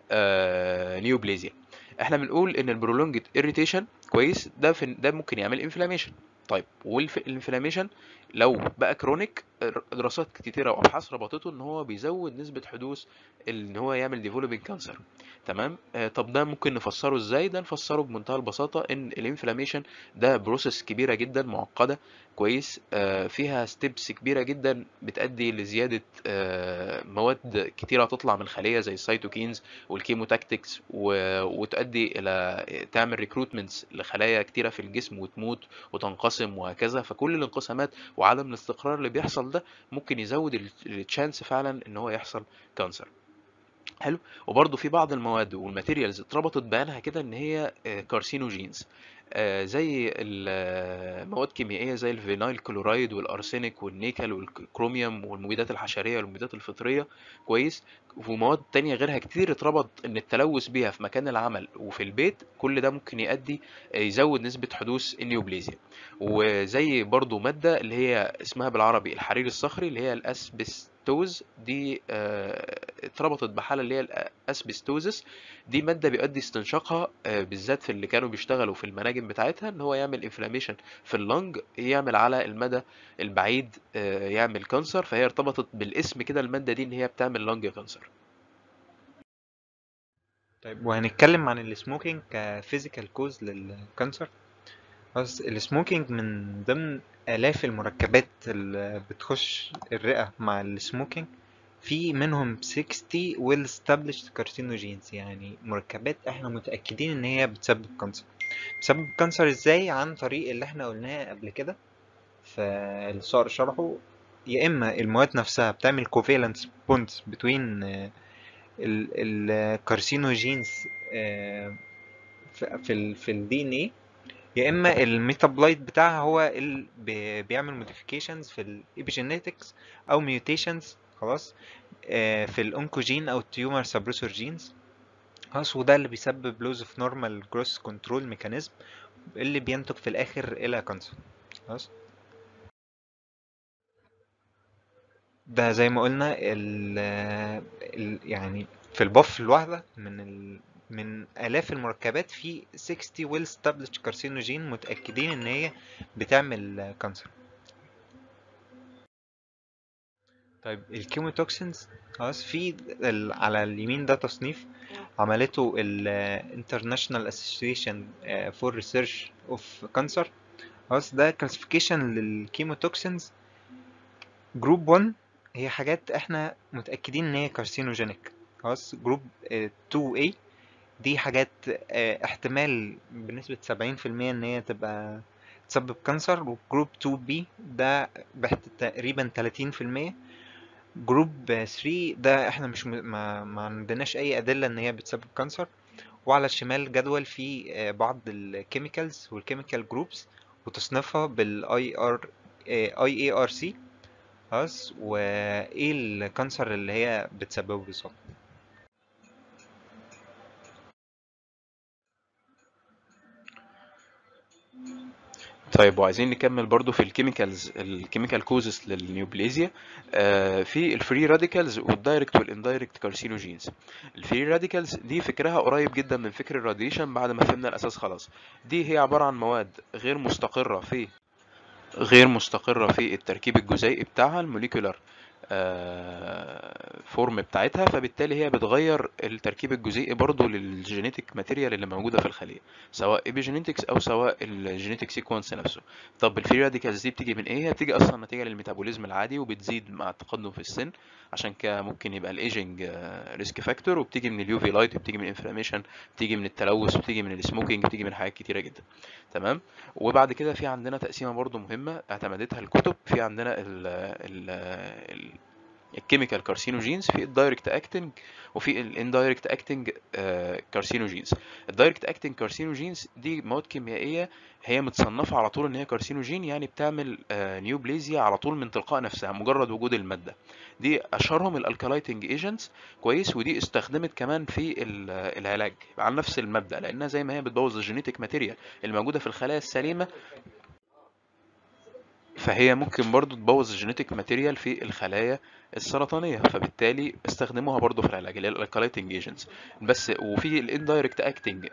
نيوبليزيا احنا بنقول ان البرولونجد اريتيشن كويس ده في ده ممكن يعمل انفلاميشن طيب والانفلاميشن لو بقى كرونيك دراسات كتيره وابحاث ربطته ان هو بيزود نسبه حدوث ان هو يعمل ديفلوبينج كانسر تمام آه طب ده ممكن نفسره ازاي ده نفسره بمنتهى البساطه ان الانفلاميشن ده بروسيس كبيره جدا معقده كويس آه فيها ستيبس كبيره جدا بتؤدي لزياده آه مواد كتيره تطلع من الخليه زي السيتوكينز والكيموتاكتكس و- وتؤدي الى تعمل ريكروتمنتس لخلايا كتيره في الجسم وتموت وتنقسم وهكذا فكل الانقسامات وعدم الاستقرار اللي بيحصل ده ممكن يزود التشانس فعلا ان هو يحصل كانسر حلو وبرضه في بعض المواد والماتيريالز اتربطت بانها كده ان هي كارسينوجينز زي ال- مواد كيميائيه زي الفينايل كلورايد والارسينيك والنيكل والكروميوم والمبيدات الحشريه والمبيدات الفطريه كويس ومواد تانية غيرها كتير اتربط ان التلوث بيها في مكان العمل وفي البيت كل ده ممكن يؤدي يزود نسبة حدوث النيوبليزيا وزي برضو مادة اللي هي اسمها بالعربي الحرير الصخري اللي هي الاسبستوز دي آه، اتربطت بحالة اللي هي الاسبستوزس دي مادة بيؤدي استنشاقها آه، بالذات في اللي كانوا بيشتغلوا في المناجم بتاعتها ان هو يعمل انفلاميشن في اللنج يعمل على المدى البعيد آه، يعمل كانسر فهي ارتبطت بالاسم كده المادة دي ان هي بتعمل لنج كانسر طيب وهنتكلم عن السموكينج كفيزيكال كوز للكانسر بس السموكينج من ضمن آلاف المركبات اللي بتخش الرئة مع السموكينج في منهم 60 well established carcinogens يعني مركبات احنا متأكدين ان هي بتسبب كانسر بتسبب كانسر ازاي عن طريق اللي احنا قلناه قبل كده فالصقر شرحه يا اما المواد نفسها بتعمل covalent bonds between الكارسينوجينز في ال في الدي ان ايه يا اما الميتابلايت بتاعها هو اللي بي- بيعمل موديفيكيشنز في الابيجينيتكس او ميوتيشنز خلاص آه، في الاونكوجين او التيومر سبريسور جينز خلاص وده اللي بيسبب لوز اوف نورمال جروس كنترول ميكانيزم اللي بينتج في الاخر الى كانسر خلاص ده زي ما قلنا ال ال يعني في البف الواحدة من ال من آلاف المركبات في 60 well established carcinogen متأكدين إن هي بتعمل كانسر طيب الكيموتوكسينز خلاص في ال... على اليمين ده تصنيف عملته ال International Association آه، for Research of Cancer خلاص ده classification للكيموتوكسينز جروب 1 هي حاجات احنا متأكدين ان هي كارسينوجينيك خلاص جروب 2A دي حاجات آه، احتمال بنسبة 70% ان هي تبقى تسبب كانسر وجروب 2B ده بحت تقريبا 30% جروب 3 ده احنا مش م... ما... ما عندناش اي ادلة ان هي بتسبب كانسر وعلى الشمال جدول فيه آه، بعض الكيميكالز والكيميكال جروبس وتصنيفها بالاي ار اي اي ار سي خلاص وايه الكانسر اللي هي بتسببه بالظبط طيب وعايزين نكمل برضو في الكيميكالز الكيميكال كوزز للنيوبليزيا آه في الفري راديكالز والدايركت والاندايركت كارسينوجينز الفري راديكالز دي فكرها قريب جدا من فكر الراديشن بعد ما فهمنا الاساس خلاص دي هي عبارة عن مواد غير مستقرة في غير مستقرة في التركيب الجزيئي بتاعها الموليكولار فورم بتاعتها فبالتالي هي بتغير التركيب الجزيئي برضو للجينيتك ماتيريال اللي موجودة في الخلية سواء ايبيجينيتكس او سواء الجينيتك سيكونس نفسه طب الفري راديكالز دي بتيجي من ايه هي بتيجي اصلا نتيجة للميتابوليزم العادي وبتزيد مع التقدم في السن عشان كده ممكن يبقى الايجنج ريسك فاكتور وبتيجي من اليو في لايت وبتيجي من الانفلاميشن بتيجي من التلوث وبتيجي من السموكينج بتيجي من حاجات كتيرة جدا تمام وبعد كده في عندنا تقسيمة برضو مهمة اعتمدتها الكتب في عندنا ال ال ال الكيميكال كارسينوجينز في الدايركت اكتنج وفي الاندايركت اكتنج كارسينوجينز الدايركت اكتنج كارسينوجينز دي مواد كيميائيه هي متصنفه على طول ان هي كارسينوجين يعني بتعمل نيوبليزيا على طول من تلقاء نفسها مجرد وجود الماده دي اشهرهم الالكالايتنج ايجنتس كويس ودي استخدمت كمان في العلاج على نفس المبدا لانها زي ما هي بتبوظ الجينيتك ماتيريال اللي موجوده في الخلايا السليمه فهي ممكن برضو تبوظ الجينيتك ماتيريال في الخلايا السرطانيه فبالتالي استخدموها برضو في العلاج اللي هي الالكالايتنج ايجنتس بس وفي الاندايركت اكتنج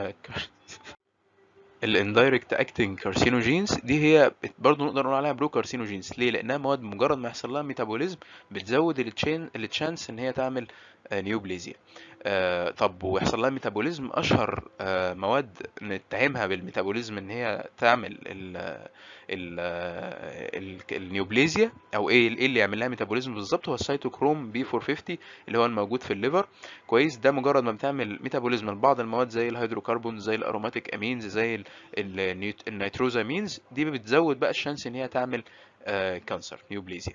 الاندايركت اكتنج كارسينوجينز دي هي برضه نقدر نقول عليها برو كارسينوجينز ليه لانها مواد مجرد ما يحصل لها ميتابوليزم بتزود التشين التشانس ان هي تعمل نيوبليزيا آه طب ويحصل لها ميتابوليزم اشهر آه مواد نتهمها بالميتابوليزم ان هي تعمل ال ال ال النيوبليزيا او ايه ايه اللي يعمل لها ميتابوليزم بالظبط هو السيتوكروم بي 450 اللي هو الموجود في الليفر كويس ده مجرد ما بتعمل ميتابوليزم لبعض المواد زي الهيدروكربون زي الاروماتيك امينز زي النيتروزامينز دي بتزود بقى الشانس ان هي تعمل آه كانسر نيوبليزيا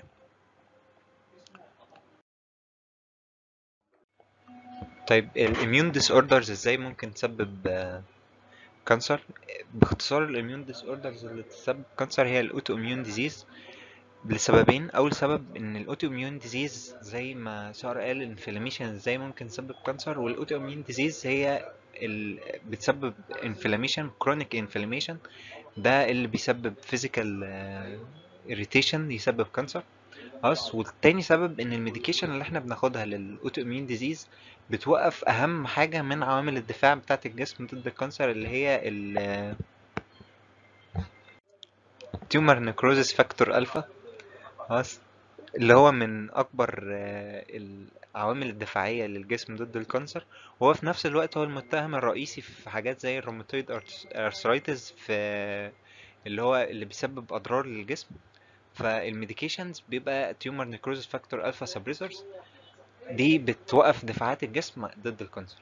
طيب الاميون ديس اوردرز ازاي ممكن تسبب كانسر باختصار الاميون ديس اوردرز اللي تسبب كانسر هي الاوتو اميون ديزيز لسببين اول سبب ان الاوتو اميون ديزيز زي ما سار قال الانفلاميشن ازاي ممكن تسبب كانسر والاوتو اميون ديزيز هي ال... بتسبب انفلاميشن كرونيك انفلاميشن ده اللي بيسبب فيزيكال اريتيشن يسبب كانسر خلاص والتاني سبب ان الميديكيشن اللي احنا بناخدها للاوتو اميون ديزيز بتوقف اهم حاجه من عوامل الدفاع بتاعه الجسم ضد الكانسر اللي هي ال تيومر نيكروزيس فاكتور الفا خلاص اللي هو من اكبر العوامل الدفاعيه للجسم ضد الكانسر وهو في نفس الوقت هو المتهم الرئيسي في حاجات زي الروماتويد ارثرايتس في اللي هو اللي بيسبب اضرار للجسم فالميديكيشنز بيبقى تيومر نيكروزيس فاكتور الفا سبريسرز دي بتوقف دفاعات الجسم ضد الكانسر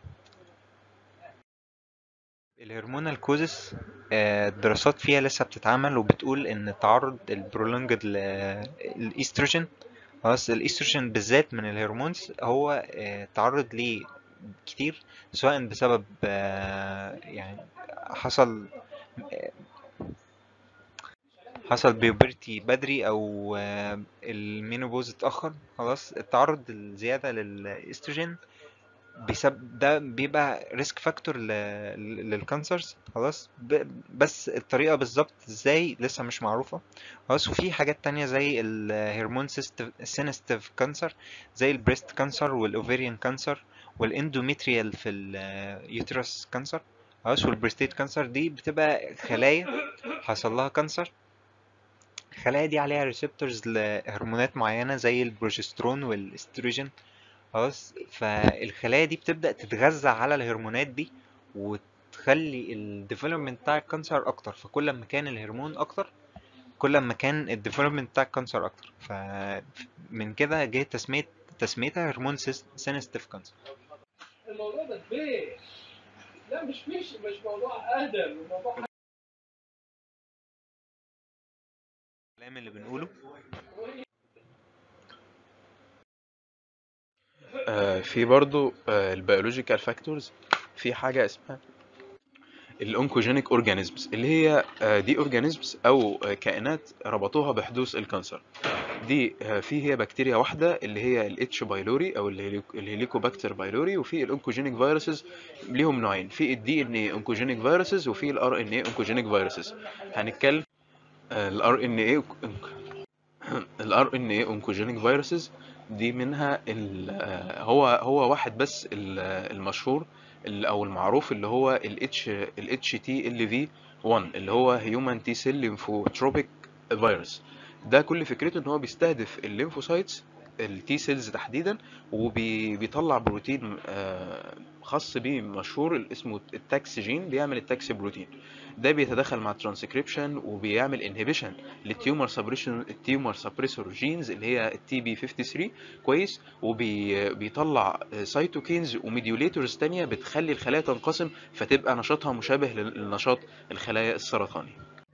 الهرمونال كوزس الدراسات فيها لسه بتتعمل وبتقول ان تعرض البرولونجد للايستروجين خلاص الايستروجين بالذات من الهرمونز هو تعرض ليه كتير سواء بسبب يعني حصل حصل بيوبرتي بدري او المينوبوز اتاخر خلاص التعرض الزياده للاستروجين بيسبب ده بيبقى ريسك فاكتور للكانسرز خلاص بس الطريقه بالظبط ازاي لسه مش معروفه خلاص وفي حاجات تانية زي الهرمون سينستيف كانسر زي البريست كانسر والاوفيريان كانسر والاندوميتريال في اليوترس كانسر خلاص والبريستيت كانسر دي بتبقى خلايا حصل لها كانسر الخلايا دي عليها ريسبتورز لهرمونات معينة زي البروجسترون والاستروجين خلاص فالخلايا دي بتبدأ تتغذى على الهرمونات دي وتخلي الديفلوبمنت بتاع الكانسر اكتر فكل ما كان الهرمون اكتر كل ما كان الديفلوبمنت بتاع الكانسر اكتر فمن كده جه تسمية تسميتها هرمون سينستيف كانسر الموضوع ده كبير لا مش مش مش موضوع اهدى موضوع الكلام اللي بنقوله آه في برضو آه البيولوجيكال فاكتورز في حاجة اسمها الانكوجينيك اورجانيزمز اللي هي آه دي اورجانيزمز او كائنات ربطوها بحدوث الكانسر دي في هي بكتيريا واحدة اللي هي الاتش بايلوري او الهيليكوباكتر بايلوري وفي الانكوجينيك فيروسز ليهم نوعين في الدي ان اي انكوجينيك فيروسز وفي الار ان اي انكوجينيك فيروسز هنتكلم الار ان اي الار ان اي اونكوجينيك فيروسز دي منها ال- آه، هو هو واحد بس ال- آه، المشهور ال- او المعروف اللي هو الاتش الاتش تي ال في 1 اللي هو هيومن تي سيل ليمفوتروبيك فيروس ده كل فكرته ان هو بيستهدف الليمفوسايتس التي سيلز تحديدا وبيطلع بروتين آه، خاص بيه مشهور اسمه التاكس جين بيعمل التاكس بروتين ده بيتدخل مع الترانسكريبشن وبيعمل انهبيشن للتيومر سبريشن التيومر سبريسور جينز اللي هي التي بي 53 كويس وبيطلع سايتوكينز وميديوليتورز تانية بتخلي الخلايا تنقسم فتبقى نشاطها مشابه لنشاط الخلايا السرطاني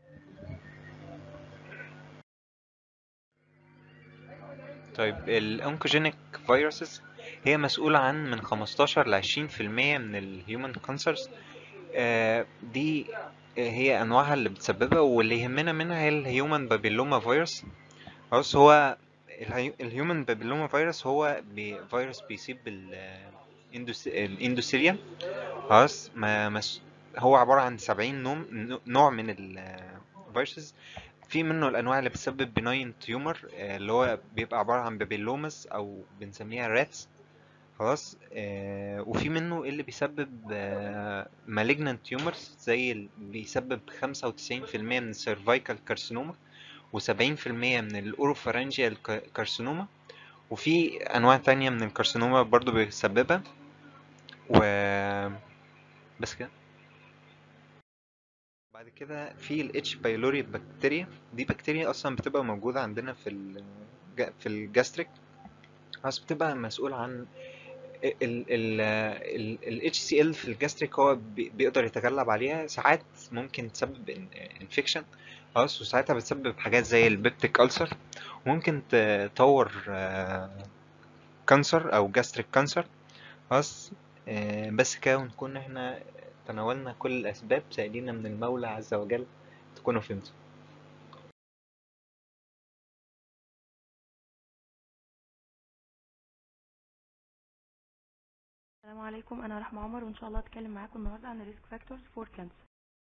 طيب الأونكوجينيك فيروسز هي مسؤولة عن من 15 ل 20% من الهيومن كانسرز دي هي أنواعها اللي بتسببها واللي يهمنا منها هي الهيومن بابيلوما فيروس خلاص هو الهيومن بابيلوما فيروس هو بي فيروس بيصيب الإندوس- الاندوثيليوم خلاص ما مس هو عبارة عن 70 نوع نوع من الفيروسز في منه الانواع اللي بتسبب بناين تيومر اللي هو بيبقى عباره عن بابيلومس او بنسميها راتس خلاص آه، وفي منه اللي بيسبب مالجنانت تيومرز زي اللي بيسبب 95% من السيرفايكال كارسينوما و70% من الاوروفارنجيال كارسينوما وفي انواع تانية من الكارسينوما برضو بيسببها و بس كده بعد كده في ال H pylori بكتيريا دي بكتيريا اصلا بتبقى موجودة عندنا في ال في الجاستريك بس بتبقى مسؤول عن ال ال ال ال HCl في الجاستريك هو بي- بيقدر يتغلب عليها ساعات ممكن تسبب انفكشن خلاص وساعتها بتسبب حاجات زي البيبتيك ألسر وممكن تطور كانسر او جاستريك كانسر خلاص آه، بس كده ونكون احنا تناولنا كل الأسباب سائلين من المولى عز وجل تكونوا فهمتوا السلام عليكم انا رحمة عمر وان شاء الله هتكلم معاكم النهارده عن الريسك فاكتورز فور كانسر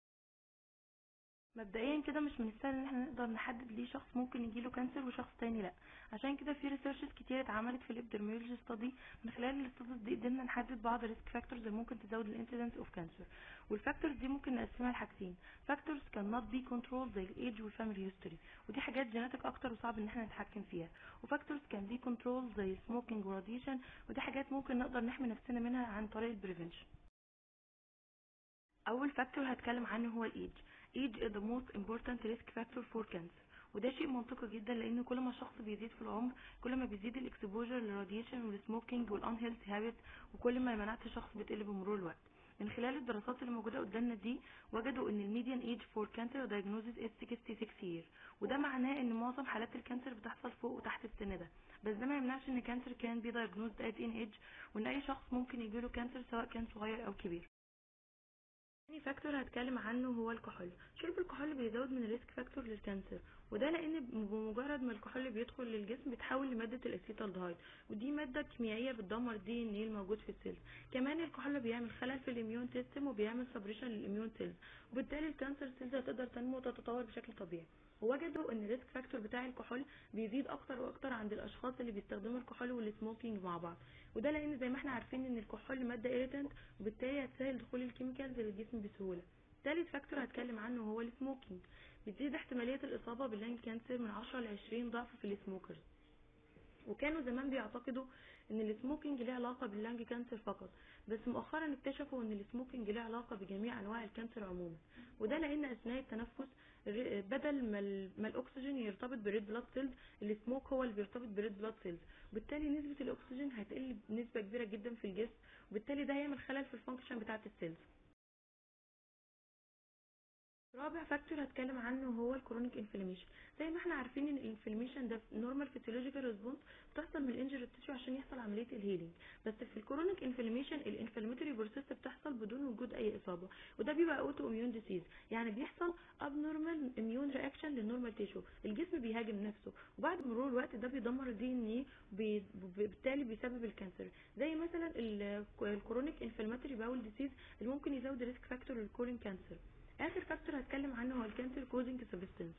مبدئيا كده مش من السهل ان احنا نقدر نحدد ليه شخص ممكن يجيله كانسر وشخص تاني لا عشان كده في ريسيرشز كتير اتعملت في الابيدرميولوجي ستادي من خلال الاستاديز دي قدرنا نحدد بعض الريسك فاكتورز اللي ممكن تزود الانسيدنس اوف كانسر والفاكتورز دي ممكن نقسمها لحاجتين فاكتورز كان نوت بي كنترول زي الايدج والفاميلي هيستوري ودي حاجات جيناتيك اكتر وصعب ان احنا نتحكم فيها وفاكتورز كان بي كنترول زي سموكينج وراديشن ودي حاجات ممكن نقدر نحمي نفسنا منها عن طريق البريفنشن اول فاكتور هتكلم عنه هو الايدج age is the most important risk factor for cancer وده شيء منطقي جدا لان كل ما الشخص بيزيد في العمر كل ما بيزيد الاكسبوجر للراديشن والسموكينج والان هيلث هابت وكل ما مناعه الشخص بتقل بمرور الوقت من خلال الدراسات اللي موجوده قدامنا دي وجدوا ان الميديان ايج فور كانسر diagnosis is 66 year وده معناه ان معظم حالات الكانسر بتحصل فوق وتحت السن ده بس ده ما يمنعش ان كانسر كان بي diagnosed at in age وان اي شخص ممكن يجيله كانسر سواء كان صغير او كبير تاني فاكتور هتكلم عنه هو الكحول شرب الكحول بيزود من الريسك فاكتور للكانسر وده لان بمجرد ما الكحول بيدخل للجسم بيتحول لماده الاسيتالدهايد ودي ماده كيميائيه بتدمر الدي ان ايه الموجود في السيلز كمان الكحول بيعمل خلل في الاميون سيستم وبيعمل سبريشن للاميون سيلز وبالتالي الكانسر سيلز هتقدر تنمو وتتطور بشكل طبيعي ووجدوا ان الريسك فاكتور بتاع الكحول بيزيد اكتر واكتر عند الاشخاص اللي بيستخدموا الكحول والسموكينج مع بعض وده لان زي ما احنا عارفين ان الكحول ماده ايريتنت وبالتالي هتسهل دخول الكيميكالز للجسم بسهوله تالت فاكتور هتكلم عنه هو السموكينج بتزيد احتماليه الاصابه باللانج كانسر من 10 ل 20 ضعف في السموكرز وكانوا زمان بيعتقدوا ان السموكينج ليه علاقه باللانج كانسر فقط بس مؤخرا اكتشفوا ان السموكينج ليه علاقه بجميع انواع الكانسر عموما وده لان اثناء التنفس الر- بدل ما ال- ما الاكسجين يرتبط بالريد بلاد سيلز السموك هو اللي بيرتبط بالريد بلاد سيلز وبالتالي نسبه الاكسجين هتقل بنسبه كبيره جدا في الجسم وبالتالي ده هيعمل خلل في الفانكشن بتاعه السيلز رابع فاكتور هتكلم عنه هو الكرونيك انفلاميشن زي ما احنا عارفين ان الانفلاميشن ده نورمال فيسيولوجيكال ريسبونس بتحصل من الانجر تيشو عشان يحصل عمليه الهيلينج بس في الكرونيك انفلاميشن الانفلاماتوري بروسيس بتحصل بدون وجود اي اصابه وده بيبقى اوتو اميون ديسيز يعني بيحصل ابنورمال اميون رياكشن للنورمال تيشو الجسم بيهاجم نفسه وبعد مرور الوقت ده بيدمر الدي ان ايه وبالتالي بيسبب الكانسر زي مثلا ال- الكرونيك انفلاماتوري باول ديسيز اللي ممكن يزود الريسك فاكتور للكولين كانسر اخر فاكتور هتكلم عنه هو الكانسر كوزنج سبستنس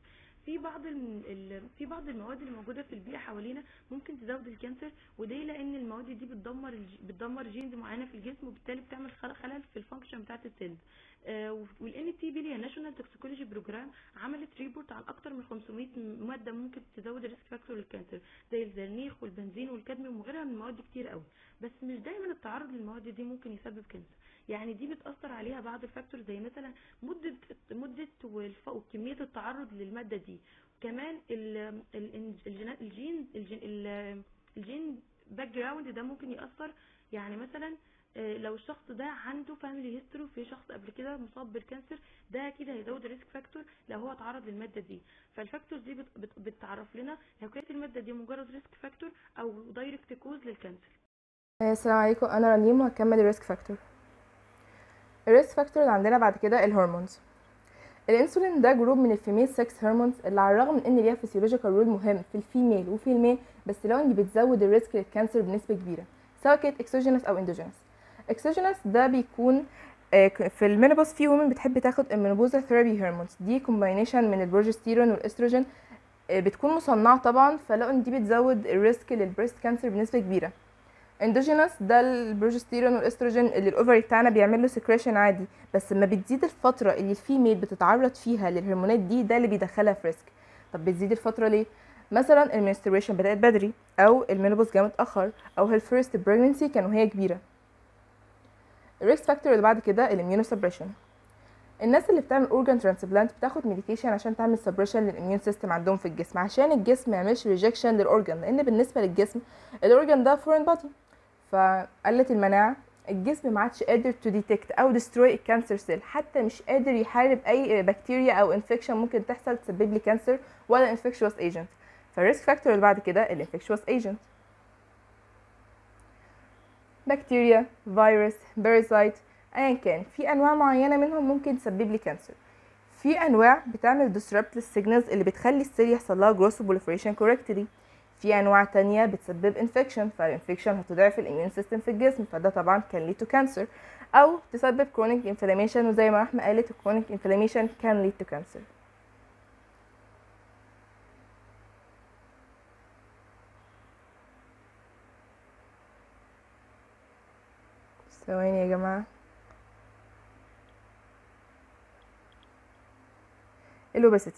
في بعض ال... ال... في بعض المواد اللي موجوده في البيئه حوالينا ممكن تزود الكانسر وده لان المواد دي بتدمر الج... بتدمر جينز معينه في الجسم وبالتالي بتعمل خل- خلل في الفانكشن بتاعه السيلز والان تي بي اللي هي ناشونال توكسيكولوجي بروجرام عملت ريبورت على اكتر من 500 ماده ممكن تزود الريسك فاكتور للكانسر زي الزرنيخ والبنزين والكادميوم وغيرها من مواد كتير قوي بس مش دايما التعرض للمواد دي ممكن يسبب كانسر يعني دي بتأثر عليها بعض الفاكتور زي مثلا مدة مدة والف- وكمية التعرض للمادة دي كمان ال ال الجين الجين الجين, ال- الجين باك جراوند ده ممكن يأثر يعني مثلا آه، لو الشخص ده عنده فاميلي هيستوري في شخص قبل كده مصاب بالكانسر ده اكيد هيزود الريسك فاكتور لو هو اتعرض للماده دي فالفاكتورز دي بت- بت- بتعرف لنا لو كانت الماده دي مجرد ريسك فاكتور او دايركت كوز للكانسر السلام عليكم انا رنيم وهكمل الريسك فاكتور الريسك فاكتور اللي عندنا بعد كده الهرمونز الانسولين ده جروب من الفيميل سكس هرمونز اللي على الرغم من ان ليها فيسيولوجيكال رول مهم في الفيميل وفي الميل بس لو ان بتزود الريسك للكانسر بنسبه كبيره سواء كانت اكسوجينس او اندوجينس اكسوجينس ده بيكون آه، ك- في المينوبوز في وومن بتحب تاخد المينوبوزا ثيرابي هرمونز دي كومباينيشن من البروجستيرون والاستروجين آه، بتكون مصنعه طبعا فلو ان دي بتزود الريسك للبريست كانسر بنسبه كبيره اندوجينوس ده البروجستيرون والاستروجين اللي الاوفري بتاعنا بيعمل له سكريشن عادي بس لما بتزيد الفتره اللي الفيميل بتتعرض فيها للهرمونات دي ده اللي بيدخلها في ريسك طب بتزيد الفتره ليه مثلا المنستريشن بدات بدري او المينوبوز جه متاخر او الفيرست بريجنسي كان وهي كبيره الريسك فاكتور اللي بعد كده الاميونو سبريشن الناس اللي بتعمل اورجان ترانسبلانت بتاخد ميديكيشن عشان تعمل سبريشن للاميون سيستم عندهم في الجسم عشان الجسم ما يعملش ريجكشن للاورجان لان بالنسبه للجسم الاورجان ده فورين بادي فقلت المناعه الجسم ما عادش قادر تو ديتكت او ديستروي الكانسر سيل حتى مش قادر يحارب اي بكتيريا او انفكشن ممكن تحصل تسبب لي كانسر ولا انفكشوس ايجنت فالريسك فاكتور اللي بعد كده الانفكشوس ايجنت بكتيريا فيروس بارازايت ايا كان في انواع معينه منهم ممكن تسبب لي كانسر في انواع بتعمل disrupt للسيجنالز اللي بتخلي السيل يحصل لها growth proliferation correctly في انواع تانية بتسبب انفكشن فالانفكشن هتضعف الاميون سيستم في الجسم فده طبعا كان lead to cancer او تسبب chronic inflammation وزي ما رحمة قالت chronic inflammation can lead to cancer ثواني يا جماعة الاوباسيتي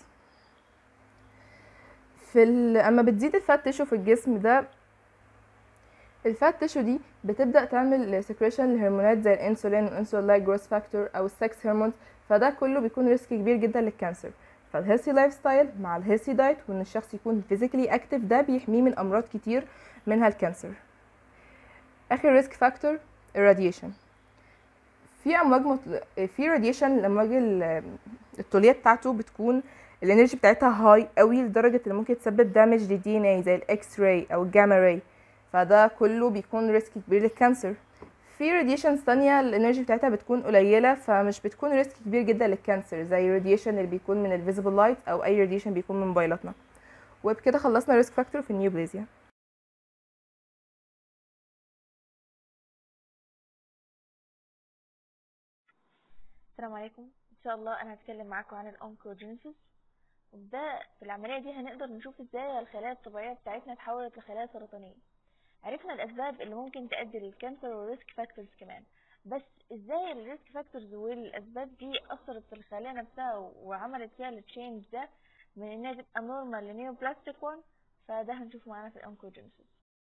في ال... اما بتزيد الفات تيشو في الجسم ده الفات تيشو دي بتبدا تعمل سكريشن لهرمونات زي الانسولين والانسولين لايك جروث فاكتور او السكس هرمونز فده كله بيكون ريسك كبير جدا للكانسر فالهيلثي لايف ستايل مع الهيلثي دايت وان الشخص يكون فيزيكالي اكتف ده بيحميه من امراض كتير منها الكانسر اخر ريسك فاكتور الراديشن في امواج مطل... في راديشن الامواج ال- الطوليه بتاعته بتكون الانرجي بتاعتها هاي قوي لدرجه ان ممكن تسبب دامج للدي ان اي زي الاكس راي او الجاما راي فده كله بيكون ريسك كبير للكانسر في راديشنز تانية الانرجي بتاعتها بتكون قليله فمش بتكون ريسك كبير جدا للكانسر زي الراديشن اللي بيكون من الفيزيبل لايت او اي راديشن بيكون من موبايلاتنا وبكده خلصنا ريسك فاكتور في النيوبليزيا السلام عليكم ان شاء الله انا هتكلم معاكم عن الاونكوجينيسيس وده في العمليه دي هنقدر نشوف ازاي الخلايا الطبيعيه بتاعتنا اتحولت لخلايا سرطانيه عرفنا الاسباب اللي ممكن تؤدي للكانسر والريسك فاكتورز كمان بس ازاي الريسك فاكتورز والاسباب دي اثرت في الخلايا نفسها وعملت فيها التشينج ده من انها تبقى نورمال لنيو بلاستيك وان فده هنشوفه معانا في الاونكوجينيسيس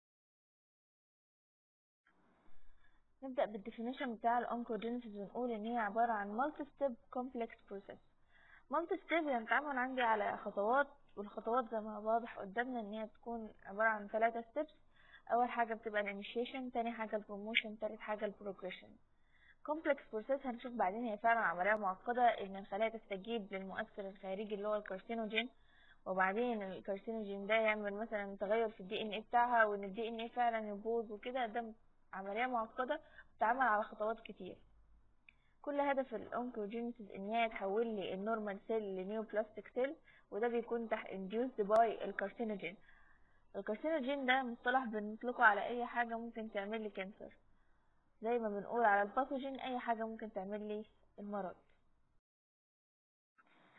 نبدأ بالديفينيشن بتاع الأونكوجينيسيس ونقول إن هي عبارة عن مالتي ستيب كومبلكس بروسيس مالتي ستيب يعني بنتعامل عندي على خطوات والخطوات زي ما واضح قدامنا إن هي تكون عبارة عن ثلاثة ستيبس أول حاجة بتبقى الانيشيشن تاني حاجة البروموشن تالت حاجة البروجريشن كومبلكس بروسيس هنشوف بعدين هي فعلا عملية معقدة إن الخلايا تستجيب للمؤثر الخارجي اللي هو الكارسينوجين وبعدين الكارسينوجين ده يعمل مثلا تغير في الدي ان ايه بتاعها وان الدي ان ايه فعلا يبوظ وكده ده عملية معقدة بتتعمل على خطوات كتير كل هدف الاونكوجينيسيس ان هي تحول لي النورمال سيل لنيو بلاستيك سيل وده بيكون تحت induced باي الكارسينوجين الكارسينوجين ده مصطلح بنطلقه على اي حاجة ممكن تعمل لي كانسر زي ما بنقول على الباثوجين اي حاجة ممكن تعمل لي المرض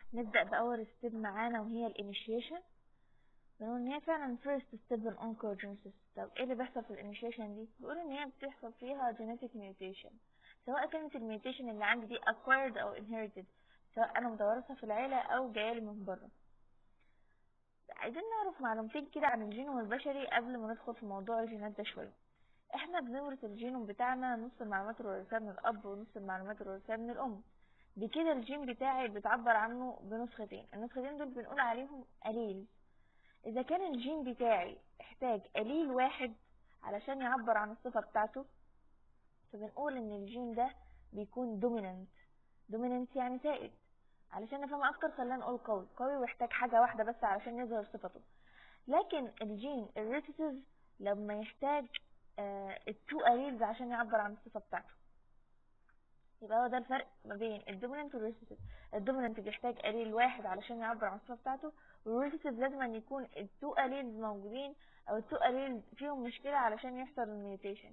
نبدأ بأول ستيب معانا وهي الانيشيشن بنقول ان هي فعلا first step in oncogenesis طب ايه اللي بيحصل في الانيشيشن دي بيقول ان هي بتحصل فيها genetic mutation سواء كانت الميوتيشن اللي عندي دي acquired او inherited سواء انا متورثة في العيلة او جايلي من بره عايزين نعرف معلومتين كده عن الجينوم البشري قبل ما ندخل في موضوع الجينات ده شوية احنا بنورث الجينوم بتاعنا نص المعلومات اللي ورثناها من الاب ونص المعلومات اللي ورثناها من الام بكده الجين بتاعي بتعبر عنه بنسختين النسختين دول بنقول عليهم قليل اذا كان الجين بتاعي احتاج قليل واحد علشان يعبر عن الصفة بتاعته فبنقول ان الجين ده بيكون دوميننت دوميننت يعني سائد علشان نفهم اكتر خلينا نقول قوي قوي ويحتاج حاجة واحدة بس علشان يظهر صفته لكن الجين الريسيسيف لما يحتاج آه التو أليلز عشان يعبر عن الصفة بتاعته يبقى هو ده الفرق ما بين الدوميننت والريسيسيف الدوميننت بيحتاج قليل واحد علشان يعبر عن الصفة بتاعته والريسيسيف لازم أن يكون التو أليلز موجودين أو التو أليلز فيهم مشكلة علشان يحصل الميوتيشن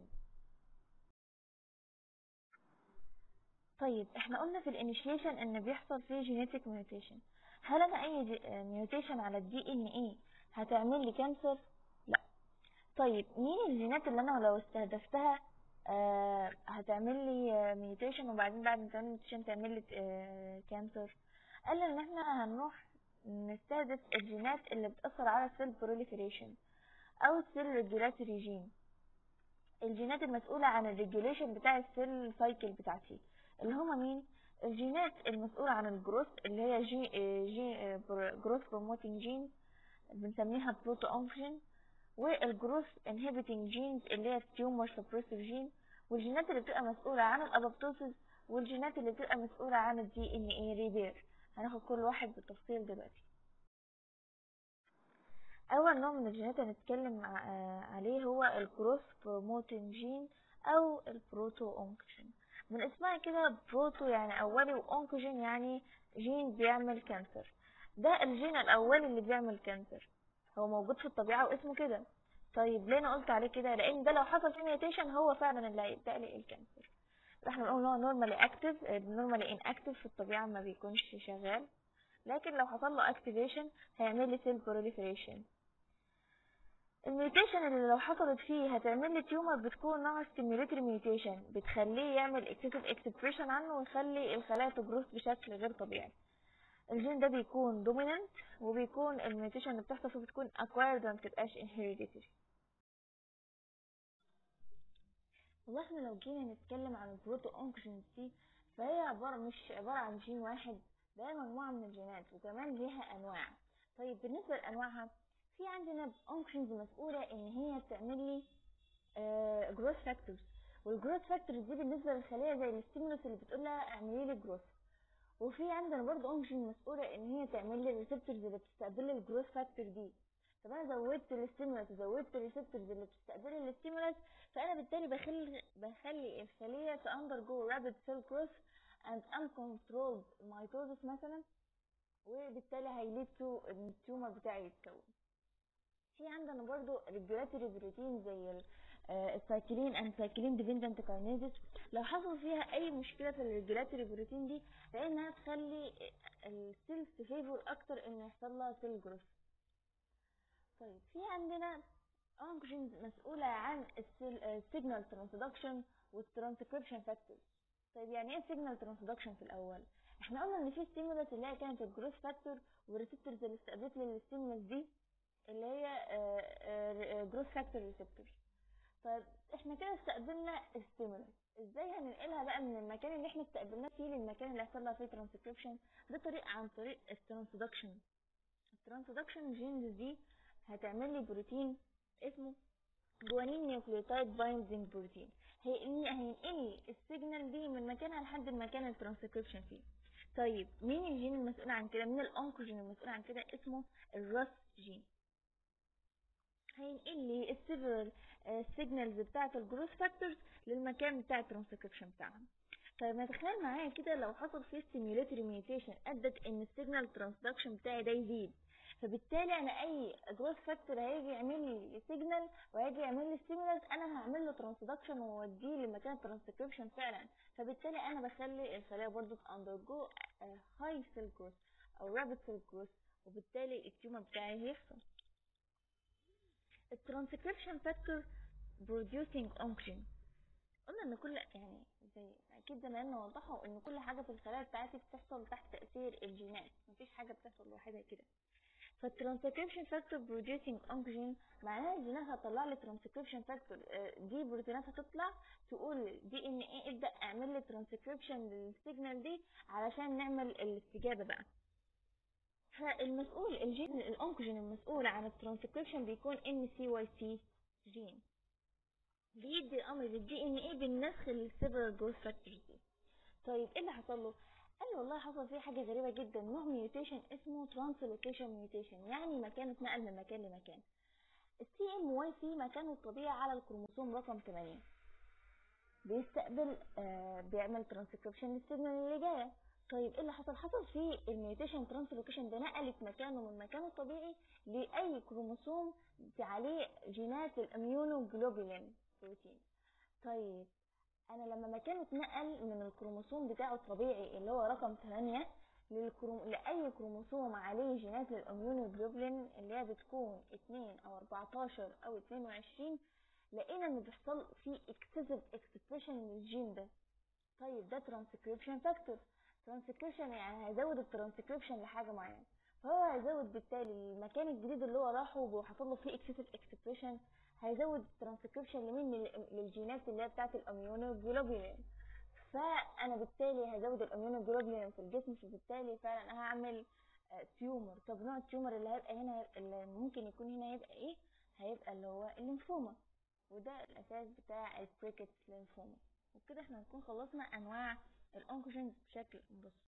طيب احنا قلنا في الانيشيشن ان بيحصل فيه جينيتك ميوتيشن هل انا اي ميوتيشن على الدي ان ايه هتعمل لي كانسر لا طيب مين الجينات اللي انا لو استهدفتها آه هتعمل لي ميوتيشن وبعدين بعد ما تعمل ميوتيشن تعمل لي آه كانسر قال ان احنا هنروح نستهدف الجينات اللي بتأثر على السيل بروليفريشن او السيل ريجولاتوري جين الجينات المسؤولة عن الريجوليشن بتاع السيل سايكل بتاعتي اللي هما مين الجينات المسؤولة عن الجروث اللي هي جي جي جروث بروموتنج جين بنسميها بروتو اونكشن والجروث انهبيتنج جينز اللي هي التيومر سبريسيف جين والجينات اللي بتبقى مسؤولة عن الابوبتوسيس والجينات اللي بتبقى مسؤولة عن الدي ان اي ريبير هناخد كل واحد بالتفصيل دلوقتي اول نوع من الجينات هنتكلم عليه هو الجروث بروموتنج جين او البروتو اونكشن من اسمها كده بروتو يعني اولي وانكوجين يعني جين بيعمل كانسر ده الجين الاولي اللي بيعمل كانسر هو موجود في الطبيعة واسمه كده طيب ليه انا قلت عليه كده لان ده لو حصل فيه ميوتيشن هو فعلا اللي هيبدأ لي الكانسر احنا بنقول هو نورمالي اكتف نورمالي ان اكتف في الطبيعة ما بيكونش شغال لكن لو حصل له اكتيفيشن هيعمل لي سيل بروليفريشن الميوتيشن اللي لو حصلت فيه هتعمل لي تيومر بتكون نوع ستيميوليتري ميوتيشن بتخليه يعمل اكسسيف اكسبريشن عنه ويخلي الخلايا تجروث بشكل غير طبيعي الجين ده بيكون دوميننت وبيكون الميوتيشن اللي بتحصل فيه بتكون acquired وما بتبقاش inherited والله احنا لو جينا نتكلم عن البروتو اونكوجينز دي فهي عبارة مش عبارة عن جين واحد ده مجموعة من الجينات وكمان ليها انواع طيب بالنسبة لانواعها في عندنا اونكشنز مسؤولة ان هي بتعمل لي جروث فاكتورز والجروث فاكتورز دي بالنسبة للخلية زي الستيمولس اللي بتقول لها اعملي لي جروث وفي عندنا برضه اونكشن مسؤولة ان هي تعمل لي الريسبتورز اللي بتستقبل لي الجروث فاكتور دي طب انا زودت الستيمولس وزودت الريسبتورز اللي بتستقبل لي الستيمولس فانا بالتالي بخلي بخلي الخلية to undergo rapid cell growth and uncontrolled mitosis مثلا وبالتالي هيليد تو ان التيومر بتاعي يتكون في عندنا برضو ريجولاتوري بروتين زي السايكلين اند سايكلين ديبندنت كاينيزيس لو حصل فيها اي مشكله في الريجولاتوري بروتين دي فانها تخلي السيلز تفيفور اكتر ان يحصل لها سيل جروث طيب في عندنا انكجينز مسؤوله عن السيجنال ترانسدكشن والترانسكريبشن فاكتورز طيب يعني ايه سيجنال ترانسدكشن في الاول احنا قلنا ان في ستيمولس اللي هي كانت الجروث فاكتور والريسبتورز اللي استقبلت لي الستيمولس دي اللي هي جروث فاكتور ريسبتور طيب احنا كده استقبلنا الستيمولس ازاي هننقلها بقى من المكان اللي احنا استقبلناه فيه للمكان اللي هيحصل لها فيه ترانسكريبشن ده طريق عن طريق الترانسدكشن الترانسدكشن جينز دي هتعمل لي بروتين اسمه جوانين نيوكليوتايد بايندينج بروتين هينقل لي السيجنال دي من مكانها لحد المكان الترانسكريبشن فيه طيب مين الجين المسؤول عن كده مين الانكوجين المسؤول عن كده اسمه الراس جين هينقل لي السيفرال سيجنالز بتاعه الجروث فاكتورز للمكان بتاع الترانسكريبشن بتاعها طيب ما تخيل معايا كده لو حصل فيه ستيميوليتري ميوتيشن ادت ان السيجنال ترانسدكشن بتاعي ده يزيد فبالتالي انا اي جروث فاكتور هيجي يعمل لي سيجنال وهيجي يعمل لي ستيمولس انا هعمل له ترانسدكشن واوديه لمكان الترانسكريبشن فعلا فبالتالي انا بخلي الخلايا برضو اندرجو هاي سيل جروث او رابid cell growth وبالتالي التيومر بتاعي هيحصل الترانسكريبشن فاكتور producing oncogene قلنا ان كل يعني زي اكيد زمايلنا وضحوا ان كل حاجه في الخلايا بتاعتي بتحصل تحت تاثير الجينات مفيش حاجه بتحصل لوحدها كده فالترانسكريبشن فاكتور producing oncogene معناها الجينات هتطلع لي ترانسكريبشن فاكتور دي بروتينات هتطلع تقول دي ان ايه ابدا اعمل لي ترانسكريبشن للسيجنال دي علشان نعمل الاستجابه بقى فالمسؤول الجين الانكوجين المسؤول عن الترانسكريبشن بيكون ان سي واي سي جين بيدي الامر للدي ان ايه بالنسخ للسيفرال جروث فاكتورز دي طيب ايه اللي حصل له قال لي والله حصل فيه حاجه غريبه جدا نوع ميوتيشن اسمه ترانسلوكيشن ميوتيشن يعني مكانه اتنقل من مكان لمكان السي ام واي سي مكانه الطبيعي على الكروموسوم رقم 8 بيستقبل آه بيعمل ترانسكريبشن للسيجنال اللي جايه طيب ايه اللي حصل حصل في الميوتيشن ترانسلوكيشن ده نقلت مكانه من مكانه الطبيعي لاي كروموسوم عليه جينات الاميونوجلوبولين بروتين طيب انا لما مكانه اتنقل من الكروموسوم بتاعه الطبيعي اللي هو رقم 8 للكروم... لاي كروموسوم عليه جينات للاميونوجلوبولين اللي هي بتكون 2 او 14 او 22 لقينا ان بيحصل في اكسسيف اكسبريشن للجين ده طيب ده ترانسكريبشن فاكتور ترانسكريبشن يعني هيزود الترانسكريبشن لحاجه معينه فهو هيزود بالتالي المكان الجديد اللي هو راحه وحصل له فيه اكسسيف اكسبريشن هيزود الترانسكريبشن لمين للجينات اللي هي بتاعه الاميونوجلوبولين فانا بالتالي هزود الاميونوجلوبولين في الجسم فبالتالي فعلا انا هعمل تيومر طب نوع التيومر اللي هيبقى هنا اللي ممكن يكون هنا هيبقى ايه هيبقى اللي هو الليمفوما وده الاساس بتاع البريكت ليمفوما وبكده احنا هنكون خلصنا انواع الانكوجينز بشكل مبسط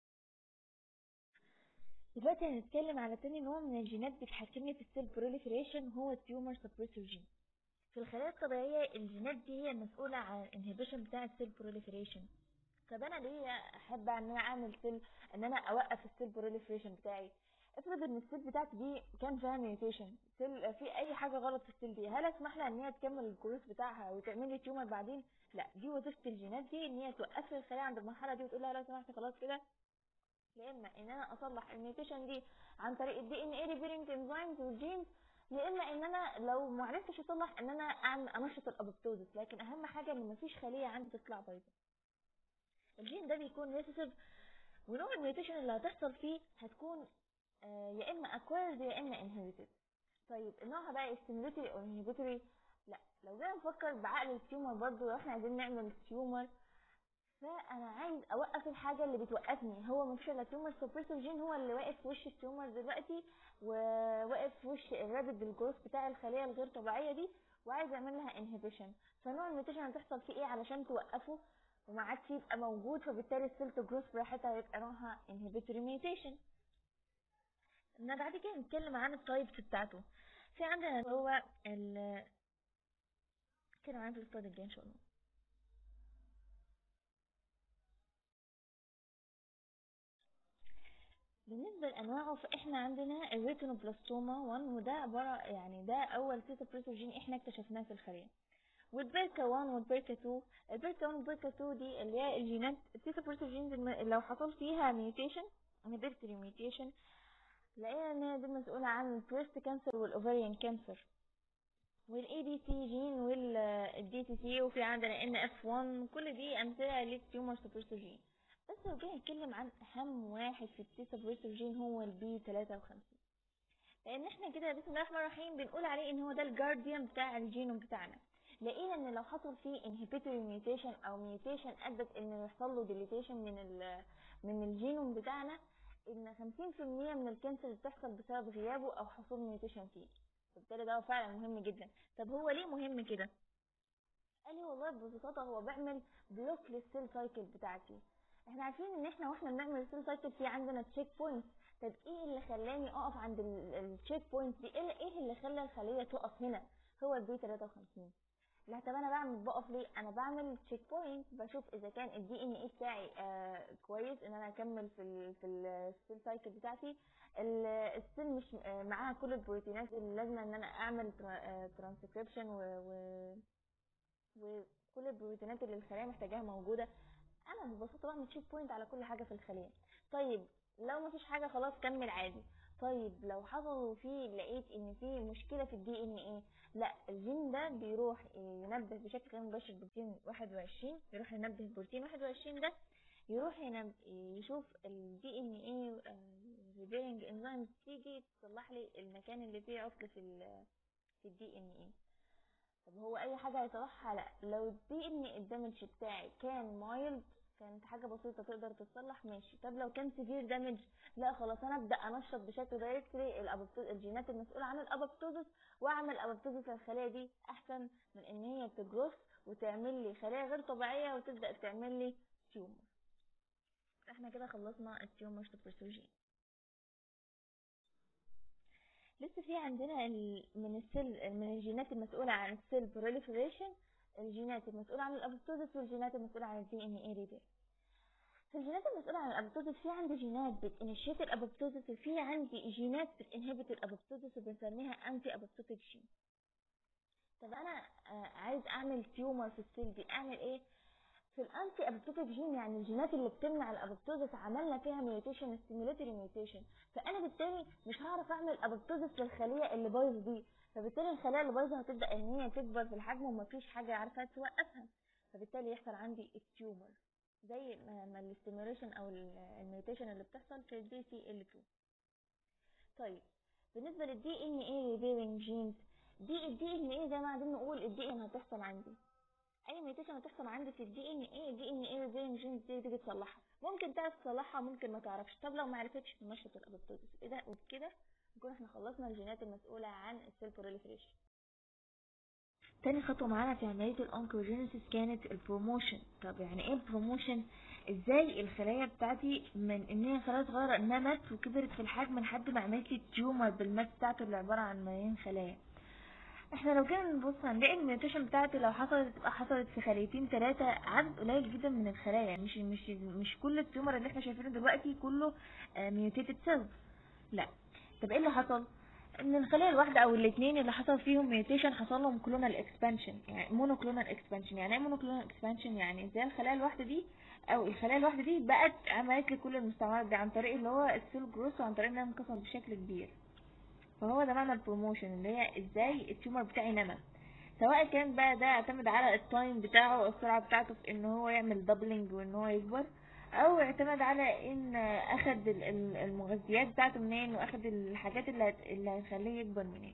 دلوقتي هنتكلم على تاني نوع من الجينات بتحكمني في السيل بروليفريشن هو التيومر سبريسور جين في الخلايا الطبيعية الجينات دي هي المسؤولة عن الانهبيشن بتاع السيل بروليفريشن طب انا ليه احب ان انا اعمل سيل ان انا اوقف السيل بروليفريشن بتاعي افرض ان السيل بتاعتي دي كان فيها ميوتيشن سيل في اي حاجه غلط في السيل دي هل اسمح لها ان هي تكمل الجروث بتاعها وتعمل لي تيومر بعدين لا دي وظيفه الجينات دي ان هي توقف لي الخلايا عند المرحله دي وتقول لها لو سمحت خلاص كده يا اما ان انا اصلح الميوتيشن دي عن طريق الدي ان اي ريبيرنج انزيمز والجينز يا اما ان انا لو ما عرفتش اصلح ان انا اعمل انشط الابوبتوزس لكن اهم حاجه ان مفيش خليه عندي تطلع بيضاء الجين ده بيكون ريسيسيف ونوع الميوتيشن اللي هتحصل فيه هتكون آه يا اما اكويرد يا اما انهبيتد طيب نوعها بقى ستيموليتري او انهبيتوري لا لو جينا نفكر بعقل التيومر برضو لو احنا عايزين نعمل تيومر فانا عايز اوقف الحاجه اللي بتوقفني هو مفيش الا تيومر سبريسور جين هو اللي واقف في وش التيومر دلوقتي وواقف في وش الرابد الجروث بتاع الخليه الغير طبيعيه دي وعايز اعمل لها انهبيشن فنوع الميوتيشن هتحصل فيه ايه علشان توقفه وما عادش يبقى موجود فبالتالي السيل جروث براحتها هيبقى نوعها انهبيتوري ميوتيشن انا بعد كده نتكلم عن التايبس بتاعته في عندنا هو ال كده معانا في السلايد الجاي ان شاء الله بالنسبة لأنواعه فإحنا عندنا الريتينوبلاستوما 1 وده عبارة يعني ده أول سيتوبريسوجين إحنا اكتشفناه في الخلية والبيركا 1 والبيركا 2 البيركا 1 والبيركا 2 دي اللي هي الجينات السيتوبريسوجينز لو حصل فيها ميوتيشن انهبيتوري ميوتيشن لقينا ان هي دي مسؤولة عن البريست كانسر والاوفريان كانسر والاي دي سي جين والدي تي سي وفي عندنا ان اف 1 كل دي امثلة للتيومر سبريسوجين بس لو جينا نتكلم عن اهم واحد في التي سبريسوجين هو البي 53 لان احنا كده بسم الله الرحمن الرحيم بنقول عليه ان هو ده الجارديان بتاع الجينوم بتاعنا لقينا ان لو حصل فيه انهبيتوري ميوتيشن او ميوتيشن ادت ان يحصل له ديليتيشن من ال من الجينوم بتاعنا ان 50% من الكانسر بتحصل بسبب غيابه او حصول ميوتيشن فيه فبالتالي ده فعلا مهم جدا طب هو ليه مهم كده قال لي والله ببساطه هو بيعمل بلوك للسيل سايكل بتاعتي احنا عارفين ان احنا واحنا بنعمل السيل سايكل في عندنا تشيك بوينتس طب ايه اللي خلاني اقف عند التشيك بوينتس دي ايه اللي خلى الخليه تقف هنا هو البي 53 لا طب انا بعمل بقف ليه انا بعمل تشيك بوينت بشوف اذا كان الدي ان اي بتاعي آه كويس ان انا اكمل في ال في السيل سايكل بتاعتي السيل مش آه معاها كل البروتينات اللي لازم ان انا اعمل ترانسكريبشن و, و وكل البروتينات اللي الخليه محتاجاها موجوده انا ببساطه بعمل تشيك بوينت على كل حاجه في الخليه طيب لو مفيش حاجة خلاص كمل عادي طيب لو حصل فيه لقيت ان في مشكلة في الدي ان ايه لا الجين ده بيروح ينبه بشكل غير مباشر بروتين 21 يروح ينبه بروتين 21 ده يروح ينب... يشوف الدي ان ايه ريبيرنج انزيم تيجي تصلح لي المكان اللي فيه عطل في ال في الدي ان ايه طب هو اي حاجه هيصلحها لا لو الدي ان الدمج بتاعي كان مايلد كانت حاجه بسيطه تقدر تتصلح ماشي طب لو كان سيفير دامج لا خلاص انا ابدا انشط بشكل دايركتلي الجينات المسؤوله عن الابوبتوزس واعمل ابوبتوزس للخلايا دي احسن من ان هي تجروث وتعمل لي خلايا غير طبيعيه وتبدا تعمل لي تيومر احنا كده خلصنا التيومر سوبرسوجين لسه في عندنا ال... من السيل من الجينات المسؤولة عن السيل بروليفريشن الجينات المسؤولة عن الابوبتوزس والجينات المسؤولة عن الدي ان اي ريبير في الجينات المسؤولة عن الابوبتوزس في عندي جينات بتنشيت الابوبتوزس وفي عندي جينات بتنهبت الابوبتوزس وبنسميها انتي ابوبتوتيك جين طب انا عايز اعمل تيومر في السيل دي اعمل ايه في الانتي ابوبتوتيك جين يعني الجينات اللي بتمنع الابوبتوزس عملنا فيها ميوتيشن ستيمولاتوري ميوتيشن فانا بالتالي مش هعرف اعمل ابوبتوزس للخليه اللي بايظه دي فبالتالي الخلايا اللي بايظه هتبدا ان هي تكبر في الحجم ومفيش حاجه عارفه توقفها فبالتالي يحصل عندي التيومر زي ما الاستيموليشن او الميوتيشن اللي بتحصل في الدي سي ال 2 طيب بالنسبه للدي ان اي ريبيرنج جينز دي الدي ان اي زي ما قاعدين نقول الدي ان هتحصل عندي اي ميوتيشن هتحصل عندي في الدي ان اي الدي ان اي ريبيرنج جينز دي تيجي تصلحها ممكن تعرف تصلحها ممكن ما تعرفش طب لو ما عرفتش تنشط الابوبتوزس ايه ده وبكده نكون احنا خلصنا الجينات المسؤولة عن السيل بروليفريشن تاني خطوة معانا في عملية الأونكوجينيسيس كانت البروموشن طب يعني ايه البروموشن ازاي الخلايا بتاعتي من ان هي خلايا صغيرة نمت وكبرت في الحجم لحد ما عملت لي تيومر بالماس بتاعته اللي عبارة عن ملايين خلايا احنا لو جينا نبص هنلاقي الميوتيشن بتاعتي لو حصلت تبقى حصلت في خليتين ثلاثة عدد قليل جدا من الخلايا مش مش مش كل التيومر اللي احنا شايفينه دلوقتي كله ميوتيتد سيلز لا طب ايه اللي حصل ان الخليه الواحده او الاثنين اللي حصل فيهم ميوتيشن حصل لهم كلونال اكسبانشن يعني مونوكلونال اكسبانشن يعني ايه مونوكلونال اكسبانشن يعني زي الخلايا الواحده دي او الخلايا الواحده دي بقت عملت لي كل المستعمرات دي عن طريق اللي هو السيل جروث وعن طريق انها انكسر بشكل كبير فهو ده معنى البروموشن اللي هي ازاي التيومر بتاعي نمى سواء كان بقى ده اعتمد على التايم بتاعه والسرعه بتاعته في ان هو يعمل دبلنج وان هو يكبر او اعتمد على ان اخد المغذيات بتاعته منين واخد الحاجات اللي اللي هتخليه يكبر منين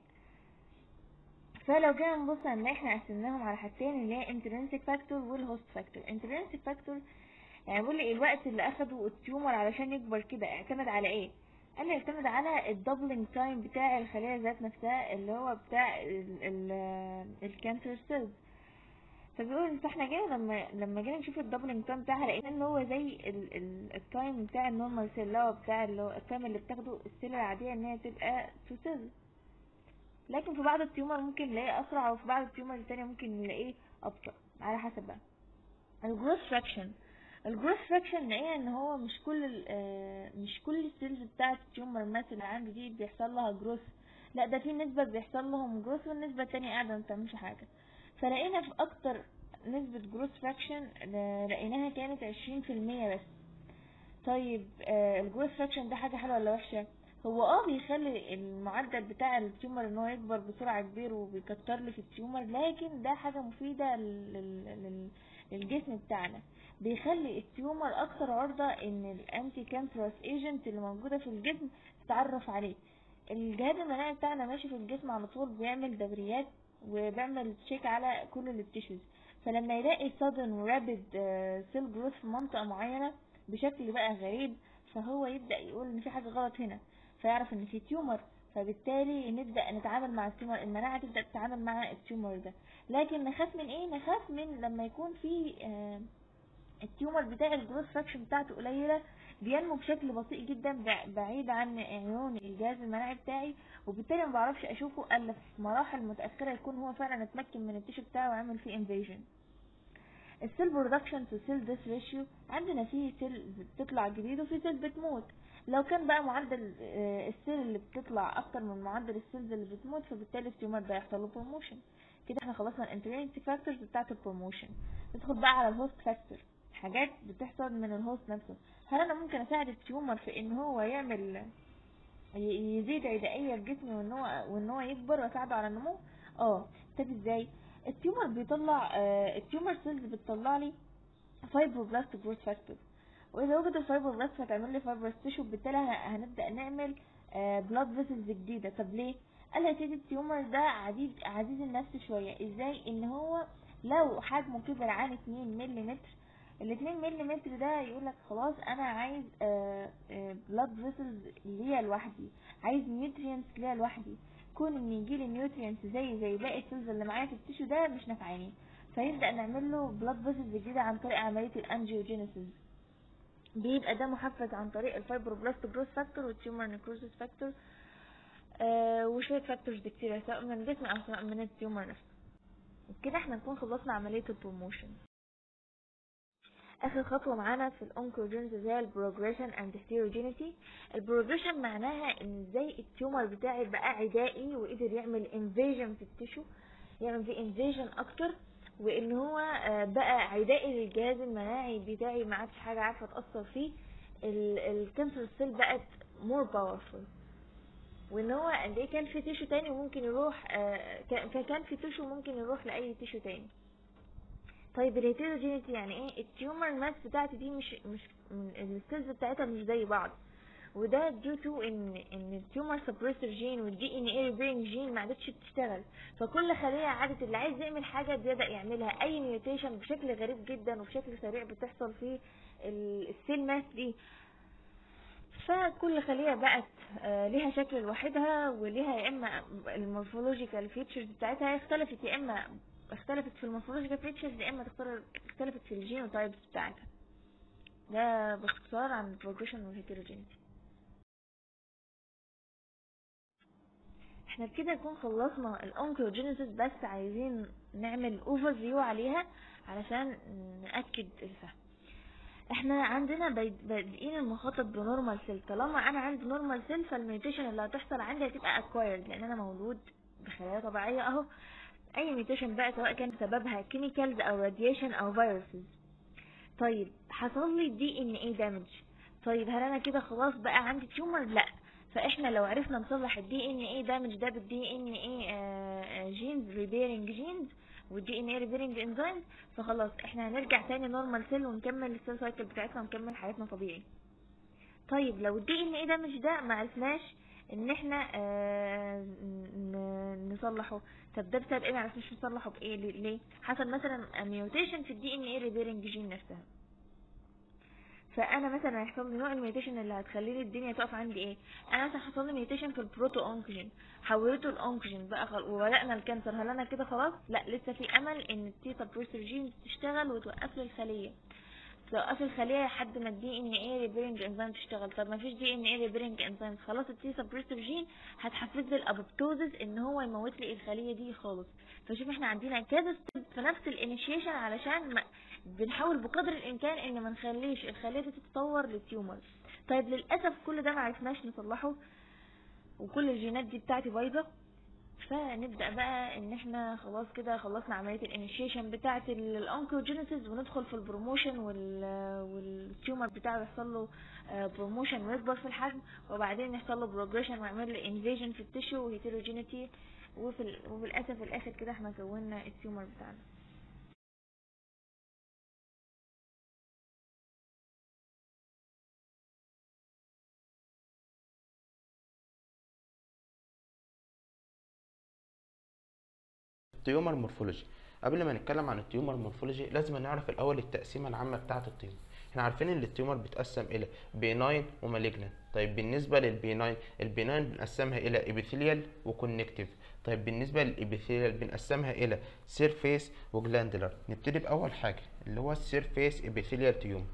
فلو جينا نبص هنلاقي احنا قسمناهم على حاجتين اللي هي intrinsic factor والهوست factor intrinsic factor يعني بيقول لي الوقت اللي اخده التيومر علشان يكبر كده اعتمد على ايه قال لي اعتمد على الدبلنج تايم بتاع الخلية ذات نفسها اللي هو بتاع الكانسر سيلز فبيقول ان احنا جينا لما لما جينا نشوف الدبلنج تايم بتاعها لقينا ان هو زي التايم بتاع النورمال سيل اللي هو بتاع اللي هو التايم اللي بتاخده السيل العادية ان هي تبقى تو سيل لكن في بعض التيومر ممكن نلاقيه اسرع وفي بعض التيومر التانية ممكن نلاقيه ابطأ على حسب بقى الجروث فراكشن الجروث فراكشن نلاقيها ان هو مش كل مش كل السيلز بتاعت التيومر مثلا اللي عندي دي بيحصل لها جروث لا ده في نسبة بيحصل لهم جروث والنسبة التانية قاعدة متعملش حاجة فلقينا في اكتر نسبة جروث فراكشن لقيناها كانت عشرين في المية بس طيب الجروث فراكشن ده حاجة حلوة ولا وحشة هو اه بيخلي المعدل بتاع التيومر ان هو يكبر بسرعة كبير وبيكتر لي في التيومر لكن ده حاجة مفيدة للجسم بتاعنا بيخلي التيومر اكثر عرضة ان الانتي كانسرس ايجنت اللي موجودة في الجسم تتعرف عليه الجهاز المناعي بتاعنا ماشي في الجسم على طول بيعمل دوريات وبيعمل تشيك على كل التيشوز فلما يلاقي sudden rapid سيل جروث في منطقة معينة بشكل بقى غريب فهو يبدأ يقول ان في حاجة غلط هنا فيعرف ان في تيومر فبالتالي نبدأ نتعامل مع التيومر المناعة تبدأ تتعامل مع التيومر ده لكن نخاف من ايه نخاف من لما يكون في آه التيومر بتاع الجروث فراكشن بتاعته قليلة بينمو بشكل بطيء جدا بعيد عن عيون الجهاز المناعي بتاعي وبالتالي ما بعرفش اشوفه الا في مراحل متاخره يكون هو فعلا اتمكن من التيشو بتاعه وعمل فيه انفيجن السيل برودكشن تو سيل ديس ريشيو عندنا فيه سيل بتطلع جديد وفي سيل بتموت لو كان بقى معدل السيل اللي بتطلع اكتر من معدل السيلز اللي بتموت فبالتالي التيومر ده يحصل له بروموشن كده احنا خلصنا الانترنت فاكتورز بتاعت البروموشن ندخل بقى على الهوست فاكتور حاجات بتحصل من الهوست نفسه هل انا ممكن اساعد التيومر في ان هو يعمل ي- يزيد عدائية في جسمي وان هو وان هو يكبر واساعده على النمو اه طب ازاي التيومر بيطلع آه التيومر سيلز بتطلع لي فايبروبلاست جروث فاكتور واذا وجد الفايبروبلاست هتعمل لي فايبروس تيشو بالتالي ه- هنبدا نعمل بلاد فيسلز جديده طب ليه قال يا سيدي التيومر ده عزيز عزيز النفس شويه ازاي ان هو لو حجمه كبر عن 2 ملم ال 2 ملم ده يقول لك خلاص انا عايز بلاد فيسلز ليا لوحدي عايز نيوترينتس ليا لوحدي كون ان يجي لي نيوترينتس زي زي باقي السيلز اللي معايا في التيشو ده مش نافعاني فيبدا نعمل له بلاد فيسلز جديده عن طريق عمليه الانجيوجينيسيس بيبقى ده محفز عن طريق الفايبروبلاست جروث فاكتور والتيومر نيكروزيس فاكتور آه وشويه فاكتورز كتيره سواء من الجسم او سواء من التيومر نفسه كده احنا نكون خلصنا عمليه البروموشن اخر خطوه معانا في الاونكوجينز هي البروجريشن اند هيتيروجينيتي البروجريشن معناها ان ازاي التيومر بتاعي بقى عدائي وقدر يعمل انفيجن في التيشو يعمل فيه انفيجن اكتر وان هو آه، بقى عدائي للجهاز المناعي بتاعي ما عادش حاجه عارفه تاثر فيه الكانسر سيل بقت مور باورفول وان هو قد ايه كان في تيشو تاني ممكن يروح آه، كان فكان في تيشو ممكن يروح لاي تيشو تاني طيب الهيتيروجينيتي يعني ايه التيومر ماس بتاعتي دي مش مش السيلز بتاعتها مش زي بعض وده due to ان ان التيومر سبريسر جين والدي ان اي ريبيرنج جين ما عادتش بتشتغل فكل خليه عادت اللي عايز يعمل حاجه بيبدا يعملها اي ميوتيشن بشكل غريب جدا وبشكل سريع بتحصل في ال- السيل ماس دي فكل خلية بقت آه، ليها شكل لوحدها وليها يا اما المورفولوجيكال فيتشرز بتاعتها اختلفت يا اما اختلفت في المورفولوجيكال فيتشرز يا اما تختار- اختلفت في الجينوتايبس بتاعتها ده باختصار عن البروجريشن والهيتروجينيتي احنا بكده نكون خلصنا الاونكوجينيسيس بس عايزين نعمل اوفر فيو عليها علشان نأكد الفهم احنا عندنا باد- بادئين المخاطب بنورمال سيل طالما انا عندي نورمال سيل فالميوتيشن اللي هتحصل عندي هتبقى اكوايرد لان انا مولود بخلايا طبيعيه اهو اي ميوتيشن بقى سواء كان سببها كيميكالز او راديشن او فيروسز طيب حصل لي دي ان ايه دامج طيب هل انا كده خلاص بقى عندي تيومر لا فاحنا لو عرفنا نصلح الدي ان ايه دامج ده بالدي ان ايه جينز ريبيرنج جينز والدي ان ايه ريبيرنج انزيمز فخلاص احنا هنرجع تاني نورمال سيل ونكمل السيل سايكل بتاعتنا ونكمل حياتنا طبيعي طيب لو الدي ان ايه دامج ده ما عرفناش ان احنا آه ن- نصلحه طب ده بسبب ايه ما عرفناش نصلحه بايه ليه ليه؟ حصل مثلا ميوتيشن في الدي ان ايه ريبيرنج جين نفسها فانا مثلا هيحصل لي نوع الميوتيشن اللي هتخلي لي الدنيا تقف عندي ايه انا مثلا حصل لي ميوتيشن في البروتو اونكوجين حولته الاونكوجين بقى خل... وبدانا الكانسر هل انا كده خلاص لا لسه في امل ان التي سبريسور جين تشتغل وتوقف لي الخليه توقف الخليه لحد ما الدي ان ايه ريبيرنج انزيم تشتغل طب ما فيش دي ان ايه ريبيرنج انزيم خلاص التي سبريسور جين هتحفز لي الابوبتوزس ان هو يموت لي الخليه دي خالص فشوف احنا عندنا كذا ستيب في نفس الانيشيشن علشان ما بنحاول بقدر الامكان ان ما نخليش الخليه دي تتطور لتيومر طيب للاسف كل ده ما عرفناش نصلحه وكل الجينات دي بتاعتي بايظه فنبدا بقى ان احنا خلاص كده خلصنا عمليه الانيشيشن بتاعه الاونكوجينيسيس وندخل في البروموشن وال والتيومر بتاعه يحصل له بروموشن ويكبر في الحجم وبعدين يحصل له بروجريشن ويعمل له انفيجن في التشو وهيتروجينيتي وفي ال... وبالاسف في الاخر كده احنا كونا التيومر بتاعنا التيومر مورفولوجي قبل ما نتكلم عن التيومر مورفولوجي لازم نعرف الاول التقسيمه العامه بتاعه التيومر احنا عارفين ان التيومر بيتقسم الى بيناين ومالجنان طيب بالنسبه للبيناين البيناين بنقسمها الى ابيثيليال وكونكتيف طيب بالنسبه للابيثيليال بنقسمها الى سيرفيس وجلاندولار نبتدي باول حاجه اللي هو السيرفيس ابيثيليال تيومر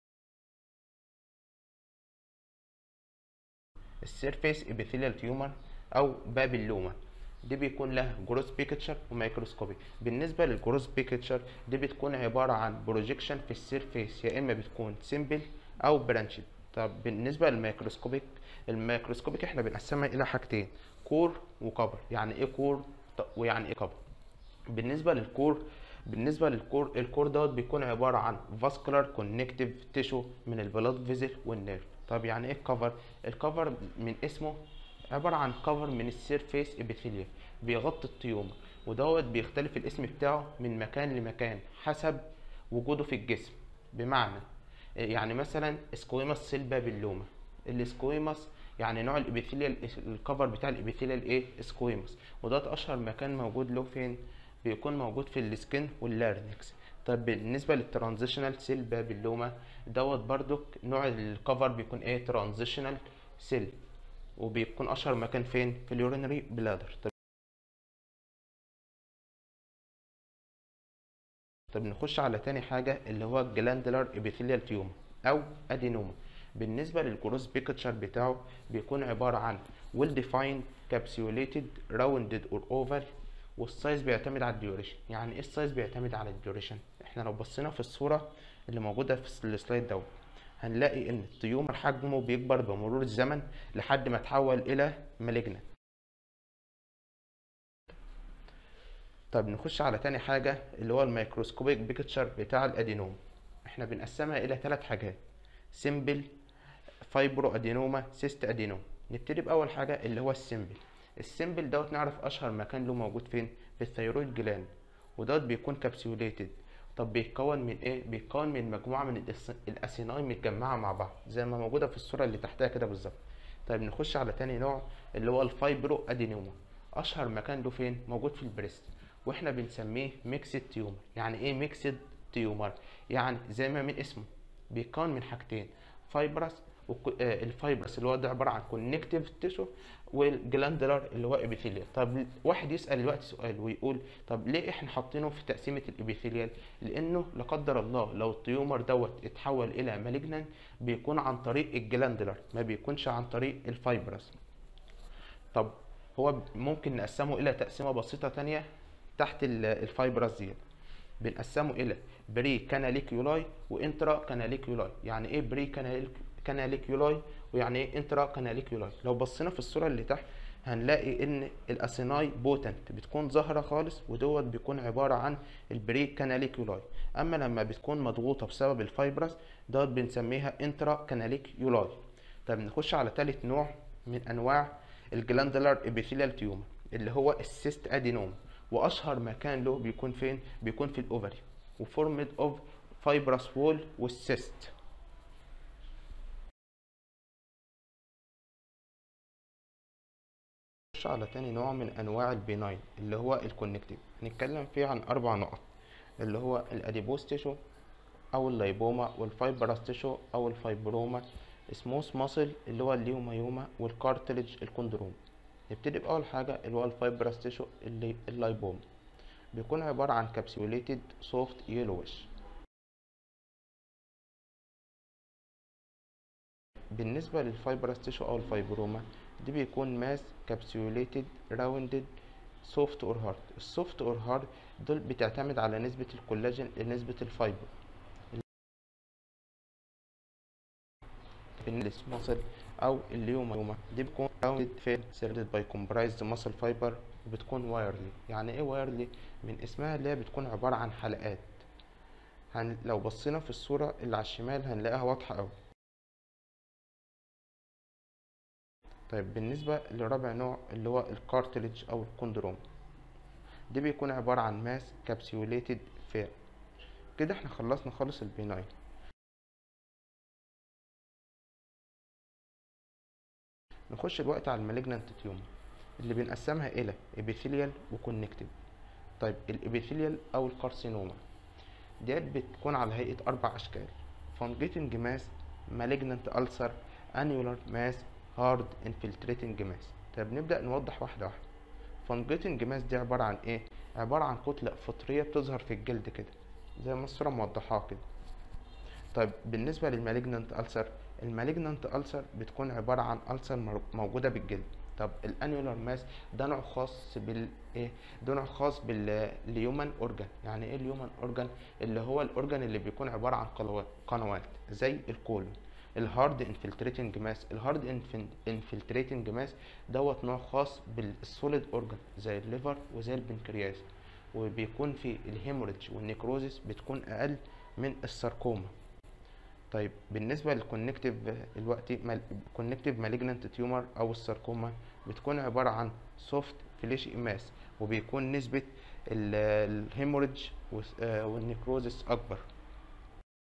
السيرفيس ابيثيليال تيومر او بابيلوما دي بيكون لها جروس بيكتشر وميكروسكوبي بالنسبه للجروس بيكتشر دي بتكون عباره عن بروجيكشن في السيرفيس يا اما بتكون سيمبل او برانشد طب بالنسبه للميكروسكوبيك الميكروسكوبيك احنا بنقسمها الى حاجتين كور وكبر يعني ايه كور ط- ويعني ايه كبر بالنسبه للكور بالنسبه للكور الكور دوت بيكون عباره عن فاسكولار كونكتيف تيشو من البلاد فيزل والنيرف طب يعني ايه الكفر الكفر من اسمه عباره عن كفر من السيرفيس ابيثيليوم بيغطي التيومر ودوت بيختلف الاسم بتاعه من مكان لمكان حسب وجوده في الجسم بمعنى يعني مثلا سكويماس سيل بابيلوما السكويماس يعني نوع الابيثيليال الكفر بتاع الابيثيليال ايه سكويماس وده اشهر مكان موجود له فين بيكون موجود في السكن واللارنكس طب بالنسبه للترانزيشنال سيل بابيلوما دوت برضك نوع الكفر بيكون ايه ترانزيشنال سيل وبيكون اشهر مكان فين في اليورينري بلادر طب طب نخش على تاني حاجة اللي هو الجلاندولار ابيثيليال تيوم أو أدينوما بالنسبة للجروس بيكتشر بتاعه بيكون عبارة عن well defined capsulated rounded or oval والسايز بيعتمد على الديوريشن يعني ايه السايز بيعتمد على الديوريشن احنا لو بصينا في الصورة اللي موجودة في السلايد دوت هنلاقي ان التيومر حجمه بيكبر بمرور الزمن لحد ما تحول الى مالجنة طب نخش على تاني حاجة اللي هو الميكروسكوبيك بيكتشر بتاع الادينوم احنا بنقسمها الى ثلاث حاجات سيمبل فايبرو ادينوما سيست ادينوم نبتدي باول حاجة اللي هو السيمبل السيمبل دوت نعرف اشهر مكان له موجود فين في الثيرويد جلاند ودوت بيكون كابسيوليتد طب بيتكون من ايه بيتكون من مجموعه من الأس- الاسيناي متجمعه مع بعض زي ما موجوده في الصوره اللي تحتها كده بالظبط طيب نخش على تاني نوع اللي هو الفايبرو ادينوما اشهر مكان له فين موجود في البريست واحنا بنسميه ميكسد تيومر يعني ايه ميكسد تيومر يعني زي ما من اسمه بيتكون من حاجتين فايبرس الفايبرس اللي هو ده عباره عن كونكتيف تيشو والجلاندولار اللي هو ابيثيليال طب واحد يسال دلوقتي سؤال ويقول طب ليه احنا حاطينه في تقسيمه الابيثيليال لانه لا قدر الله لو التيومر دوت اتحول الى مالجنان بيكون عن طريق الجلاندولار ما بيكونش عن طريق الفايبرس طب هو ممكن نقسمه الى تقسيمه بسيطه تانية تحت ال- الفايبرس ديت بنقسمه الى بري كاناليكيولاي وانترا كاناليكيولاي يعني ايه بري كاناليك كاناليكيولاي ويعني ايه انترا كاناليكيولاي لو بصينا في الصوره اللي تحت هنلاقي ان الاسيناي بوتنت بتكون ظاهره خالص ودوت بيكون عباره عن البري كاناليكيولاي اما لما بتكون مضغوطه بسبب الفايبرس دوت بنسميها انترا كاناليكيولاي طب نخش على ثالث نوع من انواع الجلاندولار ابيثيليال تيومر اللي هو السيست ادينوم واشهر مكان له بيكون فين بيكون في الاوفري وفورمد اوف فايبرس وول والسيست نخش على تاني نوع من انواع البيناين اللي هو الكونكتيف هنتكلم فيه عن اربع نقط اللي هو الاديبوس تيشو او اللايبوما والفايبرس تيشو او الفايبروما سموث ماسل اللي هو الليومايوما والكارتلج الكوندروم نبتدي باول حاجه اللي هو الفايبرس تيشو اللي اللايبوما بيكون عباره عن كابسيوليتد سوفت يلوش بالنسبه للفايبرس تيشو او الفايبروما دي بيكون ماس كابسيوليتد راوندد سوفت اور هارد السوفت اور هارد دول بتعتمد على نسبه الكولاجين لنسبه الفايبر بالنسبة ماسل او اليوميوما دي بتكون راوندد فين سيرد باي كومبرايزد ماسل فايبر وبتكون وايرلي يعني ايه وايرلي من اسمها اللي هي بتكون عبارة عن حلقات هن... لو بصينا في الصورة اللي على الشمال هنلاقيها واضحة اوي طيب بالنسبة لرابع نوع اللي هو الكارتلج او الكوندروم دي بيكون عبارة عن ماس كابسيوليتد فين كده احنا خلصنا خالص البيناين نخش دلوقتي على المالجنانت تيومر اللي بنقسمها الى ابيثيليال وكونكتيف طيب الابيثيليال او الكارسينوما ديت بتكون على هيئه اربع اشكال فانجيتنج ماس مالجنانت ألسر انيولار ماس هارد انفلتريتنج ماس طيب نبدا نوضح واحده واحده فانجيتنج ماس دي عباره عن ايه عباره عن كتله فطريه بتظهر في الجلد كده زي ما الصوره موضحاها كده طيب بالنسبه للمالجنانت ألسر المالجنانت ألسر بتكون عبارة عن ألسر مر- موجودة بالجلد طب الانيولار ماس ده نوع خاص بال ايه ده نوع خاص بالهيومن اورجان يعني ايه الهيومن اورجان اللي هو الاورجان اللي بيكون عبارة عن قنوات قنوات زي الكولون الهارد انفلتريتنج ماس الهارد انفلتريتنج ماس دوت نوع خاص بالسوليد اورجان زي الليفر وزي البنكرياس وبيكون في الهيموريدج والنيكروزيس بتكون اقل من الساركوما طيب بالنسبة للكونكتيف دلوقتي كونكتيف مالجنانت تيومر او الساركوما بتكون عبارة عن سوفت فليش ماس وبيكون نسبة الهيموريدج والنيكروزيس اكبر